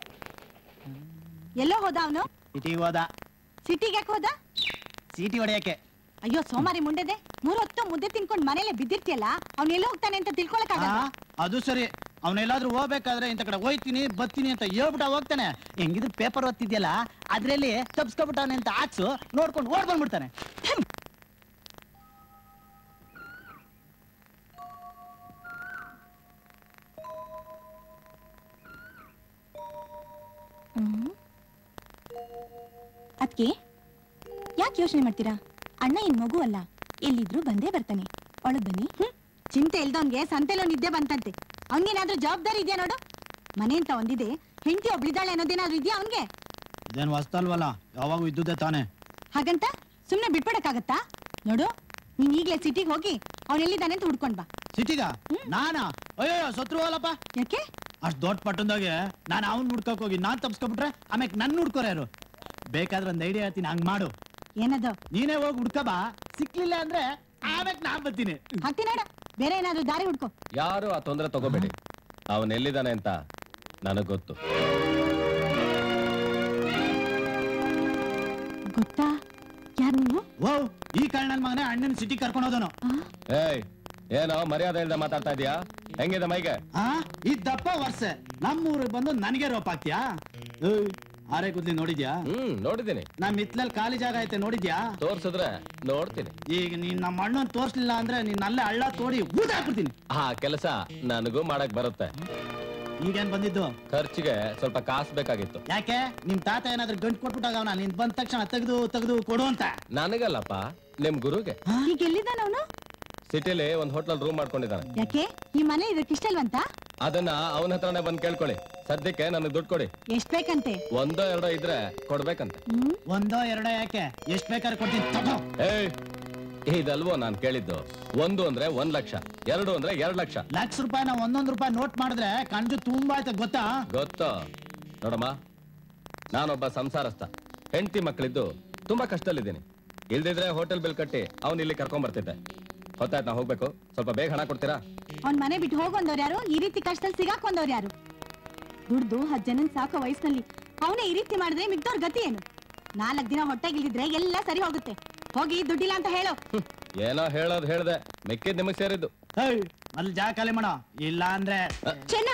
ಎಲ್ಲೋ ಹೋದ ಅವನು ಸಿಟಿಗೆ ಹೋದ ಸಿಟಿಗೆ ಯಾಕೆ ಹೋದ ಸೀಟಿ ಹೊಡೆಯಕ್ಕೆ ಅಯ್ಯೋ ಸೋಮಾರಿ ಮುಂಡೆದೆ ಮೂರೊತ್ತು ಮುದ್ದೆ ತಿನ್ಕೊಂಡ್ ಮನೇಲೆ ಬಿದ್ದಿರ್ತಿಯಲ್ಲ ಅವ್ನ್ ಎಲ್ಲೋ ಹೋಗ್ತಾನೆ ಅಂತ ತಿಳ್ಕೊಳಕ್ಕಾಗಲ್ಲ ಅದು ಸರಿ ಅವನೆಲ್ಲಾದ್ರೂ ಹೋಗ್ಬೇಕಾದ್ರೆ ಇಂಥ ಕಡೆ ಹೋಯ್ತೀನಿ ಬರ್ತೀನಿ ಅಂತ ಹೇಳ್ಬಿಟ್ಟ ಹೋಗ್ತಾನೆ ಹೆಂಗಿದ್ರು ಪೇಪರ್ ಓದ್ತಿದ್ಯಲ್ಲ ಅದ್ರಲ್ಲಿ ತಪ್ಸ್ಕೊಬಿಟ್ಟವನೆ ಅಂತ ಹಾಕ್ಸು ನೋಡ್ಕೊಂಡು ಓಡ್ ಬಂದ್ಬಿಡ್ತಾನೆ ಅದ್ಕೆ ಯಾಕೆ ಯೋಚನೆ ಮಾಡ್ತೀರಾ ಅಣ್ಣ ಏನ್ ಮಗು ಅಲ್ಲ ಎಲ್ಲಿದ್ರು ಬಂದೇ ಬರ್ತಾನೆ ಒಳಗ್ ಬನ್ನಿ ಹ್ಮ್. ಚಿಂತೆ ಇಲ್ದವನ್ಗೆ ಸಂತೆಲೋ ನಿದ್ದೆ ಬಂತಂತೆ ಅವನಿಗೇನಾದ್ರೂ ಜವಾಬ್ದಾರಿ ಇದೆಯಾ ನೋಡು ಮನೆ ಅಂತ ಒಂದಿದೆ ಹೆಂಡತಿ ಒಬ್ಳಿದ್ದಾಳೆ ಅನ್ನೋದೇನಾದ್ರೂ ಇದೆಯಾ ಅವನ್ಗೆ ಇದೇನು ಹೊಸ್ತಲ್ವಲ್ಲ ಯಾವಾಗೂ ಇದ್ದುದೇ ತಾನೆ ಹಾಗಂತ ಸುಮ್ನೆ ಬಿಟ್ಬಿಡಕ್ಕಾಗತ್ತಾ ನೋಡು ನೀನ್ ಈಗ್ಲೇ ಸಿಟಿಗೆ ಹೋಗಿ ಅವ್ನ್ ಎಲ್ಲಿದ್ದಾನೆ ಅಂತ ಹುಡ್ಕೊಂಡ್ ಬಾ ಸಿಟಿಗ ನಾನಾ ಅಯ್ಯೋ ಸತ್ರು ಅಲ್ಲಪ್ಪ ಯಾಕೆ ಅಷ್ಟ್ ದೊಡ್ಡ ಪಟ್ಟಣದಾಗೆ ನಾನು ಅವ್ನ್ ಹುಡ್ಕಕ್ ಹೋಗಿ ನಾನ್ ತಪ್ಸ್ಕೊಬಿಟ್ರೆ ಆಮೇಲೆ ನನ್ ಹುಡ್ಕೋರ ಯಾರು ಬೇಕಾದ್ರೆ ಒಂದ್ ಐಡಿಯಾ ಹೇಳ್ತೀನಿ ಹಂಗ್ ಮಾಡು ಏನದು ನೀನೇ ಹೋಗಿ ಹುಡ್ಕ ಬಾ ಸಿಕ್ಲಿಲ್ಲ ಅಂದ್ರೆ ಆಮೇಲೆ ನಾ ಬರ್ತೀನಿ ಹಾಕ್ತೀನಿ ನೋಡ ಬೇರೆ ಏನಾದ್ರೂ ದಾರಿ ಹುಡ್ಕೋ ಯಾರು ಆ ತೊಂದರೆ ತಗೋಬೇಡಿ ಅವನ್ ಎಲ್ಲಿದ್ದಾನೆ ಅಂತ ನನಗ್ ಗೊತ್ತು ಗೊತ್ತಾ ಯಾರ್ ನೀವು ಓ ಈ ಕಾರಣ ನನ್ ಮಗನೇ ಅಣ್ಣನ ಸಿಟಿ ಕರ್ಕೊಂಡು ಹೋದನು ಏಯ್ ಏನೋ ಮರ್ಯಾದೆ ಇಲ್ದೆ ಮಾತಾಡ್ತಾ ಇದೀಯಾ ಹೆಂಗಿದೆ ಮೈಗೆ ಆ ಇದ್ದಪ್ಪ ವರ್ಷ ನಮ್ಮೂರಿಗೆ ಬಂದು ನನಗೆ ರೋಪ್ ಹಾಕ್ತೀಯಾ ಏಯ್, ಆರೆ ಕುದ್ಲಿ ನೋಡಿದ್ಯಾ ಹ್ಮ್ ನೋಡಿದ್ದೀನಿ ನಮ್ ಮಿತ್ಲಲ್ಲಿ ಖಾಲಿ ಜಾಗ ಐತೆ ನೋಡಿದ್ಯಾ ತೋರ್ಸಿದ್ರೆ ನೋಡ್ತೀನಿ ಈಗ ನೀನ್ ನಮ್ಮ ಅಣ್ಣನ್ ತೋರ್ಸ್ಲಿಲ್ಲ ಅಂದ್ರೆ ನೀನ್ ಅಲ್ಲೇ ಹಳ್ಳ ತೋಡಿ ಊಟ ಹಾಕ್ಬಿಡ್ತೀನಿ ಆ ಕೆಲಸ ನನಗೂ ಮಾಡಕ್ ಬರುತ್ತೆ ಈಗೇನ್ ಬಂದಿದ್ದು ಖರ್ಚಿಗೆ ಸ್ವಲ್ಪ ಕಾಸು ಬೇಕಾಗಿತ್ತು ಯಾಕೆ ನಿಮ್ ತಾತ ಏನಾದ್ರೂ ಗಂಟು ಕೊಟ್ಬಿಟ್ಟಾಗ ಅವನ ನೀನ್ ಬಂದ ತಕ್ಷಣ ತೆಗೆದು ತೆಗೆದು ಕೊಡು ಅಂತ ನನಗಲ್ಲಪ್ಪ ನಿಮ್ ಗುರುಗೆ ಈಗ ಎಲ್ಲಿದ್ದಾನ ಅವನು ಸಿಟಿಲಿ ಒಂದ್ ಹೋಟ್ಲಲ್ಲಿ ರೂಮ್ ಮಾಡ್ಕೊಂಡಿದ್ದಾನೆ ಯಾಕೆ ಈ ಮನೆ ಇದಕ್ಕೆ ಇಷ್ಟ ಇಲ್ವಂತ ಅದನ್ನ ಅವನ ಹತ್ರನೇ ಬಂದ್ ಕೇಳ್ಕೊಳ್ಳಿ ಸದ್ಯಕ್ಕೆ ನನಗೆ ದುಡ್ಡು ಕೊಡಿ ಎಷ್ಟ್ ಬೇಕಂತೆ ಒಂದೋ ಎರಡೋ ಇದ್ರೆ ಕೊಡ್ಬೇಕಂತೆ ಹ್ಮ್ ಒಂದೋ ಎರಡೋ ಯಾಕೆ ಎಷ್ಟ್ ಬೇಕಾದ್ರೆ ಕೊಡ್ತೀನಿ ತಗೋ ಏಯ್ ಇದಲ್ವೋ ನಾನ್ ಕೇಳಿದ್ದು ಒಂದು ಅಂದ್ರೆ ಒಂದ್ ಲಕ್ಷ ಎರಡು ಅಂದ್ರೆ ಎರಡ್ ಲಕ್ಷ ಲಕ್ಷ ರೂಪಾಯಿನ ಒಂದೊಂದ್ ರೂಪಾಯಿ ನೋಟ್ ಮಾಡಿದ್ರೆ ಕಣ್ಜು ತುಂಬಾ ಆಯ್ತು ಗೊತ್ತಾ ಗೊತ್ತೋ ನೋಡಮ್ಮ ನಾನೊಬ್ಬ ಸಂಸಾರಸ್ಥ ಹೆಂಡತಿ ಮಕ್ಕಳಿದ್ದು ತುಂಬಾ ಕಷ್ಟದಲ್ಲಿದ್ದೀನಿ ಇಲ್ದಿದ್ರೆ ಹೋಟೆಲ್ ಬಿಲ್ ಕಟ್ಟಿ ಅವ್ನ್ ಇಲ್ಲಿ ಕರ್ಕೊಂಡ್ ಬರ್ತಿದ್ದೆ ಹೊತ್ತಾಯ್ತು ನಾ ಹೋಗ್ಬೇಕು ಸ್ವಲ್ಪ ಬೇಗ ಹಣ ಕೊಡ್ತೀರಾ ಅವ್ನ್ ಮನೆ ಬಿಟ್ಟು ಹೋಗೊಂದವ್ರು ಯಾರು ಈ ರೀತಿ ಕಷ್ಟದಲ್ಲಿ ಸಿಗಾಕೊಂಡವ್ರು ಯಾರು ದುಡ್ದು ಹತ್ತು ಜನನ್ ಸಾಕೋ ವಯಸ್ಸಿನಲ್ಲಿ ಅವನೇ ಈ ರೀತಿ ಮಾಡಿದ್ರೆ ಮಿಗ್ದವ್ರ ಗತಿ ಏನು ನಾಲ್ಕು ದಿನ ಹೊಟ್ಟೆಗಿಲ್ದಿದ್ರೆ ಎಲ್ಲ ಸರಿ ಹೋಗುತ್ತೆ ಹೋಗಿ ದುಡ್ಡಿಲ್ಲ ಅಂತ ಹೇಳು ಏನೋ ಹೇಳೋದ್ ಹೇಳ್ದೆ ಮಿಕ್ಕಿದ್ ನಿಮಗ್ ಸೇರಿದ್ದು ಹೇಯ್ ಅಲ್ಲಿ ಜಾಗ ಖಾಲಿ ಮಾಡೋ ಇಲ್ಲ ಅಂದ್ರೆ ಚೆನ್ನ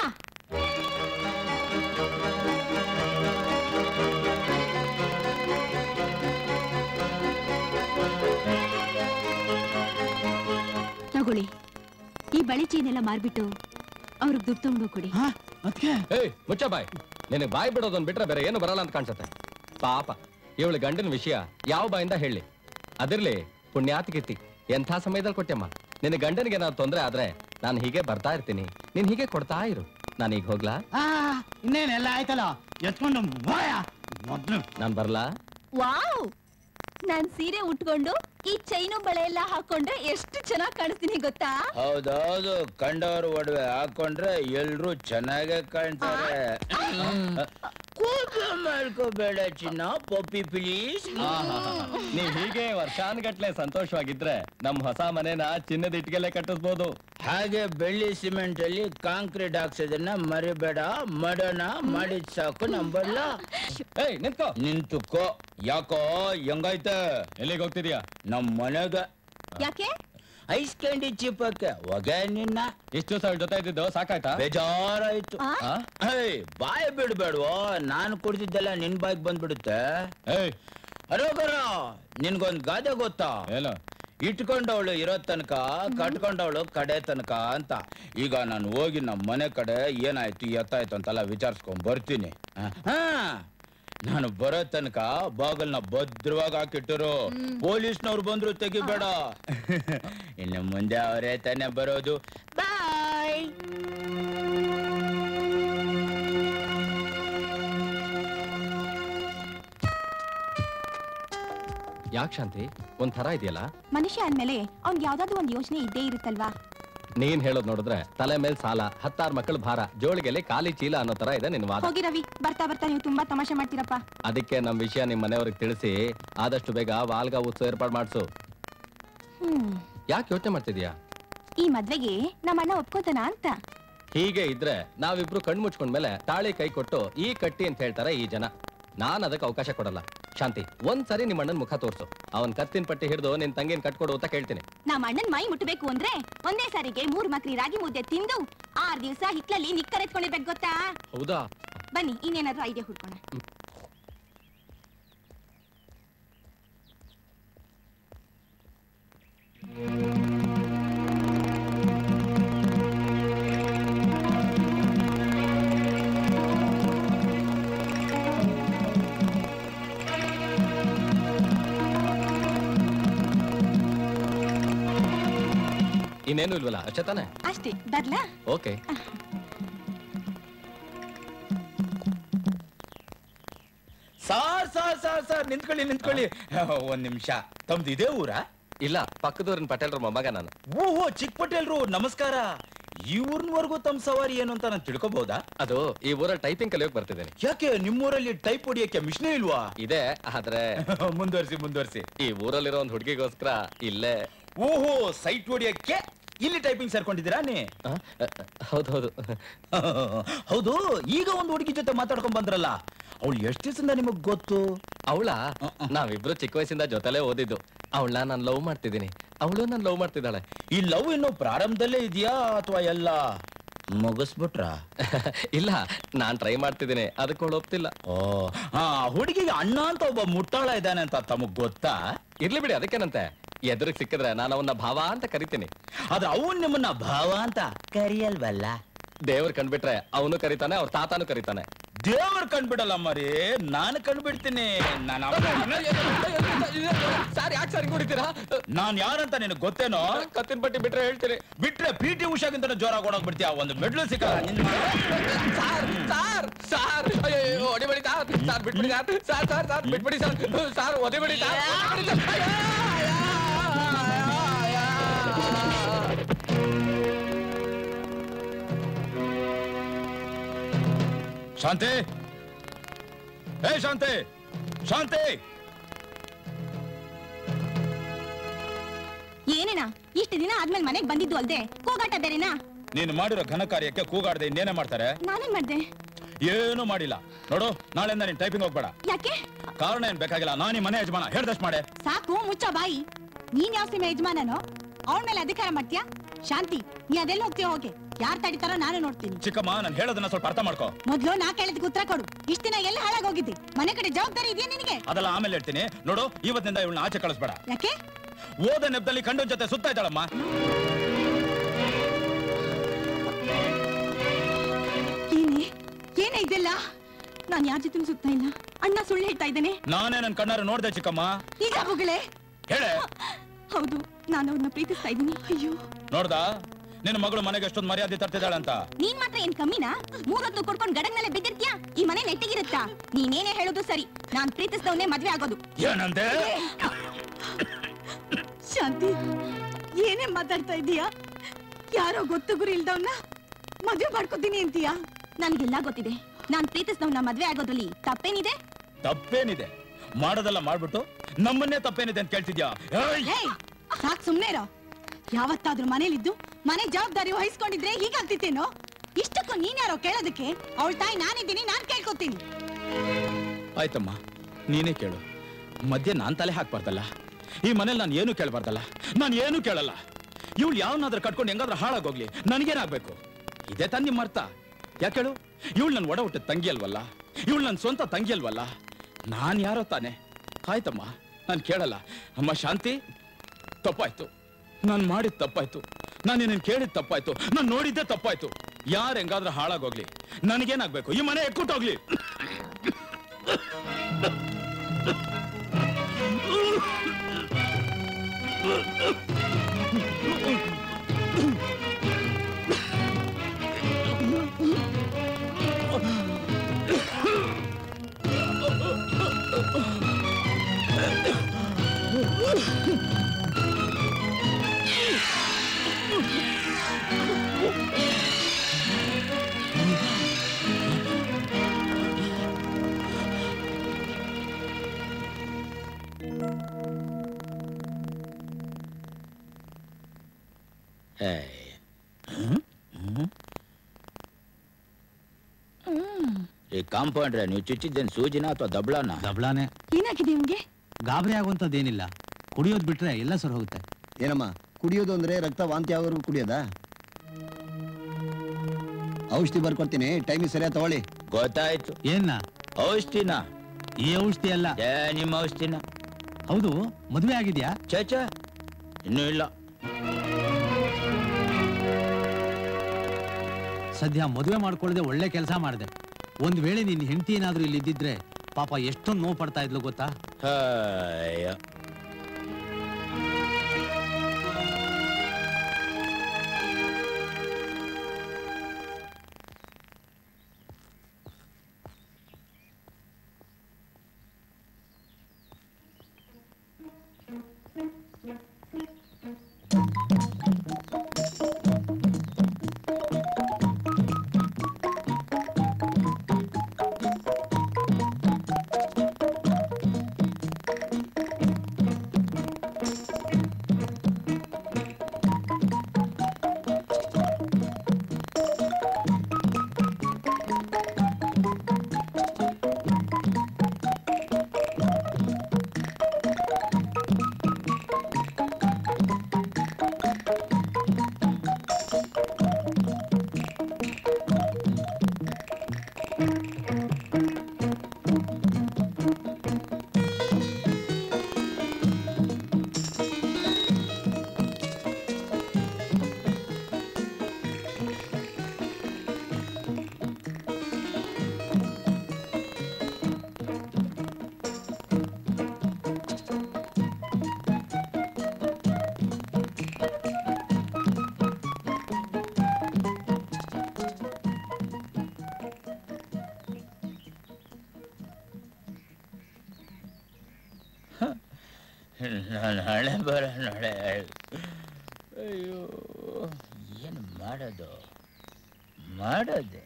ತಗೊಳ್ಳಿ ಈ ಬಳೆ ಚೀನೆಲ್ಲ ಮಾರ್ಬಿಟ್ಟು ಅವ್ರಿಗೆ ದುಡ್ಡು ತಗೊಂಡು ಕೊಡಿ ಹಾ ಅದ್ಕೆ ಏಯ್ ಮುಚ್ಚ ಬಾಯ್ ನಿನಗೆ ಬಾಯ್ ಬಿಡೋದನ್ ಬಿಟ್ರೆ ಬೇರೆ ಏನು ಬರಲ್ಲ ಅಂತ ಕಾಣಿಸುತ್ತೆ ಪಾಪ ಇವಳು ಗಂಡನ ವಿಷಯ ಯಾವ ಬಾಯಿಂದ ಹೇಳಿ ಅದಿರ್ಲಿ ಪುಣ್ಯಾತ್ಗಿತ್ತಿ ಎಂಥ ಸಮಯದಲ್ಲಿ ಕೊಟ್ಟೆಮ್ಮ ನಿನ್ನ ಗಂಡನಿಗೆ ಏನಾದ್ರು ತೊಂದ್ರೆ ಆದ್ರೆ ನಾನು ಹೀಗೆ ಬರ್ತಾ ಇರ್ತೀನಿ ನೀನ್ ಹೀಗೆ ಕೊಡ್ತಾ ಇರು ನಾನು ಈಗ ಹೋಗ್ಲಾ ಆ ಇನ್ನೇನೆಲ್ಲ ಆಯ್ತಲ್ಲ ಎತ್ಕೊಂಡು ಹೋಯ ಮೊದ್ಲು ನಾನ್ ಬರ್ಲಾ ವಾವ್ ನಾನ್ ಸೀರೆ ಉಟ್ಕೊಂಡು ಈ ಚೈನು ಬಳೆ ಎಲ್ಲ ಹಾಕೊಂಡ್ರೆ ಎಷ್ಟು ಚೆನ್ನಾಗಿ ಕಾಣಿಸ್ತೀನಿ ಗೊತ್ತಾ ಹೌದೌದು ಕಂಡವರು ಒಡವೆ ಹಾಕೊಂಡ್ರೆ ಎಲ್ರು ಚೆನ್ನಾಗೆ ಕಾಣ್ತಾರೆ ಕೋಪ ಮಾಡ್ಕೋಬೇಡ ಚಿನ್ನ ಪಪ್ಪಿ ಪ್ಲೀಸ್ ನೀವ್ ಹೀಗೆ ವರ್ಷಾನ್ಗಟ್ಲೆ ಸಂತೋಷವಾಗಿದ್ರೆ ನಮ್ ಹೊಸ ಮನೆನ ಚಿನ್ನದ ಇಟ್ಗೆಲೆ ಕಟ್ಟಿಸ್ಬೋದು ಹಾಗೆ ಬೆಳ್ಳಿ ಸಿಮೆಂಟ್ ಅಲ್ಲಿ ಕಾಂಕ್ರೀಟ್ ಹಾಕ್ಸೋದನ್ನ ಮರಿಬೇಡ ಮಡನ ಮಾಡಿದ್ ಸಾಕು ನಂಬಲ್ಲ ಏಯ್ ನಿಂತ್ಕೋ ನಿಂತುಕೋ ಯಾಕೋ ಹೆಂಗೈತೆ ಎಲ್ಲಿಗೆ ಹೋಗ್ತಿದ್ಯಾ ನಮ್ ಮನೆಗ ಯಾಕೆ ಐಸ್ ಕ್ಯಾಂಡಿ ಚಿಪ್ಪಕ್ಕೆ ಹೊಗೆ ನಿನ್ನ ಇಷ್ಟು ದಿವಸ ಜೊತೆ ಇದ್ದಿದ್ದು ಸಾಕಾಯ್ತಾ ಬೇಜಾರಾಯ್ತು ಆ? ಆ? ಏಯ್ ಬಾಯ್ ಬಿಡ್ಬೇಡ್ವೋ ನಾನು ಕುಡ್ದಿದ್ದೆಲ್ಲ ನಿನ್ ಬಾಯ್ಗೆ ಬಂದ್ಬಿಡುತ್ತೆ ಏಯ್ ಅರೋಗರ ನಿನ್ಗೊಂದ್ ಗಾದೆ ಗೊತ್ತಾ ಏನು ಇಟ್ಕೊಂಡವಳು ಇರೋ ತನಕ ಕಟ್ಕೊಂಡವಳು ಕಡೆ ತನಕ ಅಂತ ಈಗ ನಾನು ಹೋಗಿ ನಮ್ಮ ಮನೆ ಕಡೆ ಏನಾಯ್ತು ಎತ್ತಾಯ್ತು ಅಂತೆಲ್ಲ ವಿಚಾರಿಸ್ಕೊಂಡ್ ಬರ್ತೀನಿ ಹಾ ನಾನು ಬರೋ ತನಕ ಬಾಗಲ್ನ ಭದ್ರವಾಗಿ ಹಾಕಿಟ್ಟರು ಪೊಲೀಸ್ನವ್ರು ಬಂದ್ರು ತೆಗಿಬೇಡ ಇನ್ನು ಮುಂದೆ ಅವರೇ ತಾನೇ ಬರೋದು ಬಾಯ್ ಯಾಕೆ ಶಾಂತಿ ಒಂದ್ ಥರ ಇದೆಯಲ್ಲ ಮನುಷ್ಯ ಅಂದ್ಮೇಲೆ ಅವ್ನ್ಗೆ ಯಾವ್ದಾದ್ರು ಒಂದ್ ಯೋಚನೆ ಇದ್ದೇ ಇರುತ್ತಲ್ವಾ ನೀನ್ ಹೇಳೋದ್ ನೋಡಿದ್ರೆ ತಲೆ ಮೇಲ್ ಸಾಲ ಹತ್ತಾರು ಮಕ್ಕಳ ಭಾರ ಜೋಳಿಗೆಲೆ ಖಾಲಿ ಚೀಲ ಅನ್ನೋ ತರ ಇದೆ ನಿನ್ ವಾದ ಹೋಗಿ ರವಿ ಬರ್ತಾ ಬರ್ತಾ ನೀವು ತುಂಬಾ ತಮಾಷೆ ಮಾಡ್ತೀರಪ್ಪ ಅದಕ್ಕೆ ನಮ್ ವಿಷಯ ನಿಮ್ ಮನೆಯವ್ರಿಗೆ ತಿಳಿಸಿ ಆದಷ್ಟು ಬೇಗ ವಾಲ್ಗ ಉತ್ಸವ ಏರ್ಪಾಡು ಮಾಡ್ಸು ಹ್ಮ್ ಯಾಕೆ ಯೋಚನೆ ಮಾಡ್ತಿದ್ಯಾ ಈ ಮದ್ವೆಗೆ ನಮ್ಮ ಅಣ್ಣ ಒಪ್ಕೋತಾನ ಅಂತ ಹೀಗೆ ಇದ್ರೆ ನಾವಿಬ್ರು ಕಣ್ ಮುಚ್ಕೊಂಡ್ಮೇಲೆ ತಾಳಿ ಕೈ ಕೊಟ್ಟು ಈ ಕಟ್ಟಿ ಅಂತ ಹೇಳ್ತಾರೆ ಈ ಜನ ನಾನ್ ಅದಕ್ಕೆ ಅವಕಾಶ ಕೊಡಲ್ಲ ಶಾಂತಿ ಒಂದ್ ಸರಿ ನಿಮ್ಮ ಅಣ್ಣನ್ ಮುಖ ತೋರ್ಸು ಅವನ್ ಕತ್ತಿನ ಪಟ್ಟಿ ಹಿಡಿದು ನಿನ್ ತಂಗಿನ ಕಟ್ಕೊಡು ಅಂತ ಕೇಳ್ತೀನಿ ನಮ್ಮ ಅಣ್ಣನ್ ಮೈ ಮುಟ್ಟಬೇಕು ಅಂದ್ರೆ ಒಂದೇ ಸಾರಿಗೆ ಮೂರ್ ಮಕ್ರಿ ರಾಗಿ ಮುದ್ದೆ ತಿಂದು ಆರ್ ದಿವಸ ಹಿತ್ಲಲ್ಲಿ ನಿಕ್ಕರೆತ್ಕೊಂಡಿರ್ಬೇಕು ಗೊತ್ತಾ ಹೌದಾ ಬನ್ನಿ ಇನ್ನೇನಾದ್ರೂ ಐಡಿಯಾ ಹುಡ್ಕೋಣ ಇನ್ನೇನು ಇಲ್ವಲ್ಲ ಅಷ್ಟೇ ತಾನೆ ಅಷ್ಟೇ ಬರ್ಲಾ okay sir sir sir sir ನಿಂತ್ಕೊಳ್ಳಿ ನಿಂತ್ಕೊಳ್ಳಿ ಒಂದ್ ನಿಮಿಷ ತಮ್ದು ಇದೇ ಊರಾ ಇಲ್ಲ ಪಕ್ಕದೂರಿನ ಪಟೇಲ್ರ ಮೊಮ್ಮಗ ನಾನು ಓಹೋ ಚಿಕ್ಕ ಪಟೇಲ್ರು ನಮಸ್ಕಾರ ಈ ಊರ್ನವರೆಗೂ ತಮ್ಮ ಸವಾರಿ ಏನು ಅಂತ ನಾನು ತಿಳ್ಕೊಬಹುದಾ ಅದು ಈ ಊರಲ್ಲಿ ಟೈಪಿಂಗ್ ಕಲಿಯೋಕ್ ಬರ್ತಿದ್ದೇನೆ ಯಾಕೆ ನಿಮ್ಮೂರಲ್ಲಿ ಟೈಪ್ ಹೊಡಿಯಕ್ಕೆ ಮಿಷನೇ ಇಲ್ವಾ ಇದೆ ಆದ್ರೆ ಮುಂದುವರಿಸಿ ಮುಂದುವರಿಸಿ ಈ ಊರಲ್ಲಿರೋ ಒಂದ್ ಹುಡುಗಿಗೋಸ್ಕರ ಇಲ್ಲೇ ಓಹೋ ಸೈಟ್ ಹೊಡಿಯಕ್ಕೆ ಇಲ್ಲಿ ಟೈಪಿಂಗ್ ಸೇರ್ಕೊಂಡಿದ್ದೀರಾ ನೀ ಹೌದೌದು ಹೌದು ಈಗ ಒಂದು ಹುಡುಗಿ ಜೊತೆ ಮಾತಾಡ್ಕೊಂಡ್ ಬಂದ್ರಲ್ಲ ಅವಳು ಎಷ್ಟು ದಿವಸದಿಂದ ನಿಮಗ್ ಗೊತ್ತು ಅವಳ ನಾವಿಬ್ರು ಚಿಕ್ಕ ವಯಸ್ಸಿಂದ ಜೊತೆಲೇ ಓದಿದ್ದು ಅವಳ ನಾನು ಲವ್ ಮಾಡ್ತಿದ್ದೀನಿ ಅವಳು ನಾನು ಲವ್ ಮಾಡ್ತಿದ್ದಾಳೆ ಈ ಲವ್ ಇನ್ನು ಪ್ರಾರಂಭದಲ್ಲೇ ಇದೆಯಾ ಅಥವಾ ಎಲ್ಲ ಮುಗಿಸ್ಬಿಟ್ರ ಇಲ್ಲ ನಾನ್ ಟ್ರೈ ಮಾಡ್ತಿದ್ದೀನಿ ಅದಕ್ಕೆ ಅವಳು ಒಪ್ತಿಲ್ಲ ಓ ಆ ಹುಡುಗಿಗೆ ಅಣ್ಣ ಅಂತ ಒಬ್ಬ ಮುಟ್ಟಾಳ ಇದ್ದಾನೆ ಅಂತ ತಮಗ್ ಗೊತ್ತಾ ಇರ್ಲಿ ಬಿಡಿ ಅದಕ್ಕೇನಂತೆ ಎದುರಿಗೆ ಸಿಕ್ಕಿದ್ರೆ ನಾನು ಅವನ್ನ ಭಾವ ಅಂತ ಕರಿತೀನಿ ಆದ್ರೆ ಅವನ್ ನಿಮ್ಮನ್ನ ಭಾವ ಅಂತ ಕರಿಯಲ್ವಲ್ಲ ದೇವ್ರು ಕಂಡ್ಬಿಟ್ರೆ ಅವನು ಕರಿತಾನೆ ಅವ್ರ ತಾತಾನು ಕರಿತಾನೆ ದೇವ್ರ ಕಂಡ್ಬಿಡಲ್ಲ ಮರಿ ನಾನು ಕಂಡ್ಬಿಡ್ತೀನಿ ನಾನು ಸರ್ ಯಾಕೆ ಸರ್ ಹೊಡಿತೀರಾ ನಾನ್ ಯಾರಂತ ನಿನಗೆ ಗೊತ್ತೇನೋ ಕತ್ತಿನ ಪಟ್ಟಿ ಬಿಟ್ರೆ ಹೇಳ್ತೀನಿ ಬಿಟ್ರೆ ಪಿ ಟಿ ಉಷಾಗಿಂತ ಜೋರಾಗಿ ಓಡೋಗ್ ಬಿಡ್ತೀಯ ಒಂದು ಮೆಡ್ಲು ಸಿಕ್ಕ ಸಾರ್ ಸಾರ್ ಸಾರ್ ಅಯ್ಯೋ ಹೊಡಿಬೇಡಿ ಸಾರ್ ಸಾರ್ ಬಿಟ್ಬಿಡಿ ಸಾರ್ ಸಾರ್ ಸಾರ್ ಸಾರ್ ಬಿಟ್ಬಿಡಿ ಸಾರ್ ಸಾರ್ ಹೊಡಿಬೇಡಿ ಸಾರ್ ಹೊಡಿಬೇಡಿ ಸಾರ್. ಅಯ್ಯೋ, ಶಾಂತಿ ಹೇ ಶಾಂತಿ ಶಾಂತಿ ಏನೇನ ಇಷ್ಟು ದಿನ ಆದ್ಮೇಲೆ ಮನೆಗ್ ಬಂದಿದ್ದು ಅಲ್ದೆ ಕೂಗಾಟ ಬೇರೆನಾ ನೀನು ಮಾಡಿರೋ ಘನ ಕಾರ್ಯಕ್ಕೆ ಕೂಗಾಡದೆ ಇನ್ನೇನೇ ಮಾಡ್ತಾರೆ ನಾನೇನ್ ಮಾಡ್ದೆ ಏನು ಮಾಡಿಲ್ಲ ನೋಡು ನಾಳೆಯಿಂದ ನೀನ್ ಟೈಪಿಂಗ್ ಹೋಗ್ಬೇಡ ಯಾಕೆ ಕಾರಣ ಏನ್ ಬೇಕಾಗಿಲ್ಲ ನಾನು ಈ ಮನೆ ಯಜಮಾನ ಹೇಳ್ದಷ್ಟು ಮಾಡೆ ಸಾಕು ಮುಚ್ಚ ಬಾಯಿ ನೀನ್ ಯಾವ ಸೀಮೆ ಯಜಮಾನನೋ ಅವಳ ಮೇಲೆ ಅಧಿಕಾರ ಮಾಡ್ತೀಯಾ ಶಾಂತಿ ನೀ ಅದೆಲ್ಲ ಹೋಗ್ತೀಯ ಹೋಗಿ ಯಾರ್ ತಡಿತಾರೋ ನಾನು ನೋಡ್ತೀನಿ ಚಿಕ್ಕಮ್ಮ ನಾನು ಹೇಳೋದನ್ನ ಸ್ವಲ್ಪ ಅರ್ಥ ಮಾಡ್ಕೋ ಮೊದ್ಲು ನಾ ಕೇಳಿದ್ಕೆ ಉತ್ತರ ಕೊಡು ಇಷ್ಟ ದಿನ ಎಲ್ಲ ಹಾಳಾಗೋಗಿದ್ದಿ ಮನೆ ಕಡೆ ಜವಾಬ್ದಾರಿ ಇದೆಯಾ ನಿನಗೆ ಅದೆಲ್ಲ ಆಮೇಲೆ ಹೇಳ್ತೀನಿ ನೋಡು ಇವತ್ತಿನಿಂದ ಇವಳನ್ನ ಆಚೆ ಕಳಿಸ್ಬೇಡ ಯಾಕೆ ಓದ ನೆಪದಲ್ಲಿ ಕಂಡು ಜೊತೆ ಸುತ್ತಾ ಇದ್ದಾಳಮ್ಮ ಏನೇ ಏನೇ ಇದೆಲ್ಲ ನಾನ್ ಯಾರ ಜೊತೆ ಸುತ್ತಾ ಇಲ್ಲ ಅಣ್ಣ ಸುಳ್ಳು ಹೇಳ್ತಾ ಇದ್ದೇನೆ ನಾನೇ ನನ್ ಕಣ್ಣಾರೆ ನೋಡ್ದೆ ಚಿಕ್ಕಮ್ಮ ಈಗ ಬುಗಳೇ ಹೇಳೆ ಹೌದು ನಾನು ಅವ್ರನ್ನ ಪ್ರೀತಿಸ್ತಾ ಇದ್ದೀನಿ ಅಯ್ಯೋ ನೋಡ್ದಾ ನಿನ್ನ ಮಗಳು ಮನೆಗೆ ಎಷ್ಟೊಂದು ಮರ್ಯಾದೆ ತರ್ತಿದ್ದಾಳಂತ ನೀನ್ ಮಾತ್ರ ಏನ್ ಕಮ್ಮಿನಾ ಮೂರೊತ್ತು ಕೊಡ್ಕೊಂಡ್ ಗಡಗ್ನಲ್ಲೇ ಬಿದ್ದಿರ್ತ್ಯಾ ಈ ಮನೆ ನೆಟ್ಟಿಗಿರುತ್ತಾ ನೀನೇನೇ ಹೇಳೋದು ಸರಿ ನಾನ್ ಪ್ರೀತಿಸಿದವನೇ ಮದ್ವೆ ಆಗೋದು ಏನಂತೆ ಶಾಂತಿ ಏನೇ ಮಾತಾಡ್ತಾ ಇದೀಯಾ ಯಾರೋ ಗೊತ್ತು ಗುರಿ ಇಲ್ದವ್ನ ಮದ್ವೆ ಮಾಡ್ಕೋತೀನಿ ಅಂತೀಯಾ ನನ್ಗೆಲ್ಲ ಗೊತ್ತಿದೆ ನಾನ್ ಪ್ರೀತಿಸಿದವನ್ನ ಮದ್ವೆ ಆಗೋದ್ರಲ್ಲಿ ತಪ್ಪೇನಿದೆ ತಪ್ಪೇನಿದೆ ಮಾಡೋದೆಲ್ಲ ಮಾಡ್ಬಿಟ್ಟು ನಮ್ಮನ್ನೇ ತಪ್ಪೇನಿದೆ ಅಂತ ಕೇಳ್ತಿದ್ಯಾ ಏಯ್! ಏಯ್ ಸಾಕ್ ಸುಮ್ನೆ ಇರೋ ಯಾವತ್ತಾದ್ರೂ ಮನೇಲಿದ್ದು ಮನೆ ಜವಾಬ್ದಾರಿ ವಹಿಸ್ಕೊಂಡಿದ್ರೆ ಹೀಗಾಗ್ತಿತ್ತೇನೋ ಇಷ್ಟಕ್ಕೂ ನೀನ್ ಯಾರೋ ಕೇಳೋದಕ್ಕೆ ಅವಳ ತಾಯಿ ನಾನಿದ್ದೀನಿ ನಾನ್ ಕೇಳ್ಕೊತೀನಿ ಆಯ್ತಮ್ಮ ನೀನೇ ಕೇಳು ಮಧ್ಯೆ ನಾನ್ ತಲೆ ಹಾಕ್ಬಾರ್ದಲ್ಲ ಈ ಮನೇಲಿ ನಾನು ಏನು ಕೇಳಬಾರ್ದಲ್ಲ ನಾನು ಏನು ಕೇಳಲ್ಲ ಇವಳು ಯಾವನಾದ್ರೂ ಕಟ್ಕೊಂಡು ಹೆಂಗಾದ್ರೂ ಹಾಳಾಗೋಗ್ಲಿ ನನಗೇನಾಗ್ಬೇಕು ಇದೇ ತಾನ್ ನಿಮ್ಮ ಅರ್ಥ ಯಾಕೇಳು ಇವಳು ನನ್ನ ಒಡ ಹುಟ್ಟಿದ ತಂಗಿ ಅಲ್ವಲ್ಲ ಇವಳು ನನ್ನ ಸ್ವಂತ ತಂಗಿ ಅಲ್ವಲ್ಲ ನಾನ್ ಯಾರೋ ತಾನೆ ಆಯ್ತಮ್ಮ ನಾನು ಕೇಳಲ್ಲ ಅಮ್ಮ ಶಾಂತಿ ತಪ್ಪಾಯ್ತು ನಾನು ಮಾಡಿದ ತಪ್ಪಾಯ್ತು ನಾನು ನಿನ್ನ ಕೇಳಿದ ತಪ್ಪಾಯ್ತು ನಾನು ನೋಡಿದ್ದೆ ತಪ್ಪಾಯ್ತು ಯಾರು ಹೆಂಗಾದ್ರೂ ಹಾಳಾಗೋಗ್ಲಿ ನನಗೇನಾಗ್ಬೇಕು ಈ ಮನೆ ಎಕ್ಕುಟ್ಟೋಗ್ಲಿ ಈ ಕಾಂಪೌಂಡ್ರೆ ನೀವು ಚುಚ್ಚಿದ್ದೇನು ಸೂಜಿನ ಅಥವಾ ದಬ್ಳನ ದಬ್ಳಾನೆ ಏನಾಗಿದೆ ಇವ್ನಿಗೆ ಗಾಬರಿ ಆಗುವಂಥದ್ದೇನಿಲ್ಲ ಕುಡಿಯೋದು ಬಿಟ್ರೆ ಎಲ್ಲ ಸರ್ ಹೋಗುತ್ತೆ ಏನಮ್ಮ ಕುಡಿಯೋದು ಅಂದ್ರೆ ರಕ್ತ ವಾಂತಿ ಆಗೋವರೆಗೂ ಕುಡಿಯೋದಾ ಔಷಧಿ ಬರ್ಕೊಡ್ತೀನಿ ಟೈಮಿಗೆ ಸರಿಯಾಗಿ ತಗೊಳ್ಳಿ ಗೊತ್ತಾಯ್ತು ಏನ್ನ ಔಷಧಿನ ಈ ಔಷಧಿ ಅಲ್ಲ ಏ ನಿಮ್ಮ ಔಷಧಿನ ಹೌದು ಮದುವೆ ಆಗಿದ್ಯಾ ಚೇಚ ಇನ್ನೂ ಇಲ್ಲ ಸದ್ಯ ಮದುವೆ ಮಾಡ್ಕೊಳ್ಳದೆ ಒಳ್ಳೆ ಕೆಲಸ ಮಾಡಿದೆ ಒಂದ್ ವೇಳೆ ನಿನ್ ಹೆಂಡತಿ ಏನಾದ್ರೂ ಇಲ್ಲಿ ಇದ್ದಿದ್ರೆ ಪಾಪ ಎಷ್ಟೊಂದು ನೋವು ಪಡ್ತಾ ಇದ್ಲು ಗೊತ್ತಾ ಹಾಯ ನಾಳೆ ಬರ ನಾಳೆ ಅಯ್ಯೋ ಏನು ಮಾಡೋದು ಮಾಡೋದೆ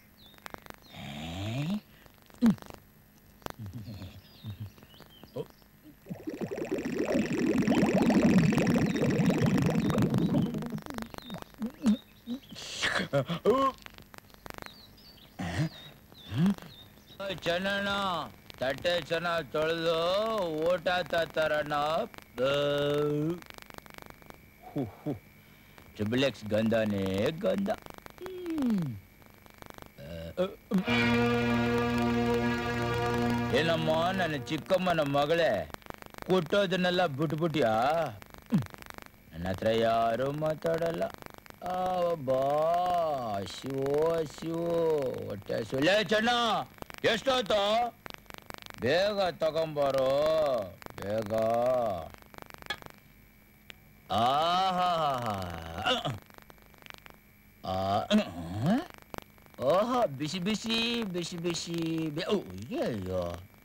ಚೆನ್ನಣ್ಣ ತಟ್ಟೆ ಚೆನ್ನಾಗಿ ತೊಳೆದು ಊಟ ತತ್ತಾರಣ್ಣ ಟ್ರಿಬಲ್ ಗಂಧನೇ ಗಂಧ ಏನಮ್ಮ ನನ್ನ ಚಿಕ್ಕಮ್ಮನ ಮಗಳೇ ಕುಟ್ಟೋದನ್ನೆಲ್ಲ ಬಿಟ್ಬಿಟ್ಯಾ ನನ್ನ ಹತ್ರ ಯಾರು ಮಾತಾಡಲ್ಲ ಆ, ಬಾ ಶಿವೋ ಶಿವೋ ಹೊಟ್ಟೆ ಸುಳ್ಳೆ ಚೆನ್ನ ಎಷ್ಟೊತ್ತು ಬೇಗ ತಗೊಂಬಾರೋ ಬೇಗ ಆಹಾ ಆ ಓಹೋ ಬಿಸಿ ಬಿಸಿ ಬಿಸಿ ಬಿಸಿ ಬೆ- ಓ, ಅಯ್ಯಯ್ಯೋ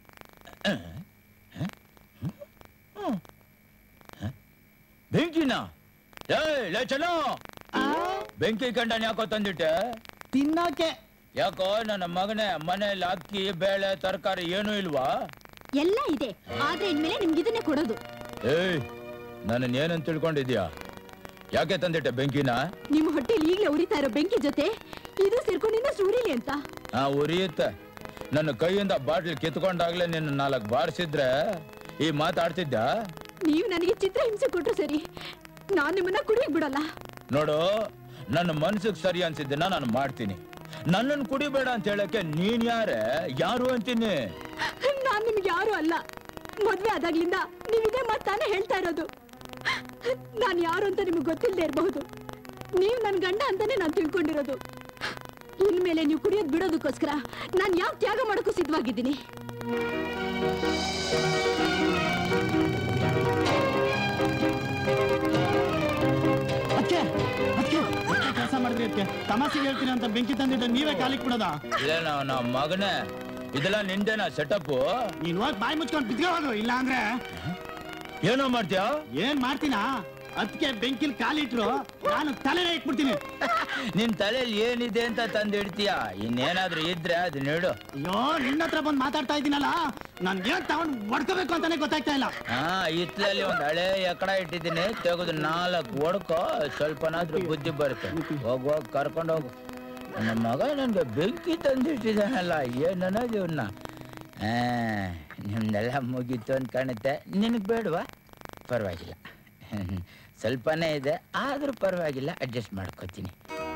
ಬೆಂಕಿನ ಏ ಲೇ ಚೆನ್ನ ಬೆಂಕಿ ಕಂಡನ್ ಯಾಕೋ ತಂದಿಟ್ಟೆ ತಿನ್ನೋಕೆ ಯಾಕೋ ನನ್ನ ಮಗನೇ ಮನೇಲಿ ಅಕ್ಕಿ ಬೇಳೆ ತರಕಾರಿ ಏನೂ ಇಲ್ವಾ ಎಲ್ಲ ಇದೆ ಆದ್ರೆ ಇನ್ಮೇಲೆ ನಿಮ್ಗೆ ಇದನ್ನೇ ಕೊಡೋದು ಏಯ್ ನನ್ನ ಏನಂತ ತಿಳ್ಕೊಂಡಿದ್ಯಾ ಯಾಕೆ ತಂದಿಟ್ಟೆ ಬೆಂಕಿನ ನಿಮ್ಮ ಹೊಟ್ಟೆಲಿ ಈಗಲೇ ಉರಿತಾ ಇರೋ ಬೆಂಕಿ ಜೊತೆ ಇದು ಸೇರ್ಕೊಂಡಿಂದ ಸೂರಿಲಿ ಅಂತ ಆ ಉರಿಯುತ್ತೆ ನನ್ನ ಕೈಯಿಂದ ಬಾಟ್ಲ್ ಕಿತ್ಕೊಂಡಾಗ್ಲೇ ನಿನ್ನ ನಾಲ್ಕು ಬಾರಿಸಿದ್ರೆ ಈ ಮಾತಾಡ್ತಿದ್ದ ನೀವು ನನಗೆ ಚಿತ್ರ ಹಿಂಸೆ ಕೊಟ್ರು ಸರಿ ನಾನ್ ನಿಮ್ಮನ್ನ ಕುಡಿಯಕ್ ಬಿಡಲ್ಲ ನೋಡು ನನ್ನ ಮನ್ಸಿಗೆ ಸರಿ ಅನ್ಸಿದ್ದನ್ನ ನಾನು ಮಾಡ್ತೀನಿ ನನ್ನನ್ನು ಕುಡಿಬೇಡ ಅಂತ ಹೇಳಕ್ಕೆ ನೀನ್ ಯಾರೇ ಯಾರು ಅಂತೀನಿ ನಾನ್ ನಿಮ್ಗೆ ಯಾರು ಅಲ್ಲ ಮದ್ವೆ ಆದಾಗ್ಲಿಂದ ನೀವ್ ಇದೇ ಮಾತ್ ತಾನೇ ಹೇಳ್ತಾ ಇರೋದು ನಾನ್ ಯಾರು ಅಂತ ನಿಮ್ಗೆ ಗೊತ್ತಿಲ್ಲದೆ ಇರಬಹುದು ನೀವ್ ನನ್ ಗಂಡ ಅಂತಾನೆ ನಾನ್ ತಿಳ್ಕೊಂಡಿರೋದು ಇನ್ಮೇಲೆ ನೀವು ಕುಡಿಯೋದ್ ಬಿಡೋದಕ್ಕೋಸ್ಕರ ನಾನ್ ಯಾವ ತ್ಯಾಗ ಮಾಡೋಕ್ಕೂ ಸಿದ್ಧವಾಗಿದ್ದೀನಿ ಅದಕ್ಕೆ ಅದಕ್ಕೆ ಕೆಲಸ ಮಾಡಿದ್ರಿ ಅದಕ್ಕೆ ತಮಾಷೆಗೆ ಹೇಳ್ತೀನಿ ಅಂತ ಬೆಂಕಿ ತಂದಿಟ್ಟು ನೀವೇ ಕಾಲಿಗೆ ಬಿಡೋದ ಇದೇ ನಮ್ಮ ಮಗನೇ ಇದೆಲ್ಲ ನಿಂದೇನಾ ಸೆಟಪ್ ನೀನ್ ಹೋಗಿ ಬಾಯಿ ಮುಚ್ಕೊಂಡು ಬಿದ್ಕೋದು ಇಲ್ಲ ಅಂದ್ರೆ ಏನೋ ಮಾಡ್ತೀಯ ಏನ್ ಮಾಡ್ತೀನಾ ಅದಕ್ಕೆ ಬೆಂಕಿಲ್ ಕಾಲಿಟ್ರು ನಾನು ತಲೆನೇ ಇಟ್ಬಿಡ್ತೀನಿ ನಿನ್ ತಲೆಯಲ್ಲಿ ಏನಿದೆ ಅಂತ ತಂದಿಡ್ತೀಯ ಇನ್ನೇನಾದ್ರೂ ಇದ್ರೆ ಅದನ್ನ ಇಡು ಅಯ್ಯೋ ನಿನ್ನ ಹತ್ರ ಬಂದು ಮಾತಾಡ್ತಾ ಇದ್ದೀನಲ್ಲ ನನ್ ಏನ್ ತಗೊಂಡ್ ಹೊಡ್ಕೋಬೇಕು ಅಂತಾನೆ ಗೊತ್ತಾಗ್ತಾ ಇಲ್ಲ ಹಾ ಇತ್ಲಲ್ಲಿ ಒಂದ್ ಹಳೆ ಎಕಡ ಇಟ್ಟಿದ್ದೀನಿ ತೆಗೆದು ನಾಲ್ಕು ಹೊಡ್ಕೋ ಸ್ವಲ್ಪನಾದ್ರೂ ಬುದ್ಧಿ ಬರುತ್ತೆ ಹೋಗ್ ಹೋಗ್ ಕರ್ಕೊಂಡು ಹೋಗು ನನ್ನ ಮಗ ನನಗೆ ಬೆಂಕಿ ತಂದಿಟ್ಟಿದ್ದಾನಲ್ಲ ಏನನ್ನೋದು ಇವನ್ನ ನಿಮ್ದೆಲ್ಲ ಮುಗೀತು ಅಂತ ಕಾಣುತ್ತೆ ನಿನಗೆ ಬೇಡವಾ ಪರವಾಗಿಲ್ಲ ಸ್ವಲ್ಪನೇ ಇದೆ ಆದರೂ ಪರವಾಗಿಲ್ಲ ಅಡ್ಜಸ್ಟ್ ಮಾಡ್ಕೋತೀನಿ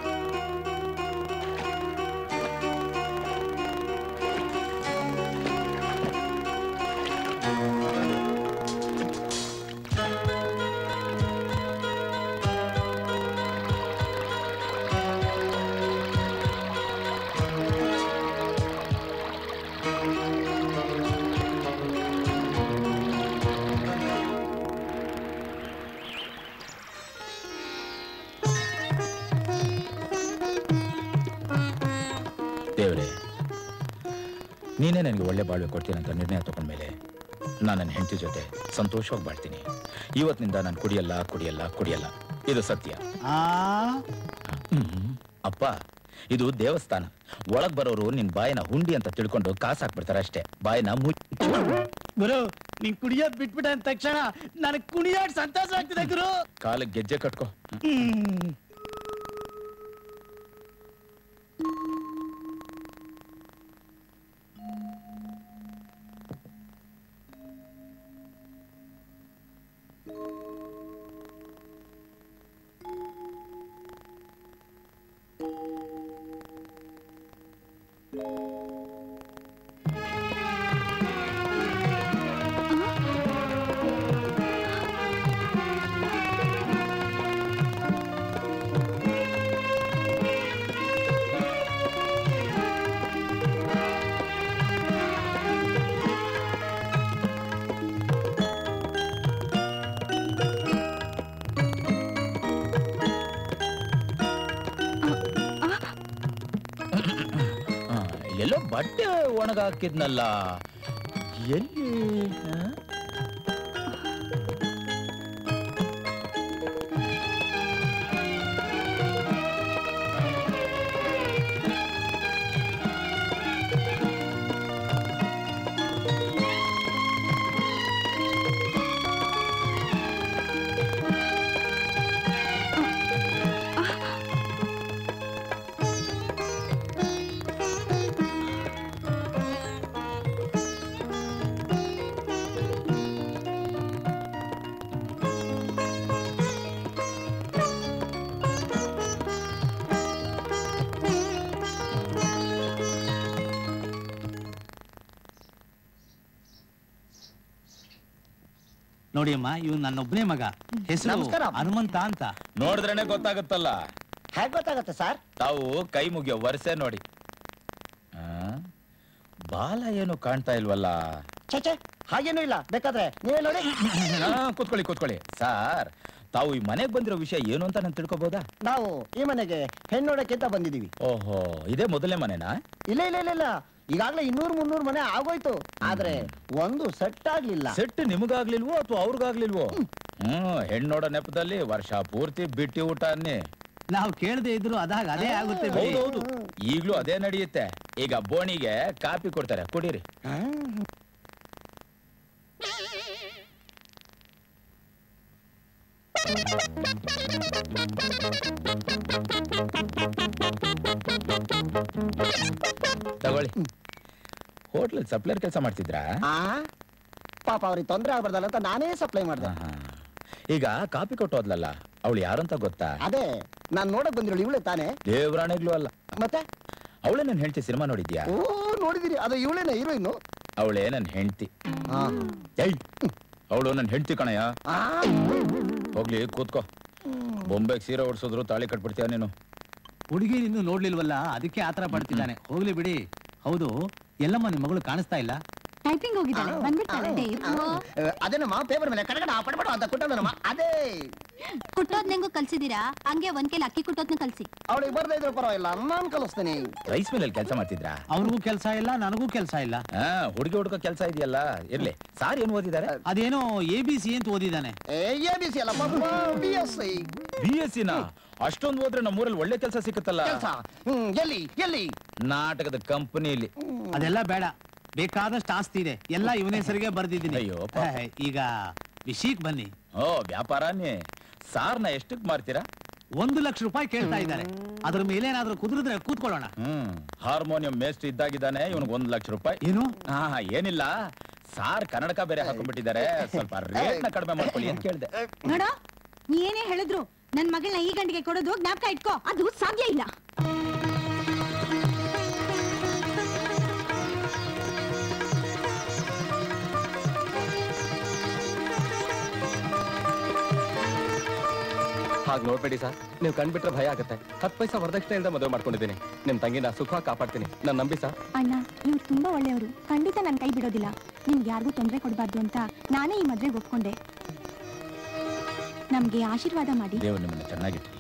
ದೇವರೇ ನೀನೇ ನನಗೆ ಒಳ್ಳೆ ಬಾಳ್ವೆ ಕೊಡ್ತೀನಿ ಅಂತ ನಿರ್ಣಯ ತಗೊಂಡ್ಮೇಲೆ ನಾನು ನನ್ನ ಹೆಂಡತಿ ಜೊತೆ ಸಂತೋಷವಾಗಿ ಬಾಳ್ತೀನಿ ಇವತ್ತಿನಿಂದ ನಾನು ಕುಡಿಯಲ್ಲ ಕುಡಿಯಲ್ಲ ಕುಡಿಯಲ್ಲ ಇದು ಸತ್ಯ ಆ ಹ್ಮ್. ಅಪ್ಪ ಇದು ದೇವಸ್ಥಾನ ಒಳಗ್ ಬರೋರು ನಿನ್ ಬಾಯಿನ ಹುಂಡಿ ಅಂತ ತಿಳ್ಕೊಂಡು ಕಾಸು ಹಾಕ್ಬಿಡ್ತಾರೆ ಅಷ್ಟೇ ಬಾಯಿನ ಮುಚ್ಚ ಗುರು ನೀನ್ ಕುಡಿಯೋದ್ ಬಿಟ್ಬಿಟ್ಟ ಅಂದ ತಕ್ಷಣ ನನಗ್ ಕುಣಿಯಾಡ್ ಸಂತೋಷ ಆಗ್ತಿದೆ ಗುರು ಕಾಲಿಗೆ ಗೆಜ್ಜೆ ಕಟ್ಕೋ ಹ್ಮ್. ಆ, ಎಲ್ಲೋ ಬಟ್ಟೆ ಒಣಗ ಹಾಕಿದ್ನಲ್ಲ ಎಲ್ಲಿ ಆ? ನೋಡಿ ಅಮ್ಮ ಇವ್ ನನ್ನೊಬ್ಬನೇ ಮಗ ಹೆಸರು ನಮಸ್ಕಾರ. ಹನುಮಂತ ಅಂತ ನೋಡಿದ್ರೇನೆ ಗೊತ್ತಾಗುತ್ತಲ್ಲ ಹೇಗ್ ಗೊತ್ತಾಗತ್ತೆ ಸರ್ ತಾವು ಕೈ ಮುಗಿಯೋ ವರ್ಷೆ ನೋಡಿ ಆ? ಬಾಲ ಏನು ಕಾಣ್ತಾ ಇಲ್ವಲ್ಲ ಛೆ ಹಾಗೇನೂ ಇಲ್ಲ ಬೇಕಾದ್ರೆ ನೀವೇ ನೋಡಿ ಆ, ಕೂತ್ಕೊಳ್ಳಿ ಕೂತ್ಕೊಳ್ಳಿ ಸಾರ್ ತಾವು ಈ ಮನೆಗೆ ಬಂದಿರೋ ವಿಷಯ ಏನು ಅಂತ ನಾನು ತಿಳ್ಕೊಬೋದಾ ನಾವು ಈ ಮನೆಗೆ ಹೆಣ್ಣೋಡಕ್ಕೆ ಅಂತ ಬಂದಿದೀವಿ ಓಹೋ ಇದೇ ಮೊದಲನೇ ಮನೆನಾ ಇಲ್ಲ ಇಲ್ಲ ಇಲ್ಲ ಇಲ್ಲ ಈಗಾಗ್ಲೇ ಇನ್ನೂರ್ ಮುನ್ನೂರ್ ಮನೆ ಆಗೋಯ್ತು ಆದ್ರೆ ಒಂದು ಸೆಟ್ ಆಗ್ಲಿಲ್ಲ ಸೆಟ್ ನಿಮಗಾಗ್ಲಿಲ್ವೋ ಅಥವಾ ಅವ್ರಿಗಾಗ್ಲಿಲ್ವೋ ಹ್ಮ್ ಹೆಣ್ಣೋಡ ನೆಪದಲ್ಲಿ ವರ್ಷ ಪೂರ್ತಿ ಬಿಟ್ಟಿ ಊಟ ಅನ್ನಿ ನಾವು ಕೇಳದೆ ಇದ್ರು ಅದಾಗ ಅದೇ ಆಗುತ್ತೆ ಬಿಡಿ. ಹೌದೌದು ಈಗ್ಲೂ ಅದೇ ನಡೆಯುತ್ತೆ ಈಗ ಬೋಣಿಗೆ ಕಾಪಿ ಕೊಡ್ತಾರೆ ಕುಡೀರಿ ತಗೊಳ್ಳಿ ಹೋಟ್ಲಲ್ಲಿ ಸಪ್ಲೈರ್ ಕೆಲಸ ಮಾಡ್ತಿದ್ರಾ ಆ ಪಾಪ ಅವ್ರಿಗೆ ತೊಂದ್ರೆ ಆಗ್ಬಾರ್ದಲ್ಲ ಅಂತ ನಾನೇ ಸಪ್ಲೈ ಮಾಡ್ದೆ ಆಹಾ. ಈಗ ಕಾಪಿ ಕೊಟ್ಟು ಹೋದ್ಲಲ್ಲ ಅವಳು ಯಾರಂತ ಗೊತ್ತಾ ಅದೇ ನಾನ್ ನೋಡಕ್ ಬಂದಿರೋಳು ಇವಳೆ ತಾನೇ ದೇವರಾಣಿಗ್ಲೂ ಅಲ್ಲ ಮತ್ತೆ ಅವಳೇ ನನ್ನ ಹೆಂಡತಿ ಸಿನಿಮಾ ನೋಡಿದ್ಯಾ ಓ ನೋಡಿದಿರಿ ಅದು ಇವಳೇನ ಹೀರೋಯಿನ್ ಅವಳೇ ನನ್ನ ಹೆಂಡತಿ ಏಯ್ ಅವಳು ನನ್ನ ಹೆಂಡತಿ ಕಣಯ್ಯ ಹೋಗ್ಲಿ ಕೂತ್ಕೋ ಬೊಂಬೆಗೆ ಸೀರೆ ಓಡಿಸಿದ್ರು ತಾಳಿ ಕಟ್ಬಿಡ್ತೀಯ ನೀನು ಹುಡುಗಿ ಇನ್ನು ನೋಡ್ಲಿಲ್ವಲ್ಲ ಅದಕ್ಕೆ ಆತರ ಪಡ್ತಿದ್ದಾನೆ ಹೋಗ್ಲಿ ಬಿಡಿ ಹೌದು ಎಲ್ಲಮ್ಮ ನಿಮ್ ಮಗಳು ಕಾಣಿಸ್ತಾ ಇಲ್ಲ ಟೈಪಿಂಗ್ ಹೋಗಿದ್ದಾಳೆ ಬಂದ್ಬಿಡ್ತಾಳೆ ಅದೇನಮ್ಮ ಪೇಪರ್ ಮೇಲೆ ಕಡಗಡ ಪಡಪಡ ಅಂತ ಕೊಟ್ಟನಮ್ಮ ಅದೇ ಕುಟ್ಟೋದ್ ನಂಗೂ ಕಲ್ಸಿದೀರಾ ಹಂಗೆ ಒಂದ್ ಕೆಲ್ ಅಕ್ಕಿ ಕುಟ್ಟೋದ್ನ ಕಲ್ಸಿ ಅವಳಿಗೆ ಬರ್ದೇ ಇದ್ರು ಪರವಾಗಿಲ್ಲ ನಾನ್ ಕಲಿಸ್ತೀನಿ ರೈಸ್ ಮಿಲ್ ಕೆಲಸ ಮಾಡ್ತಿದ್ರಾ ಅವ್ರಿಗೂ ಕೆಲಸ ಇಲ್ಲ ನನಗೂ ಕೆಲಸ ಇಲ್ಲ ಹಾ ಹುಡುಗಿ ಹುಡುಗ ಕೆಲಸ ಇದೆಯಲ್ಲ ಇರ್ಲಿ ಸಾರ್ ಏನ್ ಓದಿದ್ದಾರೆ ಅದೇನೋ ಎ ಬಿ ಸಿ ಅಂತ ಓದಿದ್ದಾನೆ ಎ ಬಿ ಸಿ ಅಲ್ಲ B S C B S ಸಿನ ಅಷ್ಟೊಂದು ಹೋದ್ರೆ ನಮ್ಮೂರಲ್ಲಿ ಒಳ್ಳೆ ಕೆಲಸ ಸಿಕ್ಕತ್ತಲ್ಲ ಕೆಲಸ ಎಲ್ಲಿ ಎಲ್ಲಿ ನಾಟಕದ ಕಂಪನಿಲಿ ಅದೆಲ್ಲ ಬೇಡ ಬೇಕಾದಷ್ಟು ಆಸ್ತಿ ಇದೆ ಎಲ್ಲ ಇವನ ಹೆಸರಿಗೆ ಬರ್ದಿದ್ದೀನಿ ಅಯ್ಯೋ, ಪಾಪ. ಹೇ, ಈಗ ವಿಷಯಕ್ ಬನ್ನಿ ಓ ವ್ಯಾಪಾರನೇ ಸಾರ್ನ ಎಷ್ಟಕ್ ಮಾರ್ತೀರಾ ಒಂದು ಲಕ್ಷ ರೂಪಾಯಿ ಕೇಳ್ತಾ ಇದ್ದಾರೆ ಅದ್ರ ಮೇಲೆ ಏನಾದ್ರೂ ಕುದುರಿದ್ರೆ ಕೂತ್ಕೊಳ್ಳೋಣ ಹ್ಮ್ ಹಾರ್ಮೋನಿಯಂ ಮೇಸ್ಟ್ ಇದ್ದಾಗಿದ್ದಾನೆ ಇವನಿಗೆ ಒಂದ್ ಲಕ್ಷ ರೂಪಾಯಿ ಏನು ಹಾ ಏನಿಲ್ಲ ಸಾರ್ ಕನ್ನಡಕ ಬೇರೆ ಹಾಕೊಂಡ್ಬಿಟ್ಟಿದ್ದಾರೆ ಸ್ವಲ್ಪ ರೇಟ್ ನ ಕಡಿಮೆ ಮಾಡ್ಕೊಳ್ಳಿ ಅಂತ ಕೇಳ್ದೆ ನೋಡ ನೀ ಏನೇ ಹೇಳಿದ್ರು ನನ್ ಮಗಳನ್ನ ಈ ಗಂಡಿಗೆ ಕೊಡೋದು ಜ್ಞಾಪಕ ಇಟ್ಕೋ ಅದು ಸಾಧ್ಯ ಇಲ್ಲ ಹಾಗೆ ನೋಡ್ಬೇಡಿ ಸರ್ ನೀವು ಕಂಡ್ಬಿಟ್ರೆ ಭಯ ಆಗುತ್ತೆ ಹತ್ತು ಪೈಸಾ ವರದಕ್ಷಿಣೆ ಇಲ್ಲದೆ ಮದುವೆ ಮಾಡ್ಕೊಂಡಿದ್ದೀನಿ ನಿಮ್ ತಂಗಿನ ಸುಖ ಕಾಪಾಡ್ತೀನಿ ನಾನು ನಂಬಿ ಸರ್ ಅಣ್ಣ ಇವ್ರು ತುಂಬಾ ಒಳ್ಳೆಯವರು ಖಂಡಿತ ನನ್ನ ಕೈ ಬಿಡೋದಿಲ್ಲ ನಿಮ್ಗೆ ಯಾರಿಗೂ ತೊಂದರೆ ಕೊಡಬಾರ್ದು ಅಂತ ನಾನೇ ಈ ಮದ್ವೆಗೆ ಒಪ್ಕೊಂಡೆ ನಮ್ಗೆ ಆಶೀರ್ವಾದ ಮಾಡಿ ದೇವ್ರು ನಿಮ್ಮನ್ನ ಚೆನ್ನಾಗಿಟ್ಟಿರ್ಲಿ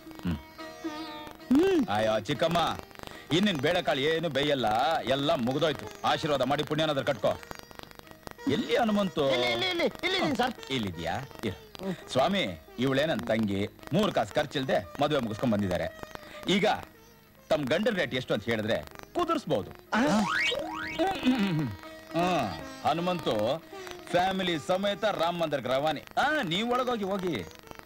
ಹ್ಮ್ ಅಯ್ಯೋ ಚಿಕ್ಕಮ್ಮ ಇನ್ನಿನ್ ಬೇಳೆಕಾಳು ಏನು ಬೇಯಲ್ಲ ಎಲ್ಲ ಮುಗ್ದೋಯ್ತು ಆಶೀರ್ವಾದ ಮಾಡಿ ಪುಣ್ಯನಾದ್ರ ಕಟ್ಕೋ ಎಲ್ಲಿ ಹನುಮಂತು ಇಲ್ಲಿದ್ಯಾ ಇರು. ಸ್ವಾಮಿ ಇವಳೇ ನನ್ ತಂಗಿ ಮೂರ್ ಕಾಸು ಖರ್ಚಿಲ್ದೆ ಮದುವೆ ಮುಗಿಸ್ಕೊಂಡ್ ಬಂದಿದ್ದಾರೆ ಈಗ ತಮ್ಮ ಗಂಡನ ರೇಟ್ ಎಷ್ಟು ಅಂತ ಹೇಳಿದ್ರೆ ಕುದುರ್ಸ್ಬಹುದು ಹ್ಮ್ ಹನುಮಂತು ಫ್ಯಾಮಿಲಿ ಸಮೇತ ರಾಮ ಮಂದಿರ್ಗೆ ರವಾನಿ ಆ ನೀವ್ ಒಳಗೋಗಿ ಹೋಗಿ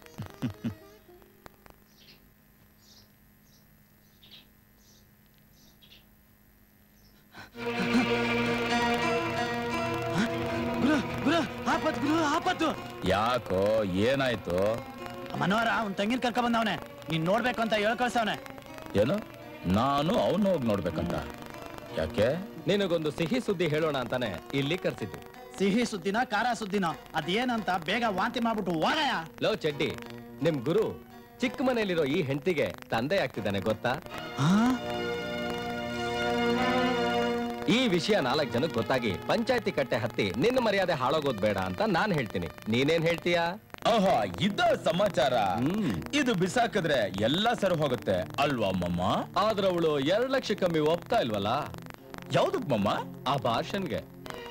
ಗುರು ಗುರು ಆಪತ್ ಗುರು ಆಪತ್ತು ಯಾಕೋ ಏನಾಯ್ತು ಮನೋಹರ ಅವ್ನ್ ತಂಗಿನ ಕರ್ಕ ಬಂದವನೆ ನೀನ್ ನೋಡ್ಬೇಕು ಅಂತ ಹೇಳ್ ಕಳ್ಸವ್ನೆ ಏನು ನಾನು ಅವನು ಹೋಗಿ ನೋಡ್ಬೇಕಂತ ಯಾಕೆ ನಿನಗೊಂದು ಸಿಹಿ ಸುದ್ದಿ ಹೇಳೋಣ ಅಂತಾನೆ ಇಲ್ಲಿ ಕರ್ಸಿದ್ದು ಸಿಹಿ ಸುದ್ದಿನ ಖಾರ ಸುದ್ದಿನ ಅದೇನಂತ ಬೇಗ ವಾಂತಿ ಮಾಡ್ಬಿಟ್ಟು ಹೋಗಯ್ಯ ಲವ್ ಚಡ್ಡಿ ನಿಮ್ ಗುರು ಚಿಕ್ಕ ಮನೆಯಲ್ಲಿರೋ ಈ ಹೆಂಡತಿಗೆ ತಂದೆ ಆಗ್ತಿದ್ದಾನೆ ಗೊತ್ತಾ ಈ ವಿಷಯ ನಾಲ್ಕು ಜನಕ್ಕೆ ಗೊತ್ತಾಗಿ ಪಂಚಾಯತಿ ಕಟ್ಟೆ ಹತ್ತಿ ನಿನ್ನ ಮರ್ಯಾದೆ ಹಾಳಾಗೋದ್ ಬೇಡ ಅಂತ ನಾನ್ ಹೇಳ್ತೀನಿ ನೀನೇನ್ ಹೇಳ್ತೀಯಾ ಓಹೋ ಇದ ಸಮಾಚಾರ ಇದು ಬಿಸಾಕಿದ್ರೆ ಎಲ್ಲ ಸರಿ ಹೋಗುತ್ತೆ ಅಲ್ವಾ ಮಮ್ಮ ಆದ್ರ ಅವಳು ಎರಡ್ ಲಕ್ಷ ಕಮ್ಮಿ ಒಪ್ತಾ ಇಲ್ವಲ್ಲ ಯಾವ್ದಕ್ ಮಮ್ಮ ಆ ಭಾಷನ್ಗೆ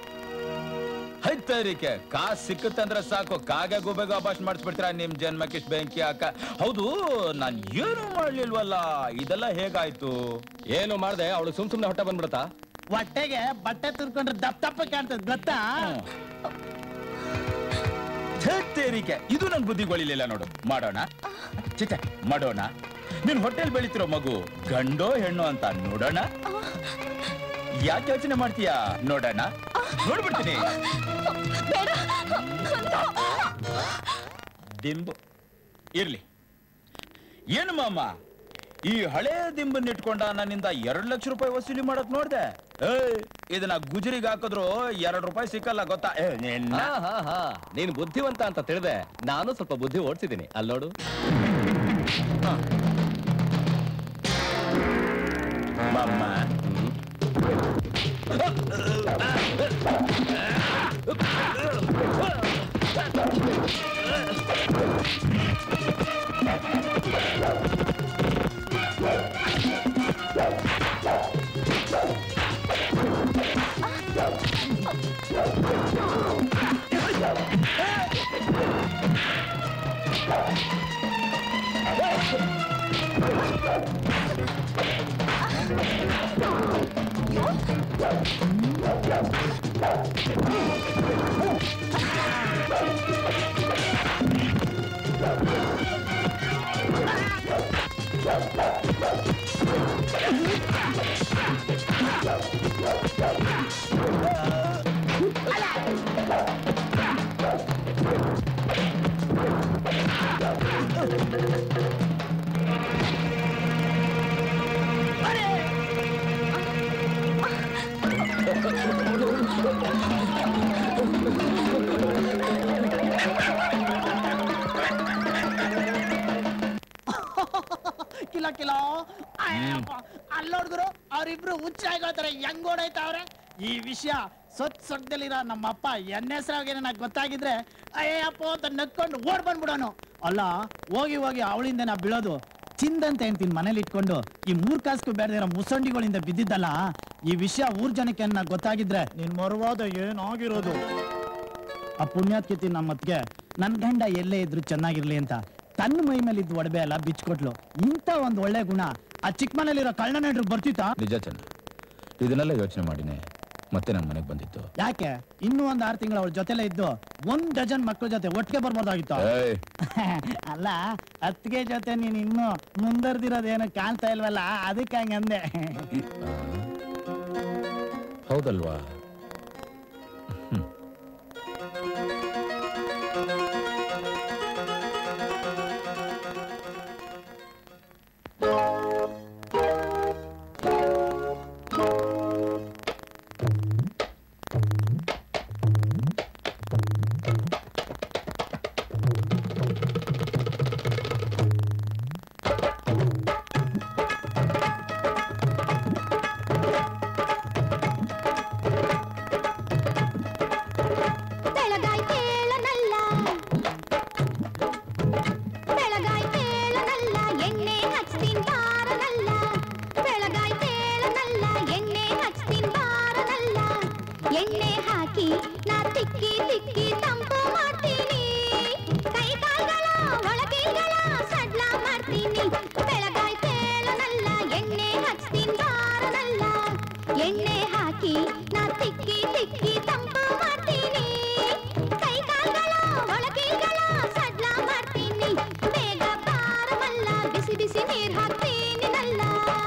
ಹೈತರಿಕೆ ಕಾಸ್ ಸಿಕ್ಕತ್ತಂದ್ರೆ ಸಾಕು ಕಾಗೆ ಗುಬೆಗ ಅಭಾಷ್ ಮಾಡಿಸ್ಬಿಡ್ತೀರಾ ನಿಮ್ ಜನ್ಮಕ್ಕೆ ಇಷ್ಟ್ ಬೆಂಕಿ ಹಾಕ ಹೌದು ನಾನ್ ಏನು ಮಾಡ್ಲಿಲ್ವಲ್ಲ ಇದೆಲ್ಲ ಹೇಗಾಯ್ತು ಏನು ಮಾಡ್ದೆ ಅವಳು ಸುಮ್ ಸುಮ್ನೆ ಹೊಟ್ಟೆ ಬಂದ್ಬಿಡತಾ ಹೊಟ್ಟೆಗೆ ಬಟ್ಟೆ ತುರ್ಕೊಂಡ್ರೆ ದಪ್ಪ ದಪ್ಪ ಕಾಣ್ತದೆ ಗೊತ್ತಾ ಹೈತರಿಕೆ ಇದು ನನ್ ಬುದ್ಧಿಗೊಳಿಲಿಲ್ಲ ನೋಡು ಮಾಡೋಣ ಚಿಚ ಮಾಡೋಣ ನಿನ್ ಹೊಟ್ಟೆಲ್ ಬೆಳಿತಿರೋ ಮಗು ಗಂಡೋ ಹೆಣ್ಣು ಅಂತ ನೋಡೋಣ ಯಾಕೆ ಯೋಚನೆ ಮಾಡ್ತೀಯಾ ನೋಡೋಣ ನೋಡ್ಬಿಡ್ತೀನಿ ದಿಂಬು ಇರ್ಲಿ ಏನು ಮಾಮ ಈ ಹಳೆ ದಿಂಬನ್ನ ಇಟ್ಕೊಂಡ ನನ್ನಿಂದ ಎರಡ್ ಲಕ್ಷ ರೂಪಾಯಿ ವಸೂಲಿ ಮಾಡಕ್ ನೋಡ್ದೆ ಏಯ್ ಇದನ್ನ ಗುಜರಿಗೆ ಹಾಕಿದ್ರು ಎರಡ್ ರೂಪಾಯಿ ಸಿಕ್ಕಲ್ಲ ಗೊತ್ತಾ ಏ, ನಿನ್ನ ಹಾ ಹಾ ಹಾ ನೀನ್ ಬುದ್ಧಿವಂತ ಅಂತ ತಿಳಿದೆ ನಾನು ಸ್ವಲ್ಪ ಬುದ್ಧಿ ಓಡ್ಸಿದ್ದೀನಿ ಅಲ್ಲೋಡು ಮಮ್ಮ ಕಿಲೋ ಕಿಲೋ ಅಯ್ಯಪ್ಪ ಅಲ್ಲೋಡಿದ್ರು ಅವ್ರಿಬ್ರು ಹುಚ್ಚಾಗೋತಾರೆ ಹೆಂಗ್ ಓಡಾಯ್ತಾವ್ರೆ ಈ ವಿಷಯ ಸೊತ್ ಸೊಕ್ಕದಲ್ಲಿರೋ ನಮ್ಮಪ್ಪ ಎನ್ ಹೆಸರಾಗೇನ ಗೊತ್ತಾಗಿದ್ರೆ ಅಯ್ಯಪ್ಪ ಅಂತ ನಕ್ಕೊಂಡು ಓಡ್ ಬಂದ್ಬಿಡೋನು ಅಲ್ಲ ಹೋಗಿ ಹೋಗಿ ಅವಳಿಂದ ನಾ ಬೀಳೋದು ಚಿಂದಂತ ಹೇಳ್ತೀನಿ ಮನೇಲಿ ಇಟ್ಕೊಂಡು ಈ ಮೂರ್ ಕಾಸ್ಕು ಬೇಡದಿರೋ ಮುಸಂಡಿಗಳಿಂದ ಬಿದ್ದಿದ್ದಲ್ಲ ಈ ವಿಷಯ ಊರ್ ಜನಕ್ಕೆ ನನ್ನ ಗೊತ್ತಾಗಿದ್ರೆ ನಿನ್ ಮರುವಾದ ಏನಾಗಿರೋದು ಆ ಪುಣ್ಯಾತ್ಕಿತಿ ನಮ್ಮತ್ಗೆ ನನ್ ಗಂಡ ಎಲ್ಲೇ ಇದ್ರು ಚೆನ್ನಾಗಿರ್ಲಿ ಅಂತ ತನ್ನ ಮೈ ಮೇಲೆ ಇದ್ದು ಒಡವೆ ಎಲ್ಲ ಬಿಚ್ಕೊಟ್ಲು ಇಂಥ ಒಂದ್ ಒಳ್ಳೆ ಗುಣ ಆ ಚಿಕ್ಕ ಮನೇಲಿರೋ ಕಳ್ಳ ನೆಂಟ್ರು ಬರ್ತಿತ್ತಾ ನಿಜ ಚಂದ್ರ ಇದನ್ನೆಲ್ಲ ಯೋಚನೆ ಮಾಡಿನಿ ಮತ್ತೆ ನಮ್ಮ ಮನೆಗೆ ಬಂದಿತ್ತು ಯಾಕೆ ಇನ್ನೂ ಒಂದ್ ಆರು ತಿಂಗಳು ಅವ್ರ ಜೊತೆಲೆ ಇದ್ದು ಒಂದ್ ಡಜನ್ ಮಕ್ಳ ಜೊತೆ ಒಟ್ಟಿಗೆ ಬರ್ಬೋದಾಗಿತ್ತು ಏಯ್, ಅಲ್ಲ ಅತ್ತಿಗೆ ಜೊತೆ ನೀನ್ ಇನ್ನು ಮುಂದರ್ದಿರೋದೇನು ಕಾಣ್ತಾ ಇಲ್ವಲ್ಲ ಅದಕ್ಕೆ ಹಂಗಂದೆ ಹೌದಲ್ವಾ ಹ್ಮ್. ಬೆಳಗಾಯ್ತೇಳನಲ್ಲ ಬೆಳಗಾಯ್ತೇಳನಲ್ಲ ಎಣ್ಣೆ ಹಚ್ತೀನ್ ಬಾರನಲ್ಲ ಬೆಳಗಾಯ್ತೇಳನಲ್ಲ ಎಣ್ಣೆ ಹಚ್ತೀನ್ ಬಾರನಲ್ಲ ಎಣ್ಣೆ ಹಾಕಿ ನಾ ತಿಕ್ಕಿ ತಿಕ್ಕಿ ತಂಪು ಮಾಡ್ತೀನಿ ಕೈ ಕಾಲ್ಗಳ ಒಳಗೈಗಳ ಸಡ್ಲ ಮಾಡ್ತೀನಿ ಬೆಳಗಾಯ್ತೇಳನಲ್ಲ ಎಣ್ಣೆ ಹಚ್ತೀನ್ ಬಾರನಲ್ಲ ಎಣ್ಣೆ ಹಾಕಿ ನಾ ತಿಕ್ಕಿ ತಿಕ್ಕಿ ತಂಪು ಮಾಡ್ತೀನಿ ಕೈ ಕಾಲ್ಗಳ ಒಳಗೈಗಳ ಸಡ್ಲ ಮಾಡ್ತೀನಿ ಬೇಗ ಬಾರವಲ್ಲ ಬಿಸಿ ಬಿಸಿ ನೀರ್ ಹಾಕ್ತೀನಿ ನಲ್ಲ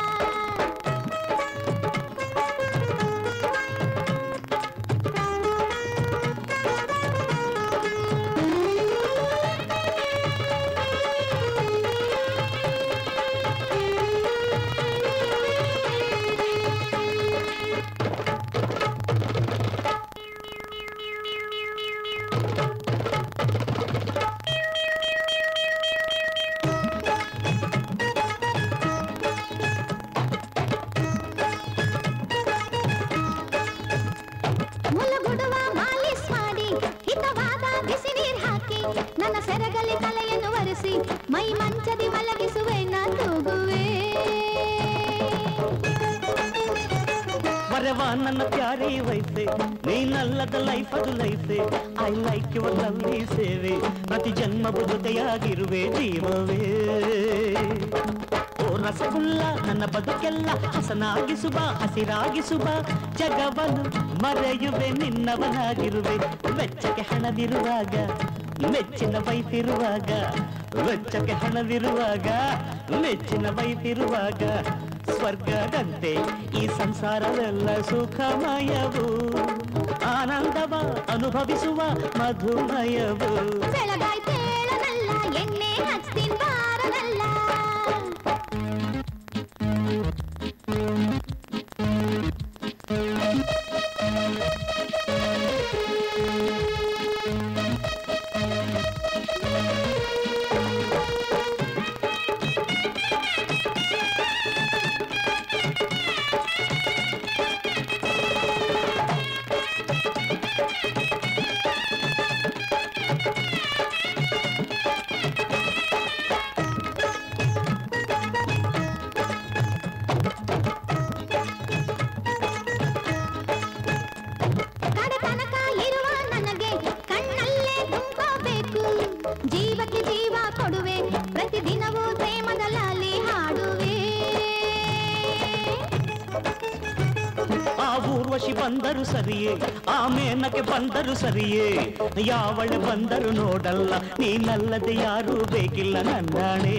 ಮುಲುಗುಡುವ ಮಾಲಿಸ್ ಮಾಡಿ ಹಿತವಾದ ಬಿಸಿ ನೀರ್ ಹಾಕಿ ನನ್ನ ಸೆರಗಲಿ ತಲೆಯನ್ನು ಒರೆಸಿ ಮೈ ಮಂಚದಿ ಮಲಗಿಸುವೆ ನಾ ತೂಗುವೆ ವರವ ನನ್ನ ಪ್ಯಾರಿ ವೈಫೆ ನೀನಲ್ಲದ ಲೈಫ್ ಅದು ಲೈಫೆ ಐ ಲೈಕ್ ಯುವರ್ ಲವ್ಲಿ ಸೇವೆ ಪ್ರತಿ ಜನ್ಮವು ಜೊತೆಯಾಗಿರುವೆ ಜೀವವೇ ಓ ರಸಗುಲ್ಲ ನನ್ನ ಬದುಕೆಲ್ಲ ಹಸನಾಗಿಸುವ ಹಸಿರಾಗಿಸುವ ಜಗವನ್ನು ಮರೆಯುವೆ ನಿನ್ನವನಾಗಿರುವೆ ವೆಚ್ಚಕ್ಕೆ ಹಣವಿರುವಾಗ ಮೆಚ್ಚಿನ ವೈಫ್ ಇರುವಾಗ ವೆಚ್ಚಕ್ಕೆ ಹಣವಿರುವಾಗ ಮೆಚ್ಚಿನ ವೈಫ್ ಇರುವಾಗ ಸ್ವರ್ಗದಂತೆ ಈ ಸಂಸಾರವೆಲ್ಲ ಸುಖಮಯವು ಆನಂದವ ಅನುಭವಿಸುವ ಮಧುಮಯವು ಬೆಳಗಾಯ್ತೇಳನಲ್ಲ ಎಣ್ಣೆ ಹಚ್ತೀನ್ ಬಾರನಲ್ಲ ಕಡೆ ತನಕ ಇರುವ ನನಗೆ ಕಣ್ಣಲ್ಲೇ ತುಂಬೋಬೇಕು ಜೀವಕ್ಕೆ ಜೀವ ಕೊಡುವೆ ಪ್ರತಿದಿನವೂ ಪ್ರೇಮದ ಲಾಲಿ ಹಾಡುವೆ ಆ ಊರ್ವಶಿ ಬಂದರು ಸರಿಯೇ ಆ ಮೇನಕ್ಕೆ ಬಂದರು ಸರಿಯೇ ಯಾವಳೆ ಬಂದರು ನೋಡಲ್ಲ ನೀನಲ್ಲದೆ ಯಾರೂ ಬೇಕಿಲ್ಲ ನನ್ನಾಣೆ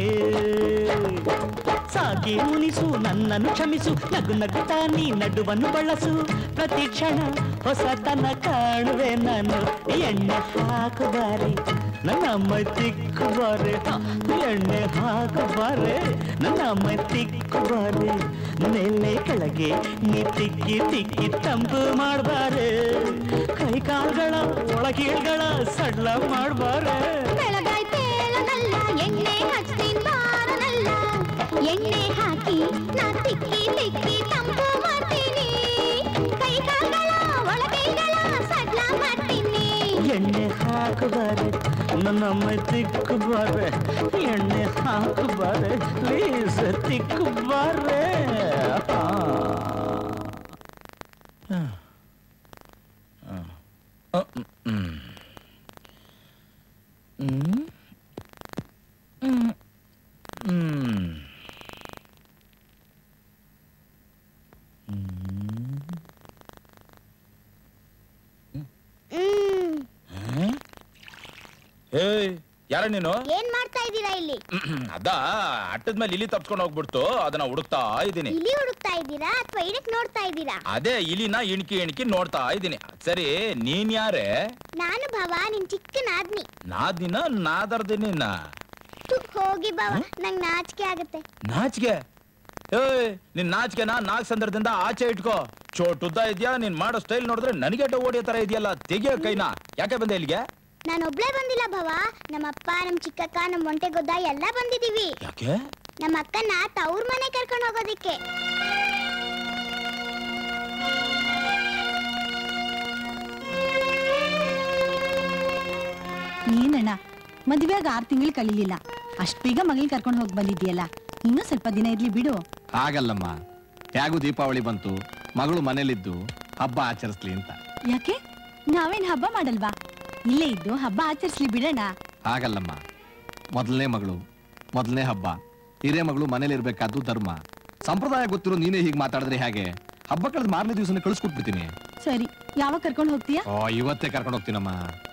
ಸಾಗಿ ಮುನಿಸು ನನ್ನನ್ನು ಕ್ಷಮಿಸು ನಗು ನಗುತ್ತಾ ನೀ ನಡುವನ್ನು ಬಳಸು ಪ್ರತಿ ಕ್ಷಣ ಹೊಸತನ ಕಾಣುವೆ ನಾನು ಎಣ್ಣೆ ಹಾಕುಬಾರೆ ನನ್ನ ಮೈ ತಿಕ್ಕುಬಾರೆ ಎಣ್ಣೆ ಹಾಕುಬಾರೆ ನನ್ನ ಮೈ ತಿಕ್ಕುಬಾರೆ ಮೇಲೆ ಕೆಳಗೆ ನೀ ತಿಕ್ಕಿ ತಿಕ್ಕಿ ತಂಪು ಮಾಡಬಾರೆ ಕೈ ಕಾಲ್ಗಳ ಒಳಗೀಳ್ಗಳ ಸಡ್ಲ ಮಾಡಬಾರೆ ಬೆಳಗಾಯ್ತೇಳನಲ್ಲ ಎಣ್ಣೆ ಹಚ್ತೀನ್ ಬಾರನಲ್ಲ ಎಣ್ಣೆ ಹಾಕಿ ನಾ ತಿಕ್ಕಿ ತಿಕ್ಕಿ ತಂಪು ಮಾಡ್ತೀನಿ ಕೈ ಕಾಲ್ಗಳ ಒಳಗೈಗಳ ಸಡ್ಲ ಮಾಡ್ತೀನಿ ಎಣ್ಣೆ ಹಾಕಬಾರೆ ನನ್ನ ಮೈ ತಿಕ್ಕುಬಾರೆ ಎಣ್ಣೆ ಹಾಕಬಾರೆ ಪ್ಲೀಸ್ ತಿಕ್ಕುಬಾರೆ ಆ. ಏಯ್ ಯಾರ ನೀನು ಏನ್ ಮಾಡ್ತಾ ಇದ್ದೀರಾ ಇಲ್ಲಿ ಅದ ಅಟ್ಟದ ಮೇಲೆ ಇಲಿ ತಪ್ಸ್ಕೊಂಡು ಹೋಗ್ಬಿಡ್ತು ಅದನ್ನ ಹುಡುಕ್ತಾ ಇದ್ದೀನಿ ಇಲಿ ಹುಡುಕ್ತಾ ಇದ್ದೀರಾ ಅಥವಾ ಇದಕ್ ನೋಡ್ತಾ ಇದ್ದೀರಾ ಅದೇ ಇಲಿನ ಇಣ್ಕಿ ಇಣ್ಕಿ ನೋಡ್ತಾ ಇದ್ದೀನಿ ಸರಿ ನೀನ್ ಯಾರೇ ನಾನು ಭವ ನಿನ್ ಚಿಕ್ಕ ನಾದ್ನಿ ನಾದಿನ ನಾದರ್ದಿನ ತು, ಹೋಗಿ ಭವ ನಂಗ್ ನಾಚಿಕೆ ಆಗತ್ತೆ ನಾಚಿಕೆ ಏಯ್ ನಿನ್ ನಾಚಿಕೆನ ನಾಲ್ಕು ಸಂದರ್ಭದಿಂದ ಆಚೆ ಇಟ್ಕೋ ಚೋಟ್ ಉದ್ದ ಇದ್ಯಾ ನೀನ್ ಮಾಡೋ ಸ್ಟೈಲ್ ನೋಡಿದ್ರೆ ನನಗೆ ಓಡಿಯೋ ತರ ಇದೆಯಲ್ಲ ತೆಗಿಯೋ ಕೈನ ಯಾಕೆ ಬಂದೆ ಇಲ್ಲಿಗೆ ನಾನು ಒಬ್ಳೇ ಬಂದಿಲ್ಲ ಭವ ನಮ್ಮಪ್ಪ ನಮ್ ಚಿಕ್ಕಕ್ಕ ನಮ್ ಒಂಟೆ ಗೊದ್ದ ಎಲ್ಲ ಬಂದಿದೀವಿ ಯಾಕೆ ನಮ್ಮ ಅಕ್ಕನ ತವ್ರ ಮನೆ ಕರ್ಕೊಂಡು ಹೋಗೋದಿಕ್ಕೆ ಏನಣ್ಣ ಮದ್ವೆಯಾಗ ಆರ್ ತಿಂಗಳು ಕಳಿಲಿಲ್ಲ ಅಷ್ಟ್ ಬೇಗ ಮಗಳ್ ಕರ್ಕೊಂಡು ಹೋಗಿ ಬಂದಿದ್ಯಲ್ಲ ಇನ್ನೂ ಸ್ವಲ್ಪ ದಿನ ಇರ್ಲಿ ಬಿಡು ಹಾಗಲ್ಲಮ್ಮ ಹೇಗೂ ದೀಪಾವಳಿ ಬಂತು ಮಗಳು ಮನೇಲಿದ್ದು ಹಬ್ಬ ಆಚರಿಸ್ಲಿ ಅಂತ ಯಾಕೆ ನಾವೇನ್ ಹಬ್ಬ ಮಾಡಲ್ವಾ ಇಲ್ಲೇ ಇದ್ದು ಹಬ್ಬ ಆಚರಿಸ್ಲಿ ಬಿಡೋಣ ಹಾಗಲ್ಲಮ್ಮ ಮೊದಲನೇ ಮಗಳು ಮೊದಲನೇ ಹಬ್ಬ ಹಿರೇ ಮಗಳು ಮನೇಲಿ ಇರ್ಬೇಕಾದ್ದು ಧರ್ಮ ಸಂಪ್ರದಾಯ ಗೊತ್ತಿರೋ ನೀನೇ ಹೀಗೆ ಮಾತಾಡಿದ್ರೆ ಹೇಗೆ ಹಬ್ಬ ಕಳೆದ ಮಾರನೇ ದಿವಸನೇ ಕಳಿಸ್ಕೊಟ್ಬಿಡ್ತೀನಿ ಸರಿ ಯಾವಾಗ ಕರ್ಕೊಂಡು ಹೋಗ್ತೀಯಾ ಓ ಇವತ್ತೇ ಕರ್ಕೊಂಡು ಹೋಗ್ತೀನಮ್ಮ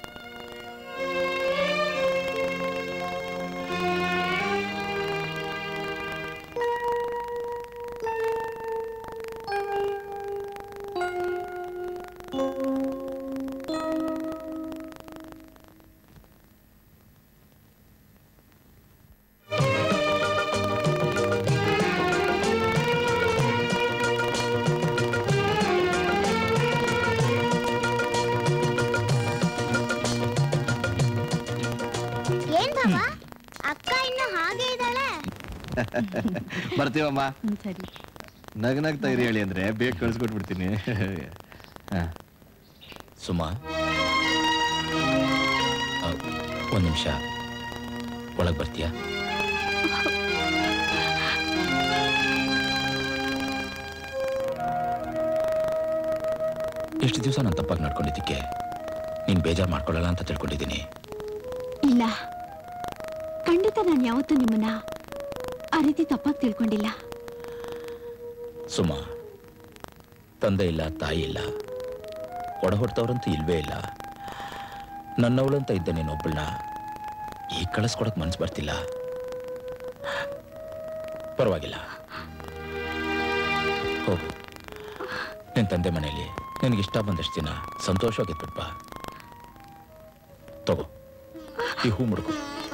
ಏನ್ ಭವ ಅಕ್ಕ ಇನ್ನು ಹಾಗೆ ಇದ್ದಾಳೆ ಬರ್ತೀವಮ್ಮ ಹ್ಮ್ ಸರಿ ನಗ್ ನಗ್ತಾ ಇರಿ ಹೇಳಿ ಅಂದ್ರೆ ಬೇಗ ಕಳಿಸ್ಕೊಟ್ಬಿಡ್ತೀನಿ ಹಾ ಸುಮಾ ಆ, ಒಂದ್ ನಿಮಿಷ ಒಳಗ್ ಬರ್ತೀಯಾ ಎಷ್ಟು ದಿವಸ ನಾನು ತಪ್ಪಾಗಿ ನಡ್ಕೊಂಡಿದ್ದಕ್ಕೆ ನೀನ್ ಬೇಜಾರು ಮಾಡ್ಕೊಳ್ಳಲ್ಲ ಅಂತ ತಿಳ್ಕೊಂಡಿದ್ದೀನಿ ಇಲ್ಲ ಖಂಡಿತ ನಾನು ಯಾವತ್ತೂ ನಿಮ್ಮನ್ನ ಆ ರೀತಿ ತಪ್ಪಾಗಿ ತಿಳ್ಕೊಂಡಿಲ್ಲ ಸುಮಾ ತಂದೆ ಇಲ್ಲ ತಾಯಿ ಇಲ್ಲ ಒಡ ಹೊಡ್ತವ್ರಂತೂ ಇಲ್ವೇ ಇಲ್ಲ ನನ್ನವಳಂತ ಇದ್ದ ನೀನೊಬ್ಬಳನ್ನ ಈ ಕಳಿಸ್ಕೊಡಕ್ ಮನ್ಸು ಬರ್ತಿಲ್ಲ ಪರವಾಗಿಲ್ಲ ಹೋಗು ನಿನ್ ತಂದೆ ಮನೆಯಲ್ಲಿ ನಿನಗೆ ಇಷ್ಟ ಬಂದಷ್ಟು ದಿನ ಸಂತೋಷವಾಗಿದ್ಬಿಟ್ ಬಾ ತಗೋ ಈ ಹೂ ಮುಡ್ಕೊ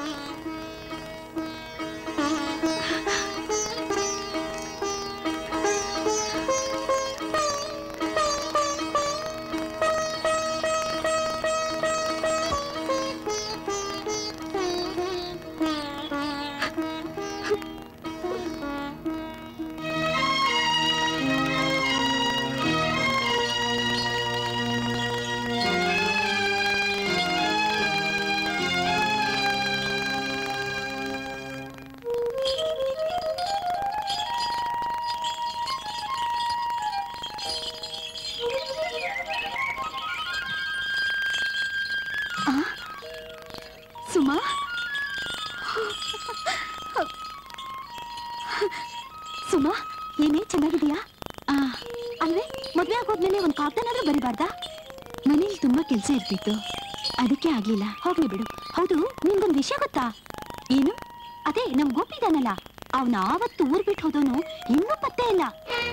ಸುಮಾ ಸುಮಾ ಏನೇ ಚೆನ್ನಾಗಿದೆಯಾ ಆ, ಅಲ್ವೇ ಮದ್ವೆ ಆಗೋದ್ಮೇಲೆ ಒಂದು ಕಾಗ್ದನಾದ್ರೂ ಬರಿಬಾರ್ದಾ ಮನೇಲಿ ತುಂಬಾ ಕೆಲಸ ಇರ್ತಿತ್ತು ಅದಕ್ಕೆ ಆಗ್ಲಿಲ್ಲ ಹೋಗ್ಲಿ ಬಿಡು ಹೌದು ನಿಮ್ಗೊಂದು ವಿಷಯ ಗೊತ್ತಾ ಏನು ಅದೇ ನಮ್ ಗೋಪಿ ಇದಾನಲ್ಲ ಅವನ ಆವತ್ತು ಊರ್ ಬಿಟ್ಟು ಹೋದವನು ಇನ್ನೂ ಪತ್ತೆ ಇಲ್ಲ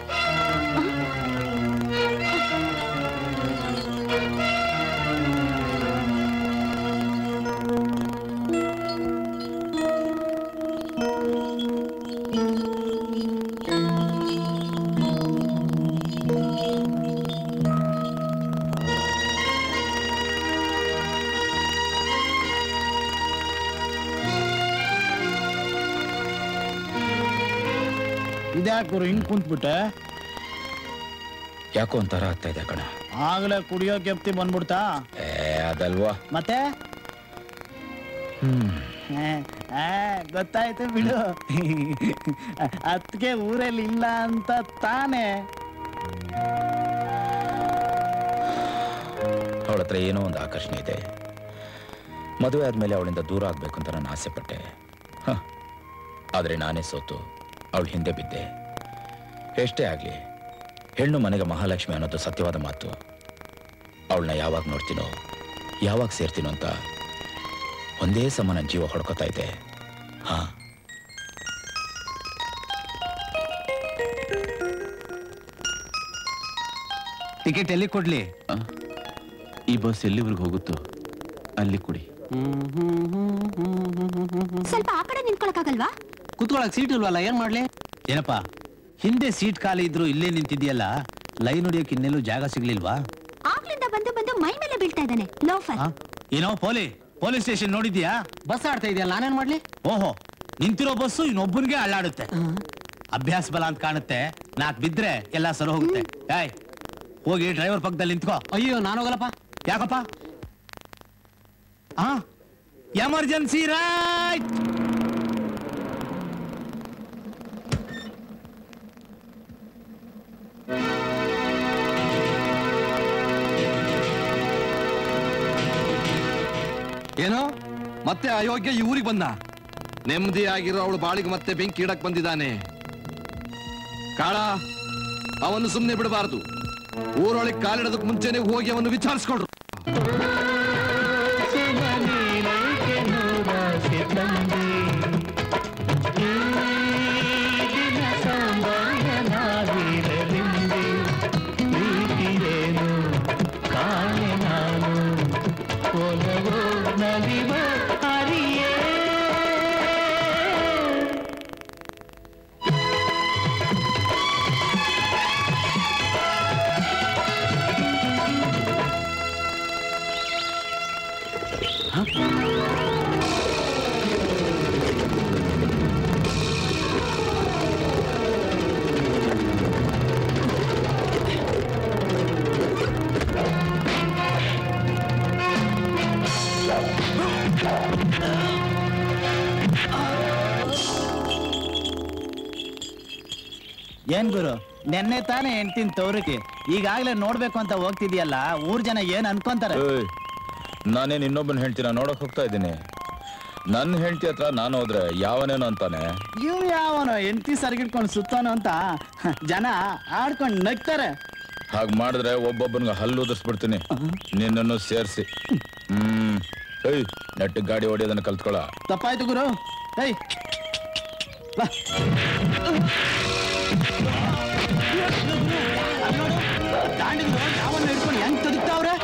ಇದ್ಯಾಕೂರು ಹಿಂಗ್ ಕುಂತ್ಬಿಟ್ಟೆ ಯಾಕೋ ಒಂಥರ ಆಗ್ತಾ ಇದೆ ಕಣ ಆಗ್ಲೇ ಕುಡಿಯೋ ಕೆಪ್ತಿ ಬಂದ್ಬಿಡ್ತಾ ಏ ಅದಲ್ವಾ ಮತ್ತೆ ಹ್ಮ್ ಏ, ಏ, ಗೊತ್ತಾಯ್ತು ಬಿಡು ಅದಕ್ಕೆ ಊರಲ್ಲಿ ಇಲ್ಲ ಅಂತ ತಾನೇ ಅವಳ ಹತ್ರ ಏನೋ ಒಂದು ಆಕರ್ಷಣೆ ಇದೆ ಮದುವೆ ಆದ್ಮೇಲೆ ಅವಳಿಂದ ದೂರ ಆಗ್ಬೇಕು ಅಂತ ನಾನು ಆಸೆ ಪಟ್ಟೆ ಹ. ಆದ್ರೆ ನಾನೇ ಸೋತು ಅವಳ ಹಿಂದೆ ಬಿದ್ದೆ ಎಷ್ಟೇ ಆಗ್ಲಿ ಹೆಣ್ಣು ಮನೆಗೆ ಮಹಾಲಕ್ಷ್ಮಿ ಅನ್ನೋದು ಸತ್ಯವಾದ ಮಾತು ಅವಳನ್ನ ಯಾವಾಗ ನೋಡ್ತೀನೋ ಯಾವಾಗ ಸೇರ್ತೀನೋ ಅಂತ ಒಂದೇ ಸಮ ನನ್ನ ಜೀವ ಹೊಡ್ಕೊತಾ ಇದೆ ಹಾ ಟಿಕೆಟ್ ಎಲ್ಲಿ ಕೊಡ್ಲಿ ಈ ಬಸ್ ಎಲ್ಲಿವರೆಗೂ ಹೋಗುತ್ತೋ ಅಲ್ಲಿ ಕೊಡಿ ಸ್ವಲ್ಪ ಆ ಕಡೆ ನಿಂತ್ಕೊಳಕ್ಕಾಗಲ್ವಾ ಕುತ್ಕೊಳಕ್ ಸೀಟ್ ಇಲ್ವಲ್ಲ ಏನ್ ಮಾಡ್ಲಿ ಏನಪ್ಪ ಹಿಂದೆ ಸೀಟ್ ಖಾಲಿ ಇದ್ರು ಇಲ್ಲೇ ನಿಂತಿದ್ಯಲ್ಲ ಲೈನ್ ಹೊಡಿಯೋಕೆ ಇನ್ನೆಲ್ಲೂ ಜಾಗ ಸಿಗ್ಲಿಲ್ವಾ ಆಗ್ಲಿಂದ ಬಂದು ಬಂದು ಮೈ ಮೇಲೆ ಬೀಳ್ತಾ ಇದ್ದಾನೆ ಲೋಫರ್ ಆ? ಏನೋ ಪೋಲಿ ಪೊಲೀಸ್ ಸ್ಟೇಷನ್ ನೋಡಿದ್ಯಾ ಬಸ್ ಆಡ್ತಾ ಇದೆಯಲ್ಲ ನಾನೇನ್ ಮಾಡ್ಲಿ ಓಹೋ ನಿಂತಿರೋ ಬಸ್ಸು ಇನ್ನೊಬ್ಬನಿಗೆ ಅಳ್ಳಾಡುತ್ತೆ ಅಭ್ಯಾಸ ಬಲ ಅಂತ ಕಾಣುತ್ತೆ ನಾಕ್ ಬಿದ್ರೆ ಎಲ್ಲ ಸರಿ ಹೋಗುತ್ತೆ ಏಯ್ ಹೋಗಿ ಡ್ರೈವರ್ ಪಕ್ಕದಲ್ಲಿ ನಿಂತ್ಕೋ ಅಯ್ಯೋ ನಾನು ಹೋಗಲ್ಲಪ್ಪ ಯಾಕಪ್ಪ ಆ ಎಮರ್ಜೆನ್ಸಿ ರೈಟ್ ಏನೋ ಮತ್ತೆ ಅಯೋಗ್ಯ ಈ ಊರಿಗೆ ಬಂದ ನೆಮ್ಮದಿ ಆಗಿರೋ ಅವಳು ಬಾಳಿಗೆ ಮತ್ತೆ ಬೆಂಕಿ ಇಡಕ್ ಬಂದಿದ್ದಾನೆ ಕಾಳ ಅವನು ಸುಮ್ಮನೆ ಬಿಡಬಾರದು ಊರೊಳಗೆ ಕಾಲಿಡೋದಕ್ಕೆ ಮುಂಚೆನೆ ಹೋಗಿ ಅವನು ವಿಚಾರಿಸ್ಕೊಡ್ರು ಏನ್ ಗುರು ನೆನ್ನೆ ತಾನೇ ಹೆಂಡ್ತಿನ ತವ್ರಿಗೆ ಈಗಾಗ್ಲೇ ನೋಡ್ಬೇಕು ಅಂತ ಹೋಗ್ತಿದ್ಯಲ್ಲ ಊರ್ ಜನ ಏನ್ ಅನ್ಕೊಂತಾರೆ ಏಯ್, ನಾನೇನ್ ಇನ್ನೊಬ್ಬನ ಹೆಂಡ್ತಿನ ನೋಡಕ್ ಹೋಗ್ತಾ ಇದ್ದೀನಿ ನನ್ನ ಹೆಂಡತಿ ಹತ್ರ ನಾನು ಹೋದ್ರೆ ಯಾವನೇನು ಅಂತಾನೆ ಇವ್ ಯಾವನೋ ಹೆಂಡ್ತಿ ಸರ್ಗಿಟ್ಕೊಂಡು ಸುತ್ತಾನೋ ಅಂತ ಹ, ಜನ ಆಡ್ಕೊಂಡ್ ನಗ್ತಾರೆ ಹಾಗ್ ಮಾಡಿದ್ರೆ ಒಬ್ಬೊಬ್ಬನ್ಗೆ ಹಲ್ಲು ಉದಿಸ್ಬಿಡ್ತೀನಿ ನಿನ್ನನ್ನು ಸೇರಿಸಿ ಹ್ಮ್ ಏಯ್ ನೆಟ್ಟಿಗೆ ಗಾಡಿ ಹೊಡಿಯೋದನ್ನ ಕಲ್ತ್ಕೊಳ ತಪ್ಪಾಯ್ತು ಗುರು ಏಯ್ ಬಾ. ದಾಂಡಿಗ್ರು ಯಾವನ್ನ ಹಿಡ್ಕೊಂಡು ಹೆಂಗ್ ತದುಕ್ತಾವ್ರೆ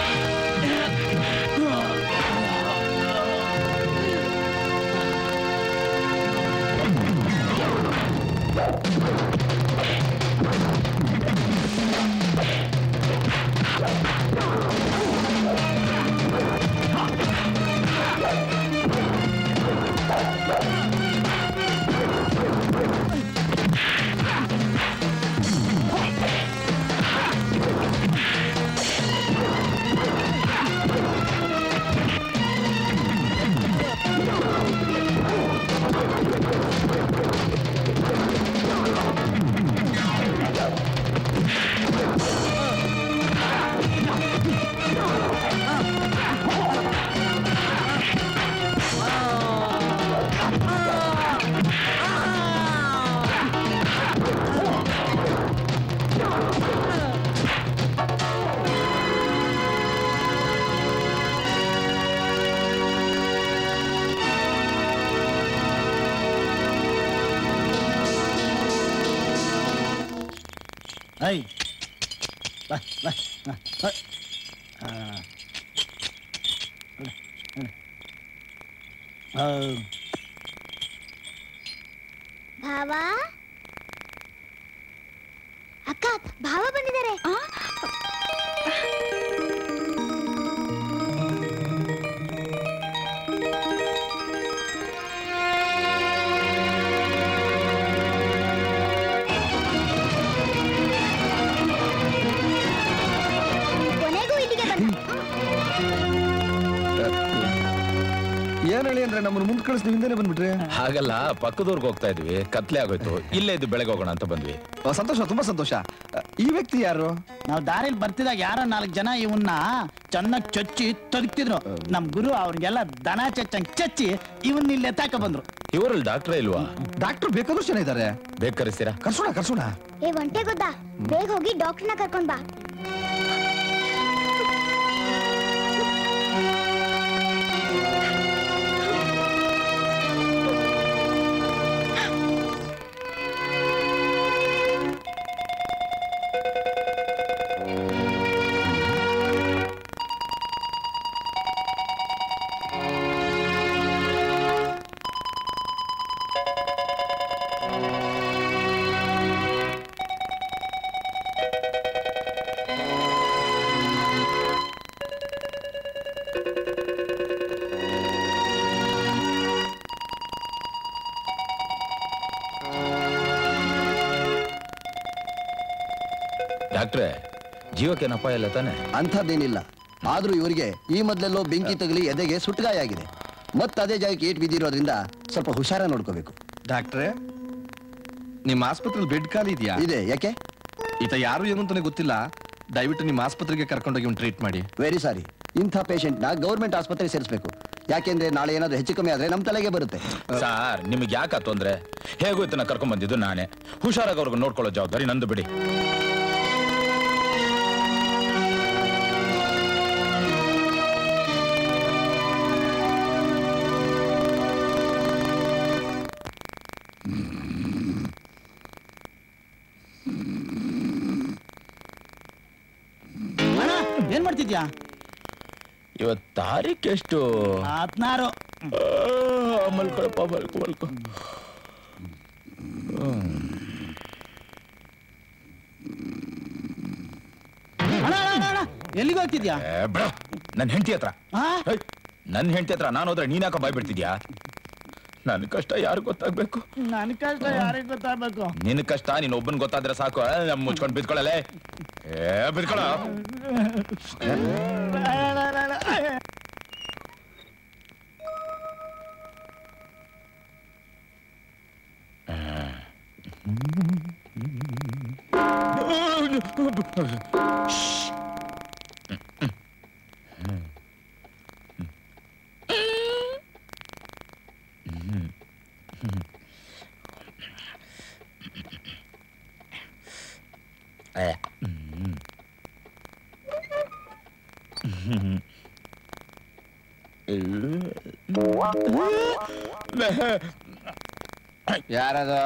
ಐ ಬಾ ಬಾ ಬಾ, ಬಾ. ಆ. ಆ. ಭಾವ ಅಕ್ಕ ಭಾವ ಬಂದಿದ್ದಾರೆ ಕೊನೆಗೂ ಇಲ್ಲಿಗೆ ಬಂದ ಏನ್ ಹೇಳಿ ಅಂದ್ರೆ ನಮ್ಮನ್ನು ಮುಂದ್ ಕಳಿಸ್ ಹಿಂದೆನೆ ಬಂದ್ಬಿಟ್ರಿ ಹಾಗಲ್ಲ ಪಕ್ಕದೂರ್ಗೆ ಹೋಗ್ತಾ ಇದ್ವಿ ಕತ್ಲೆ ಆಗೋಯ್ತು ಇಲ್ಲೇ ಇದ್ದು ಬೆಳಗ್ಗೆ ಹೋಗೋಣ ಅಂತ ಬಂದ್ವಿ ಆ, ಸಂತೋಷ ತುಂಬಾ ಸಂತೋಷ ಆ, ಈ ವ್ಯಕ್ತಿ ಯಾರು ನಾವ್ ದಾರಿಲಿ ಬರ್ತಿದಾಗ ಯಾರೋ ನಾಲ್ಕು ಜನ ಇವನ್ನ ಚೆನ್ನಾಗಿ ಚಚ್ಚಿ ತಗ್ತಿದ್ರು ನಮ್ ಗುರು ಅವ್ರಿಗೆಲ್ಲ ದನ ಚಚ್ಚಂಗ್ ಚಚ್ಚಿ ಇವನ್ನ ಇಲ್ಲಿ ಎತ್ತಾಕ ಬಂದ್ರು ಇವರಲ್ಲಿ ಡಾಕ್ಟ್ರೇ ಇಲ್ವಾ ಡಾಕ್ಟರ್ ಬೇಕಾದಷ್ಟು ಜನ ಇದ್ದಾರೆ ಬೇಗ ಕರೆಸ್ತೀರಾ ಕರ್ಸೋಣ ಕರ್ಸೋಣ ಏ ಒಂಟೆ ಗೊತ್ತಾ ಬೇಗ ಹೋಗಿ ಡಾಕ್ಟರ್ನ ಕರ್ಕೊಂಡ್ ಬಾ ಡಾಕ್ಟ್ರೆ ಜೀವಕ್ಕೇನು ಅಪಾಯ ಇಲ್ಲ ತಾನೆ ಅಂಥದ್ದೇನಿಲ್ಲ ಆದ್ರೂ ಇವರಿಗೆ ಈ ಮೊದಲೆಲ್ಲೋ ಬೆಂಕಿ ತಗಲಿ ಎದೆಗೆ ಸುಟ್ಗಾಯ ಆಗಿದೆ ಮತ್ತೆ ಅದೇ ಜಾಗಕ್ಕೆ ಏಟ್ ಬಿದ್ದಿರೋದ್ರಿಂದ ಸ್ವಲ್ಪ ಹುಷಾರ ನೋಡ್ಕೋಬೇಕು ಡಾಕ್ಟ್ರೆ ನಿಮ್ಮ ಆಸ್ಪತ್ರೆಯಲ್ಲಿ ಬೆಡ್ ಖಾಲಿ ಇದೆಯಾ ಇದೆ ಯಾಕೆ ಈತ ಯಾರು ಏನು ಅಂತಾನೆ ಗೊತ್ತಿಲ್ಲ ದಯವಿಟ್ಟು ನಿಮ್ಮ ಆಸ್ಪತ್ರೆಗೆ ಕರ್ಕೊಂಡೋಗಿ ಒಂದು ಟ್ರೀಟ್ ಮಾಡಿ ವೆರಿ ಸಾರಿ ಇಂಥ ಪೇಷಂಟ್ ನ ಗೌರ್ಮೆಂಟ್ ಆಸ್ಪತ್ರೆಗೆ ಸೇರಿಸಬೇಕು ಯಾಕೆಂದ್ರೆ ನಾಳೆ ಏನಾದ್ರು ಹೆಚ್ಚು ಕಮ್ಮಿ ಆದ್ರೆ ನಮ್ಮ ತಲೆಗೆ ಬರುತ್ತೆ ಸಾರ್ ನಿಮ್ಗೆ ಯಾಕ ತೊಂದ್ರೆ ಹೇಗೂ ಇತ್ತನ ಕರ್ಕೊಂಡ್ ಬಂದಿದ್ದು ನಾನೇ ಹುಷಾರಾಗಿ ಅವ್ರಿಗೆ ನೋಡ್ಕೊಳ್ಳೋ ಜವಾಬ್ದಾರಿ ನಂದು ಬಿಡಿ ಅಣ್ಣ ಏನ್ ಮಾಡ್ತಿದ್ಯಾ ಇವತ್ ತಾರೀಕ್ ಎಷ್ಟು ಹತ್ನಾರು ಆ, ಮಲ್ಕೊಳಪ್ಪ ಮಲ್ಕೊ ಮಲ್ಕೊ ಅಣ್ಣ ಅಣ್ಣ, ಅಣ್ಣ, ಅಣ್ಣ ಎಲ್ಲಿಗೆ ಹೋಗ್ತಿದ್ಯಾ ಏ, ಬಿಡು. ನನ್ ಹೆಂಡತಿ ಹತ್ರ ಆ? ಏಯ್, ನನ್ ಹೆಂಡತಿ ಹತ್ರ ನಾನು ಹೋದ್ರೆ ನೀನ್ಯಾಕ ಬಾಯ್ ಬಿಡ್ತಿದ್ಯಾ ನನ್ ಕಷ್ಟ ಯಾರು ಗೊತ್ತಾಗ್ಬೇಕು ನನ್ ಕಷ್ಟ ಯಾರಿಗ್ ಗೊತ್ತಾಗ್ಬೇಕು ನಿನ್ ಕಷ್ಟ ನೀನ್ ಒಬ್ಬನ್ ಗೊತ್ತಾದ್ರೆ ಸಾಕು ಆ, ನಮ್ ಮುಚ್ಕೊಂಡ್ ಬಿದ್ಕೊಳ್ಳಲೆ ಏ ಬಿದ್ಕೊಳ್ಳ ಯಾರದು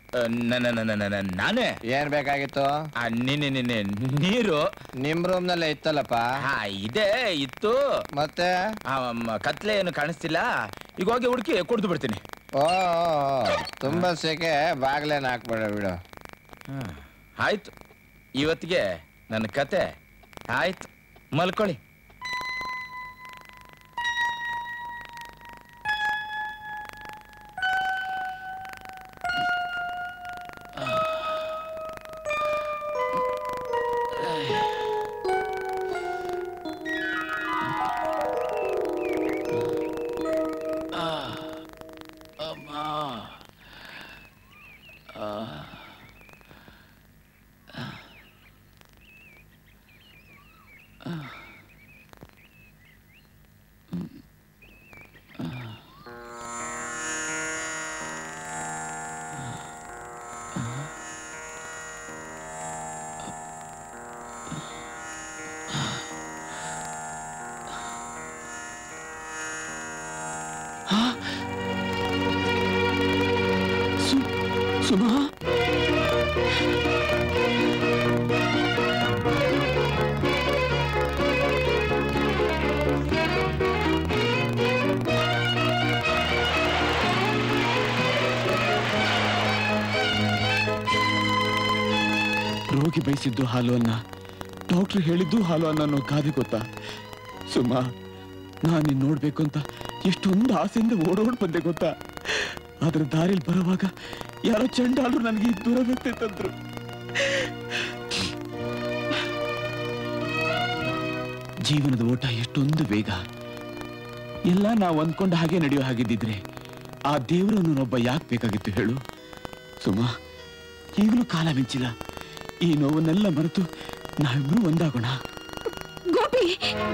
ನಾನೇ ಏನ್ ಬೇಕಾಗಿತ್ತು ನಿನ್ನೆ ನಿನ್ನೆ ನೀರು ನಿಮ್ ರೂಮ್ ನಲ್ಲೇ ಇತ್ತಲ್ಲಪ್ಪ ಹಾ ಇದೆ ಇತ್ತು ಮತ್ತೆ ಆ, ಮ- ಕತ್ಲೆ ಏನು ಕಾಣಿಸ್ತಿಲ್ಲ ಈಗ ಹೋಗಿ ಹುಡುಕಿ ಕುಡ್ದು ಬಿಡ್ತೀನಿ ಓ ತುಂಬಾ ಸೆಕೆ ಬಾಗ್ಲೇನ್ ಹಾಕ್ಬೇಡ ಬಿಡು ಆಯ್ತು ಇವತ್ತಿಗೆ ನನ್ನ ಕತೆ ಆಯ್ತು ಮಲ್ಕೊಳ್ಳಿ ಸುಮಾ ರೋಗಿ ಬಯಸಿದ್ದು ಹಾಲು ಅನ್ನ ಡಾಕ್ಟರ್ ಹೇಳಿದ್ದು ಹಾಲು ಅನ್ನ ಅನ್ನೋ ಗಾದೆ ಗೊತ್ತಾ ಸುಮಾ ನಾನು ನಿನ್ ನೋಡ್ಬೇಕು ಅಂತ ಎಷ್ಟೊಂದು ಆಸೆಯಿಂದ ಓಡೋಡ್ ಬಂದೆ ಗೊತ್ತಾ ಆದ್ರೆ ದಾರಿಲಿ ಬರುವಾಗ ಯಾರೋ ಚಂಡಾಲರು ನನಗೆ ಈ ದುರವಸ್ಥೆ ತಂದ್ರು ಜೀವನದ ಓಟ ಎಷ್ಟೊಂದು ವೇಗ ಎಲ್ಲ ನಾವು ಅಂದ್ಕೊಂಡ ಹಾಗೆ ನಡೆಯೋ ಹಾಗಿದ್ದಿದ್ರೆ ಆ ದೇವರನ್ನೊಬ್ಬ ಯಾಕೆ ಬೇಕಾಗಿತ್ತು ಹೇಳು ಸುಮಾ ಈಗಲೂ ಕಾಲ ಮಿಂಚಿಲ್ಲ ಈ ನೋವನ್ನೆಲ್ಲ ಮರೆತು ನಾವಿಬ್ರು ಒಂದಾಗೋಣ ಗೋಪಿ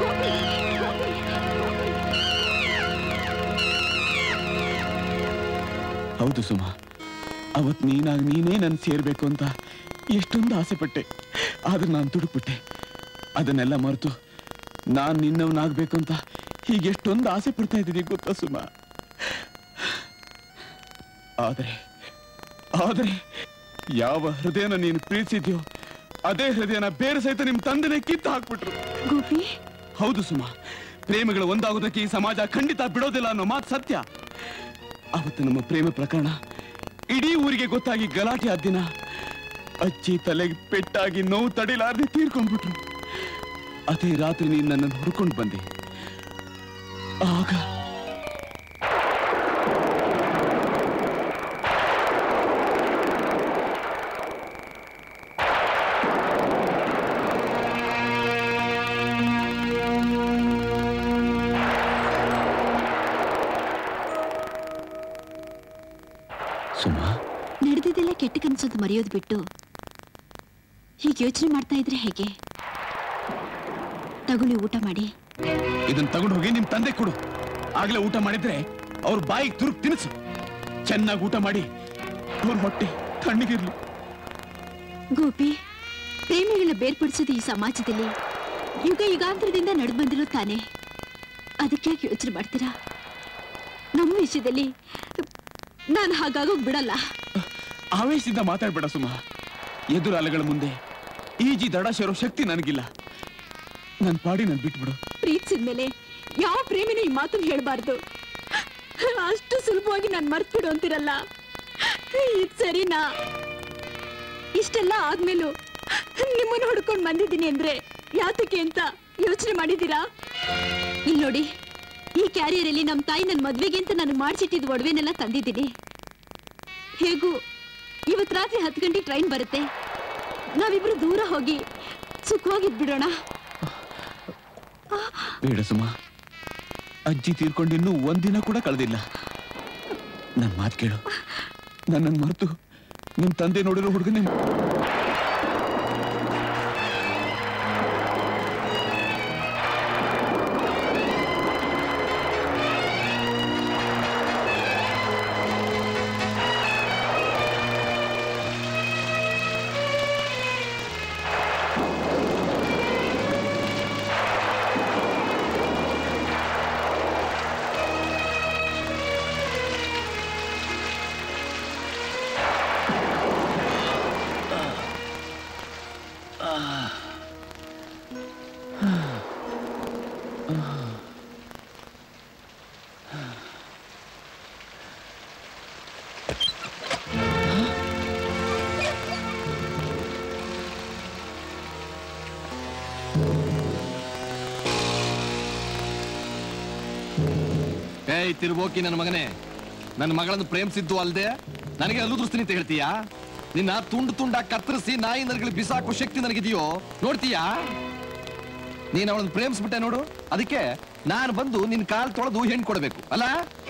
ಹೌದು ಸುಮಾ ಅವತ್ ನೀನಾಗ ನೀನೇ ನನ್ ಸೇರ್ಬೇಕು ಅಂತ ಎಷ್ಟೊಂದು ಆಸೆ ಪಟ್ಟೆ ಆದ್ರೆ ನಾನು ದುಡುಕ್ಬಿಟ್ಟೆ ಅದನ್ನೆಲ್ಲ ಮರೆತು ನಾನ್ ನಿನ್ನವನಾಗ್ಬೇಕು ಅಂತ ಹೀಗೆ ಎಷ್ಟೊಂದು ಆಸೆ ಪಡ್ತಾ ಇದ್ದೀನಿ ಗೊತ್ತಾ ಸುಮಾ ಆದ್ರೆ ಆದ್ರೆ ಯಾವ ಹೃದಯನ ನೀನು ಪ್ರೀತಿಸಿದ್ಯೋ ಅದೇ ಹೃದಯನ ಬೇರೆ ಸಹಿತ ನಿಮ್ ತಂದೆನೇ ಕಿತ್ತು ಹಾಕ್ಬಿಟ್ರು ಗೋಪಿ ಹೌದು ಸುಮಾ ಪ್ರೇಮಿಗಳು ಒಂದಾಗೋದಕ್ಕೆ ಈ ಸಮಾಜ ಖಂಡಿತ ಬಿಡೋದಿಲ್ಲ ಅನ್ನೋ ಮಾತು ಸತ್ಯ ಅವತ್ತು ನಮ್ಮ ಪ್ರೇಮ ಪ್ರಕರಣ ಇಡೀ ಊರಿಗೆ ಗೊತ್ತಾಗಿ ಗಲಾಟೆ ಆದ ದಿನ ಅಜ್ಜಿ ತಲೆಗೆ ಪೆಟ್ಟಾಗಿ ನೋವು ತಡಿಲಾರ್ದೆ ತೀರ್ಕೊಂಡ್ಬಿಟ್ರು ಅದೇ ರಾತ್ರಿ ನೀನ್ ನನ್ನನ್ನು ಹುಡ್ಕೊಂಡು ಬಂದೆ ಆಗ ಕೆಟ್ಟ ಕನಸಂತ ಮರೆಯೋದು ಬಿಟ್ಟು ಹೀಗೆ ಯೋಚನೆ ಮಾಡ್ತಾ ಇದ್ರೆ ಹೇಗೆ ತಗೊಳ್ಳಿ ಊಟ ಮಾಡಿ ಇದನ್ನ ತಗೊಂಡು ಹೋಗಿ ನಿಮ್ ತಂದೆ ಕೊಡು ಆಗ್ಲೇ ಊಟ ಮಾಡಿದ್ರೆ ಅವ್ರ ಬಾಯಿಗೆ ತುರುಕ್ ತಿನ್ಸು ಚೆನ್ನಾಗಿ ಊಟ ಮಾಡಿ ಅವ್ರ ಹೊಟ್ಟೆ ತಣ್ಣಗಿರ್ಲಿ ಗೋಪಿ ಪ್ರೇಮಿಗಳನ್ನ ಬೇರ್ಪಡಿಸೋದು ಈ ಸಮಾಜದಲ್ಲಿ ಯುಗ ಯುಗಾಂತರದಿಂದ ನಡೆದು ಬಂದಿರೋ ತಾನೆ ಅದಕ್ಕೆ ಯಾಕೆ ಯೋಚನೆ ಮಾಡ್ತೀರಾ ನಮ್ಮ ವಿಷಯದಲ್ಲಿ ನಾನು ಹಾಗಾಗೋಗ್ ಬಿಡಲ್ಲ ಆವೇಶದಿಂದ ಮಾತಾಡ್ಬೇಡ ಸುಮ ಎದುರು ಅಲೆಗಳ ಮುಂದೆ ಈಜಿ ದಡ ಸೇರೋ ಶಕ್ತಿ ನನಗಿಲ್ಲ ನನ್ ಪಾಡಿ ನನ್ ಬಿಟ್ಬಿಡು ಪ್ರೀತಿಸಿದ ಮೇಲೆ ಯಾವ ಪ್ರೇಮಿನೂ ಈ ಮಾತನ್ನ ಹೇಳ್ಬಾರ್ದು ಅಷ್ಟು ಸುಲಭವಾಗಿ ನಾನು ಮರ್ತ್ಬಿಡು ಅಂತಿರಲ್ಲ ಇದ್ ಸರಿನಾ ಇಷ್ಟೆಲ್ಲ ಆದ್ಮೇಲೂ ನಿಮ್ಮನ್ನ ಹುಡ್ಕೊಂಡು ಬಂದಿದ್ದೀನಿ ಅಂದ್ರೆ ಯಾತಕ್ಕೆ ಅಂತ ಯೋಚನೆ ಮಾಡಿದ್ದೀರಾ ಇಲ್ಲಿ ನೋಡಿ ಈ ಕ್ಯಾರಿಯರ್ ಅಲ್ಲಿ ನಮ್ಮ ತಾಯಿ ನನ್ನ ಮದ್ವೆಗೆ ಅಂತ ನಾನು ಮಾಡಿಸಿಟ್ಟಿದ್ ಒಡವೆನೆಲ್ಲ ತಂದಿದ್ದೀನಿ ಹೇಗೂ ಇವತ್ ರಾತ್ರಿ ಹತ್ತು ಗಂಟೆ ಟ್ರೈನ್ ಬರುತ್ತೆ ನಾವಿಬ್ರು ದೂರ ಹೋಗಿ ಸುಖವಾಗಿದ್ ಬಿಡೋಣ ಬೇಡ ಸುಮ ಅಜ್ಜಿ ತೀರ್ಕೊಂಡು ಇನ್ನೂ ಒಂದಿನ ಕೂಡ ಕಳೆದಿಲ್ಲ ನನ್ ಮಾತು ಕೇಳು ನನ್ನನ್ನು ಮರೆತು ನಿಮ್ ತಂದೆ ನೋಡಿರೋ ಹುಡುಗನೇ ಏಯ್ ತಿರುಬೋಕಿ ನನ್ನ ಮಗನೇ ನನ್ನ ಮಗಳನ್ನು ಪ್ರೇಮಿಸಿದ್ದು ಅಲ್ದೆ ನನಗೆ ಅಲ್ಲುದ್ರಿಸ್ತೀನಿ ಅಂತ ಹೇಳ್ತೀಯಾ ನಿನ್ನ ತುಂಡು ತುಂಡ ಕತ್ತರಿಸಿ ನಾಯಿ ನರಗಳಿಗೆ ಬಿಸಾಕೋ ಶಕ್ತಿ ನನಗಿದೆಯೋ ನೋಡ್ತೀಯಾ ನೀನ್ ಅವಳನ್ನು ಪ್ರೇಮಿಸ್ಬಿಟ್ಟೆ ನೋಡು ಅದಕ್ಕೆ ನಾನು ಬಂದು ನಿನ್ ಕಾಲ್ ತೊಳೆದು ಹೆಣ್ಣು ಕೊಡ್ಬೇಕು ಅಲ್ಲ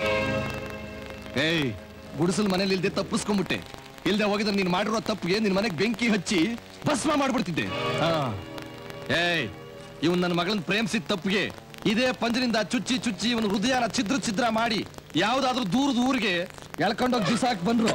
ಏಯ್ ಗುಡಿಸಲ್ ಮನೇಲಿ ಇಲ್ದೆ ತಪ್ಪಿಸ್ಕೊಂಡ್ಬಿಟ್ಟೆ ಇಲ್ದೆ ಹೋಗಿದ್ರೆ ನೀನ್ ಮಾಡಿರೋ ತಪ್ಪಿಗೆ ನಿನ್ ಮನೆಗೆ ಬೆಂಕಿ ಹಚ್ಚಿ ಭಸ್ಮ ಮಾಡ್ಬಿಡ್ತಿದ್ದೆ ಹಾ ಏಯ್ ಇವನ್ ನನ್ನ ಮಗಳನ್ನ ಪ್ರೇಮಿಸಿದ ತಪ್ಪಿಗೆ ಇದೇ ಪಂಜರಿಂದ ಚುಚ್ಚಿ ಚುಚ್ಚಿ ಇವನು ಹೃದಯನ ಛಿದ್ರ ಛಿದ್ರ ಮಾಡಿ ಯಾವ್ದಾದ್ರೂ ದೂರದ ಊರಿಗೆ ಎಳ್ಕೊಂಡೋಗಿ ಬಿಸಾಕ್ ಬಂದ್ರು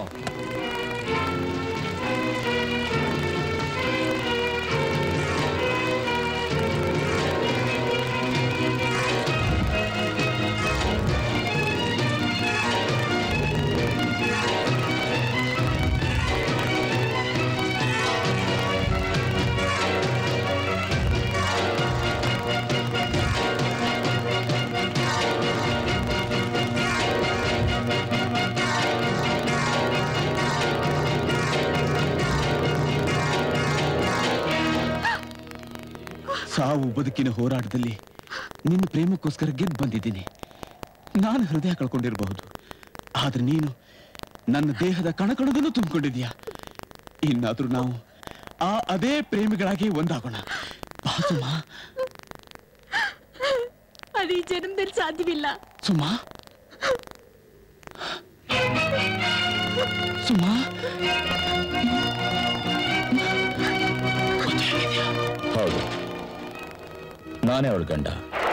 ಸಾವು ಬದುಕಿನ ಹೋರಾಟದಲ್ಲಿ ನಿನ್ನ ಪ್ರೇಮಕ್ಕೋಸ್ಕರ ಗೆದ್ದು ಬಂದಿದ್ದೀನಿ ನಾನು ಹೃದಯ ಕಳ್ಕೊಂಡಿರಬಹುದು ಆದ್ರೆ ನೀನು ನನ್ನ ದೇಹದ ಕಣಕಣದಲ್ಲೂ ತುಂಬಿಕೊಂಡಿದ್ಯಾ ಇನ್ನಾದ್ರೂ ನಾವು ಆ ಅದೇ ಪ್ರೇಮಿಗಳಾಗಿ ಒಂದಾಗೋಣ ಬಾ ಸುಮಾ ಅದು ಈ ಜನ್ಮದಲ್ಲಿ ಸಾಧ್ಯವಿಲ್ಲ ಸುಮಾ ಸುಮಾ ಹೌದು ನಾನೇ ಅವಳ ಗಂಡ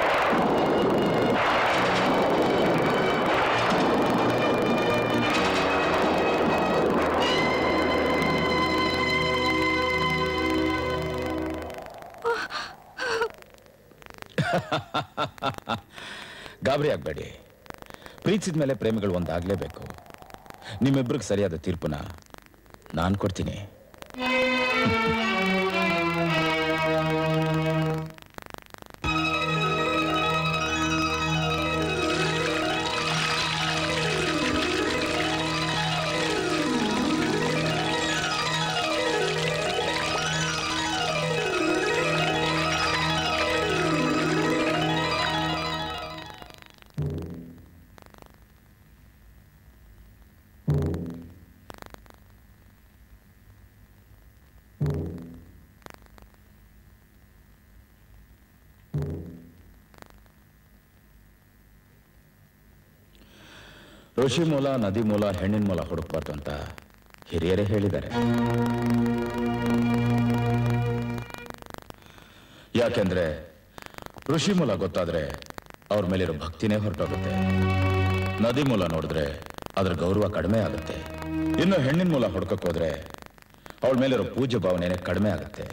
ಗಾಬರಿ ಆಗ್ಬೇಡಿ ಪ್ರೀತಿಸಿದ ಮೇಲೆ ಪ್ರೇಮಿಗಳು ಒಂದಾಗ್ಲೇಬೇಕು ನಿಮ್ಮಿಬ್ರಿಗೆ ಸರಿಯಾದ ತೀರ್ಪುನ ನಾನು ಕೊಡ್ತೀನಿ ಋಷಿ ಮೂಲ ನದಿ ಮೂಲ ಹೆಣ್ಣಿನ ಮೂಲ ಹುಡುಕ್ಬಾರ್ದು ಅಂತ ಹಿರಿಯರೇ ಹೇಳಿದ್ದಾರೆ ಯಾಕೆಂದ್ರೆ ಋಷಿ ಮೂಲ ಗೊತ್ತಾದ್ರೆ ಅವ್ರ ಮೇಲಿರೋ ಭಕ್ತಿನೇ ಹೊರಟೋಗುತ್ತೆ ನದಿ ಮೂಲ ನೋಡಿದ್ರೆ ಅದ್ರ ಗೌರವ ಕಡಿಮೆ ಆಗುತ್ತೆ ಇನ್ನು ಹೆಣ್ಣಿನ ಮೂಲ ಹುಡ್ಕಕ್ ಹೋದ್ರೆ ಅವಳ ಮೇಲಿರೋ ಪೂಜ್ಯ ಭಾವನೆನೇ ಕಡಿಮೆ ಆಗುತ್ತೆ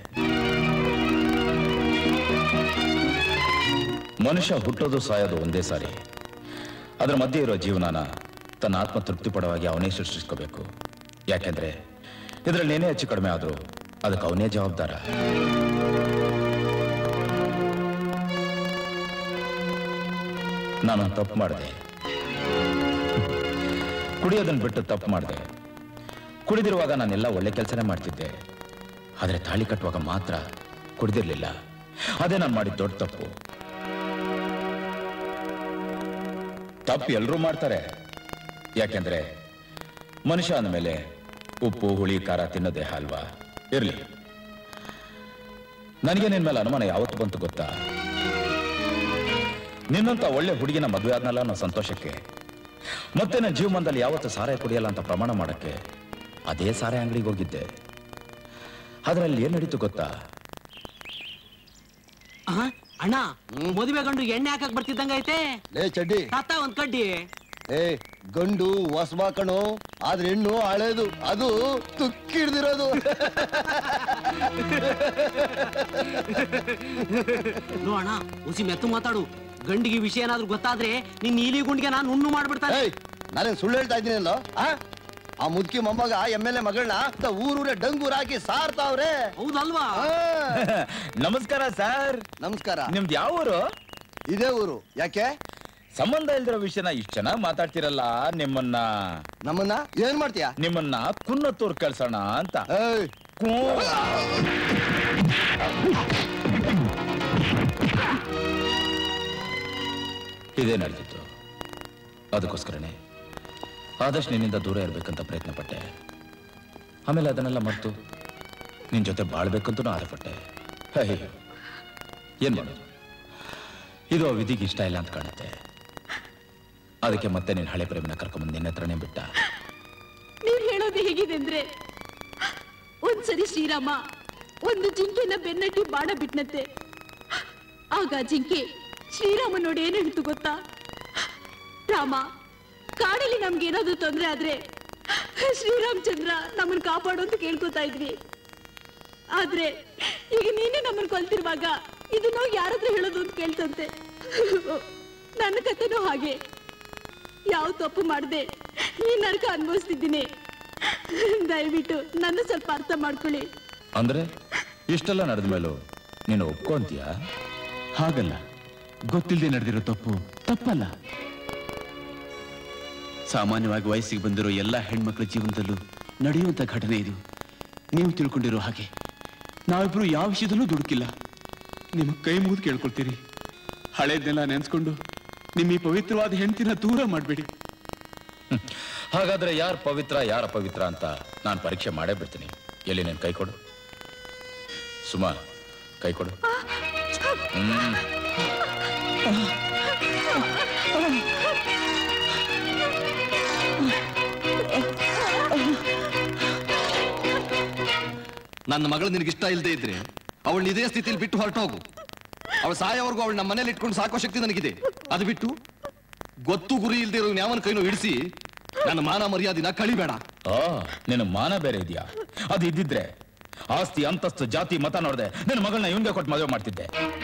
ಮನುಷ್ಯ ಹುಟ್ಟೋದು ಸಾಯೋದು ಒಂದೇ ಸಾರಿ ಅದರ ಮಧ್ಯೆ ಇರೋ ಜೀವನನ ತನ್ನ ಆತ್ಮ ತೃಪ್ತಿ ಪಡವಾಗಿ ಅವನೇ ಸೃಷ್ಟಿಸ್ಕೋಬೇಕು ಯಾಕೆಂದ್ರೆ ಇದರಲ್ಲಿ ಏನೇ ಹೆಚ್ಚು ಕಡಿಮೆ ಆದ್ರೂ ಅದಕ್ಕೆ ಅವನೇ ಜವಾಬ್ದಾರ ನಾನು ತಪ್ಪು ಮಾಡಿದೆ ಕುಡಿಯೋದನ್ನ ಬಿಟ್ಟು ತಪ್ಪು ಮಾಡಿದೆ ಕುಡಿದಿರುವಾಗ ನಾನೆಲ್ಲ ಒಳ್ಳೆ ಕೆಲಸನೇ ಮಾಡ್ತಿದ್ದೆ ಆದರೆ ತಾಳಿ ಕಟ್ಟುವಾಗ ಮಾತ್ರ ಕುಡಿದಿರ್ಲಿಲ್ಲ ಅದೇ ನಾನು ಮಾಡಿದ ದೊಡ್ಡ ತಪ್ಪು ತಪ್ಪು ಎಲ್ಲರೂ ಮಾಡ್ತಾರೆ ಯಾಕೆಂದ್ರೆ ಮನುಷ್ಯ ಅಂದಮೇಲೆ ಉಪ್ಪು ಹುಳಿ ಖಾರ ತಿನ್ನೋ ದೇಹ ಅಲ್ವಾ ಇರ್ಲಿ ನನಗೆ ನಿನ್ ಮೇಲೆ ಅನುಮಾನ ಯಾವತ್ತು ಬಂತು ಗೊತ್ತಾ ನಿನ್ನಂತ ಒಳ್ಳೆ ಹುಡುಗಿನ ಮದುವೆ ಆದ್ನಲ್ಲ ಅನ್ನೋ ಸಂತೋಷಕ್ಕೆ ಮತ್ತೆ ನನ್ನ ಜೀವಮಾನದಲ್ಲಿ ಯಾವತ್ತು ಸಾರಾಯ ಕುಡಿಯಲ್ಲ ಅಂತ ಪ್ರಮಾಣ ಮಾಡಕ್ಕೆ ಅದೇ ಸಾರಾಯ ಅಂಗಡಿಗೆ ಹೋಗಿದ್ದೆ ಅದರಲ್ಲಿ ಏನ್ ನಡೀತು ಗೊತ್ತಾ ಆಹಾ, ಅಣ್ಣ ಮದುವೆ ಗಂಡು ಎಣ್ಣೆ ಹಾಕಕ್ ಬರ್ತಿದ್ದಂಗ ಐತೆ ಲೇ ಚಡ್ಡಿ ತಾತ ಒಂದ್ ಕಡ್ಡಿ ಏ ಗಂಡು ಹೊಸಬ ಕಣು ಆದ್ರೆ ಹೆಣ್ಣು ಹಳೇದು ಅದು ತುಕ್ಕಿಡ್ದಿರೋದು ನೋ ಅಣ್ಣ ಹುಸಿ ಮೆತ್ತು ಮಾತಾಡು ಗಂಡಿಗೆ ವಿಷಯ ಏನಾದ್ರು ಗೊತ್ತಾದ್ರೆ ನಿನ್ ನೀಲಿ ಗುಂಡಿಗೆ ನಾನು ಹುಣ್ಣು ಮಾಡ್ಬಿಡ್ತಾನೆ ನಾನೇನ್ ಸುಳ್ಳು ಹೇಳ್ತಾ ಇದ್ದೀನಲ್ಲೋ ಆ ಆ ಮುದುಕಿ ಮೊಮ್ಮಗ ಎಮ್ ಎಲ್ ಎ ಮಗಳನ್ನ ಊರೂರೇ ಡಂಗೂರ್ ಹಾಕಿ ಸಾರ್ತಾವ್ರೆ ಹೌದಲ್ವಾ ನಮಸ್ಕಾರ ಸರ್ ನಮಸ್ಕಾರ ನಿಮ್ದು ಯಾವ ಊರು ಇದೇ ಊರು ಯಾಕೆ ಸಂಬಂಧ ಇಲ್ದಿರೋ ವಿಷಯನ ಇಷ್ಟ ಚೆನ್ನಾಗಿ ಮಾತಾಡ್ತಿರಲ್ಲ ನಿಮ್ಮನ್ನ ನಮ್ಮನ್ನ ಏನ್ ಮಾಡ್ತೀಯಾ ನಿಮ್ಮನ್ನ ಕುನ್ನತ್ತೂರ್ ಕಳ್ಸೋಣ ಅಂತ ಕೂ- ಇದೇ ನಡೆದಿತ್ತು ಅದಕ್ಕೋಸ್ಕರನೇ ಆದಷ್ಟು ನಿನ್ನಿಂದ ದೂರ ಇರ್ಬೇಕಂತ ಪ್ರಯತ್ನ ಪಟ್ಟೆ ಆಮೇಲೆ ಅದನ್ನೆಲ್ಲ ಮರ್ತು ನಿನ್ ಜೊತೆ ಬಾಳ್ಬೇಕಂತೂ ಆಸೆಪಟ್ಟೆ ಅಯ್ಯೋ ಏನ್ ಮಾಡೋದು ಇದು ಆ ವಿಧಿಗೆ ಇಷ್ಟ ಇಲ್ಲ ಅಂತ ಕಾಣುತ್ತೆ ಅದಕ್ಕೆ ಮತ್ತೆ ನಿನ್ನ ಹಳೆ ಪ್ರೇಮಿನ ಕರ್ಕೊಂಬಂದು ನಿನ್ನ ಹತ್ರನೇ ಬಿಟ್ಟ ನೀವ್ ಹೇಳೋದು ಹೇಗಿದೆ ಅಂದ್ರೆ ಒಂದ್ಸರಿ ಶ್ರೀರಾಮ ಒಂದು ಜಿಂಕೆನ ಬೆನ್ನಟ್ಟಿ ಬಾಣ ಬಿಟ್ನಂತೆ ಆಗ ಆ ಜಿಂಕೆ ಶ್ರೀರಾಮ ನೋಡಿ ಏನ್ ಹೇಳ್ತು ಗೊತ್ತಾ ರಾಮ ಕಾಡಲ್ಲಿ ನಮ್ಗೆ ಏನಾದ್ರು ತೊಂದ್ರೆ ಆದ್ರೆ ಶ್ರೀರಾಮಚಂದ್ರ ನಮ್ಮನ್ ಕಾಪಾಡು ಅಂತ ಕೇಳ್ಕೊತಾ ಇದ್ವಿ ಆದ್ರೆ ಈಗ ನೀನೇ ನಮ್ಮನ್ ಕೊಲ್ತಿರುವಾಗ ಇದನ್ನ ಯಾರತ್ರ ಹೇಳೋದು ಅಂತ ಕೇಳ್ತಂತೆ ನನ್ನ ಕಥೆನೂ ಹಾಗೆ ಯಾವ ತಪ್ಪು ಮಾಡದೆ ಈ ನರಕ ಅನುಭವಿಸ್ತಿದ್ದೀನಿ ದಯವಿಟ್ಟು ನನ್ನ ಸ್ವಲ್ಪ ಅರ್ಥ ಮಾಡ್ಕೊಳ್ಳಿ ಅಂದ್ರೆ ಇಷ್ಟೆಲ್ಲ ನಡೆದ ಮೇಲೂ ನೀನು ಒಪ್ಕೊಂತೀಯಾ ಹಾಗಲ್ಲ ಗೊತ್ತಿಲ್ಲದೆ ನಡೆದಿರೋ ತಪ್ಪು ತಪ್ಪಲ್ಲ ಸಾಮಾನ್ಯವಾಗಿ ವಯಸ್ಸಿಗೆ ಬಂದಿರೋ ಎಲ್ಲ ಹೆಣ್ಮಕ್ಳ ಜೀವನದಲ್ಲೂ ನಡೆಯುವಂತ ಘಟನೆ ಇದು ನೀವು ತಿಳ್ಕೊಂಡಿರೋ ಹಾಗೆ ನಾವಿಬ್ರು ಯಾವ ವಿಷಯದಲ್ಲೂ ದುಡುಕಿಲ್ಲ ನಿಮ್ಮ ಕೈ ಮುಗಿದು ಕೇಳ್ಕೊಳ್ತೀರಿ ಹಳೇದನ್ನೆಲ್ಲ ನೆನ್ಸ್ಕೊಂಡು ನಿಮ್ಮ ಈ ಪವಿತ್ರವಾದ ಹೆಂಡತಿನ ದೂರ ಮಾಡಬೇಡಿ ಹಾಗಾದ್ರೆ ಯಾರು ಪವಿತ್ರ ಯಾರ ಪವಿತ್ರ ಅಂತ ನಾನು ಪರೀಕ್ಷೆ ಮಾಡೇ ಬಿಡ್ತೀನಿ ಎಲ್ಲಿ ನೀನು ಕೈ ಕೊಡು ಸುಮಾ ಕೈ ಕೊಡು ಹ್ಮ್ ನನ್ನ ಮಗಳು ನಿನಗೆ ಇಷ್ಟ ಇಲ್ಲದೆ ಇದ್ರೆ ಅವಳು ಇದೇ ಸ್ಥಿತಿಯಲ್ಲಿ ಬಿಟ್ಟು ಹೊರಟೋಗು ಅವಳು ಸಾಯೋವರೆಗೂ ಅವಳು ನಮ್ಮ ಮನೇಲಿ ಇಟ್ಕೊಂಡು ಸಾಕೋ ಶಕ್ತಿ ನನಗಿದೆ ಅದು ಬಿಟ್ಟು ಗೊತ್ತು ಗುರಿ ಇಲ್ದೇ ಇರೋ ಯಾವನ ಕೈನೂ ಇಡಿಸಿ ನನ್ನ ಮಾನ ಮರ್ಯಾದಿನ ಕಳಿಬೇಡ ಆ ನಿನ್ನ ಮಾನ ಬೇರೆ ಇದೆಯಾ ಅದು ಇದ್ದಿದ್ರೆ ಆಸ್ತಿ ಅಂತಸ್ತು ಜಾತಿ ಮತ ನೋಡ್ದೆ ನಿನ್ನ ಮಗಳನ್ನ ಇವನ್ಗೆ ಕೊಟ್ಟು ಮದುವೆ ಮಾಡ್ತಿದ್ದೆ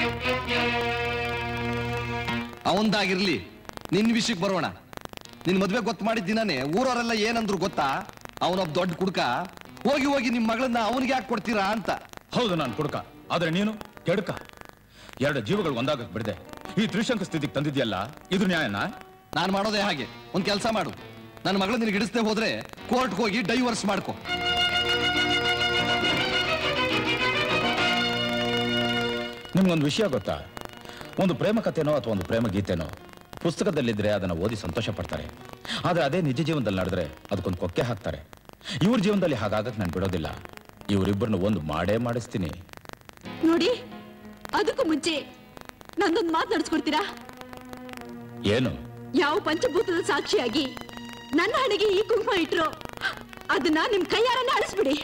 ಅವಂದಾಗಿರ್ಲಿ ನಿನ್ ವಿಷಯಕ್ಕೆ ಬರೋಣ ನಿನ್ ಮದ್ವೆ ಗೊತ್ತು ಮಾಡಿದ ದಿನಾನೇ ಊರವರೆಲ್ಲ ಏನಂದ್ರು ಗೊತ್ತಾ ಅವನೊಬ್ಬ ದೊಡ್ಡ ಕುಡ್ಕ ಹೋಗಿ ಹೋಗಿ ನಿಮ್ ಮಗಳನ್ನ ಅವನಿಗೆ ಯಾಕೆ ಕೊಡ್ತೀರಾ ಅಂತ ಹೌದು ನಾನು ಕುಡ್ಕ ಆದ್ರೆ ನೀನು ಕೆಡ್ಕ ಎರಡು ಜೀವಗಳು ಒಂದಾಗಕ್ ಬಿಡದೆ ಈ ತ್ರಿಶಂಕ ಸ್ಥಿತಿಗೆ ತಂದಿದ್ಯಲ್ಲ ಇದು ನ್ಯಾಯನಾ ನಾನ್ ಮಾಡೋದೇ ಹಾಗೆ ಒಂದ್ ಕೆಲಸ ಮಾಡು ನನ್ನ ಮಗಳು ನಿನಗೆ ಹಿಡಿಸ್ದೆ ಹೋದ್ರೆ ಕೋರ್ಟ್ಗೆ ಹೋಗಿ ಡೈವರ್ಸ್ ಮಾಡ್ಕೊ ನಿಮ್ಗೊಂದು ವಿಷಯ ಗೊತ್ತಾ ಒಂದು ಪ್ರೇಮ ಕಥೆನೋ ಅಥವಾ ಒಂದು ಪ್ರೇಮ ಗೀತೆನೋ ಪುಸ್ತಕದಲ್ಲಿದ್ರೆ ಅದನ್ನ ಓದಿ ಸಂತೋಷ ಪಡ್ತಾರೆ ಆದ್ರೆ ಅದೇ ನಿಜ ಜೀವನದಲ್ಲಿ ನಡೆದ್ರೆ ಅದಕ್ಕೊಂದು ಕೊಕ್ಕೆ ಹಾಕ್ತಾರೆ ಇವ್ರ ಜೀವನದಲ್ಲಿ ಹಾಗಾಗಕ್ ನಾನು ಬಿಡೋದಿಲ್ಲ ಇವರಿಬ್ಬರನ್ನ ಒಂದು ಮಾಡೇ ಮಾಡಿಸ್ತೀನಿ ನೋಡಿ ಅದಕ್ಕೂ ಮುಂಚೆ ನಂದೊಂದು ಮಾತು ನಡ್ಸ್ಕೊಡ್ತೀರಾ ಏನು ಯಾವ ಪಂಚಭೂತದ ಸಾಕ್ಷಿಯಾಗಿ ನನ್ನ ಹಣೆಗೆ ಈ ಕುಂಕುಮ ಇಟ್ರು ಅದನ್ನ ನಿಮ್ ಕೈಯಾರನ್ನ ಅಳಿಸ್ಬಿಡಿ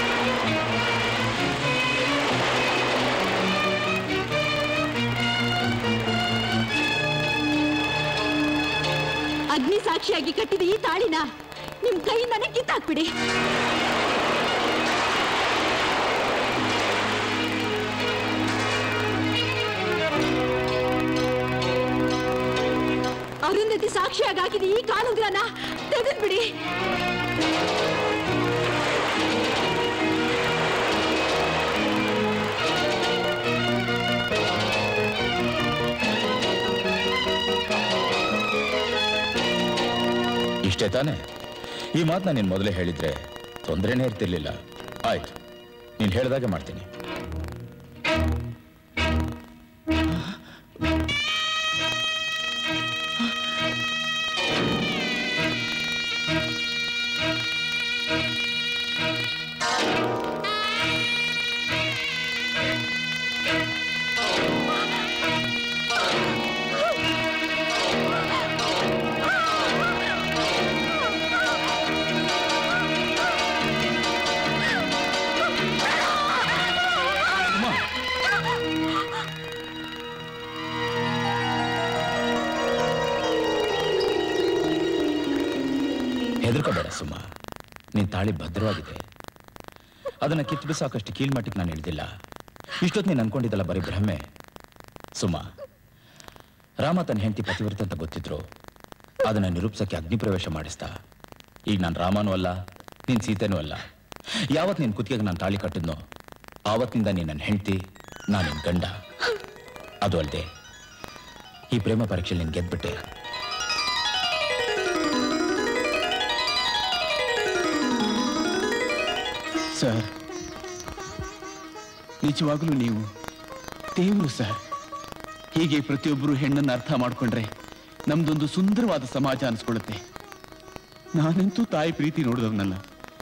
ಅಗ್ನಿ ಸಾಕ್ಷಿಯಾಗಿ ಕಟ್ಟಿದ ಈ ತಾಳಿನ ನಿಮ್ ಕೈಯಿಂದಾನೆ ಕಿತ್ತಾಕ್ಬಿಡಿ ಅರುಂಧತಿ ಸಾಕ್ಷಿಯಾಗಿ ಹಾಕಿದ ಈ ಕಾಲುಂಗ್ರನ ತೆಗೆದ್ಬಿಡಿ ಇಷ್ಟೇ ತಾನೆ ಈ ಮಾತನ್ನ ನೀನು ಮೊದಲೇ ಹೇಳಿದ್ರೆ ತೊಂದರೆನೇ ಇರ್ತಿರ್ಲಿಲ್ಲ ಆಯ್ತು ನೀನು ಹೇಳ್ದಾಗೆ ಮಾಡ್ತೀನಿ ಹೆದರ್ಕೋಬೇಡ ಸುಮ್ಮ ನಿನ್ ತಾಳಿ ಭದ್ರವಾಗಿದೆ ಅದನ್ನ ಕಿತ್ತು ಬಿಸಾಕಷ್ಟು ಕೀಳ್ಮಟ್ಟಕ್ಕೆ ನಾನು ಇಳ್ದಿಲ್ಲ ಇಷ್ಟೊತ್ತು ನೀನು ಅನ್ಕೊಂಡಿದ್ದಲ್ಲ ಬರೀ ಭ್ರಮೆ ಸುಮ್ಮ ರಾಮ ತನ್ನ ಹೆಂಡತಿ ಪತಿವ್ರತೆ ಅಂತ ಗೊತ್ತಿದ್ರು ಅದನ್ನ ನಿರೂಪಿಸಕ್ಕೆ ಅಗ್ನಿ ಪ್ರವೇಶ ಮಾಡಿಸ್ದ ಈಗ ನಾನು ರಾಮನೂ ಅಲ್ಲ ನೀನ್ ಸೀತೆನೂ ಅಲ್ಲ ಯಾವತ್ ನಿನ್ ಕುತ್ತಿಗೆಗೆ ನಾನು ತಾಳಿ ಕಟ್ಟಿದ್ನೋ ಆವತ್ತಿನಿಂದ ನೀನ್ ನನ್ನ ಹೆಂಡತಿ ನಾನು ನಿನ್ ಗಂಡ ಅದು ಅಲ್ಲದೆ ಈ ಪ್ರೇಮ ಪರೀಕ್ಷೆಯಲ್ಲಿ ನೀನ್ ಗೆದ್ಬಿಟ್ಟೆ ಸರ್ ನಿಜವಾಗ್ಲೂ ನೀವು ದೇವರು ಸರ್ ಹೀಗೆ ಪ್ರತಿಯೊಬ್ಬರು ಹೆಣ್ಣನ್ನು ಅರ್ಥ ಮಾಡ್ಕೊಂಡ್ರೆ ನಮ್ದೊಂದು ಸುಂದರವಾದ ಸಮಾಜ ಅನ್ಸ್ಕೊಳ್ಳುತ್ತೆ ನಾನಂತೂ ತಾಯಿ ಪ್ರೀತಿ ನೋಡಿದವನಲ್ಲ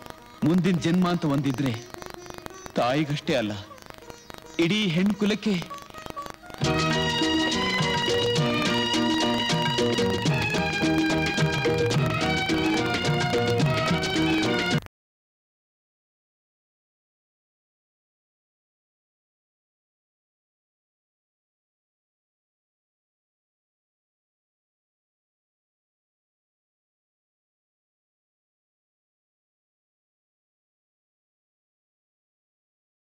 ಮುಂದಿನ ಜನ್ಮ ಅಂತ ಒಂದಿದ್ರೆ ತಾಯಿಗಷ್ಟೇ ಅಲ್ಲ ಇಡೀ ಹೆಣ್ಣು ಕುಲಕ್ಕೆ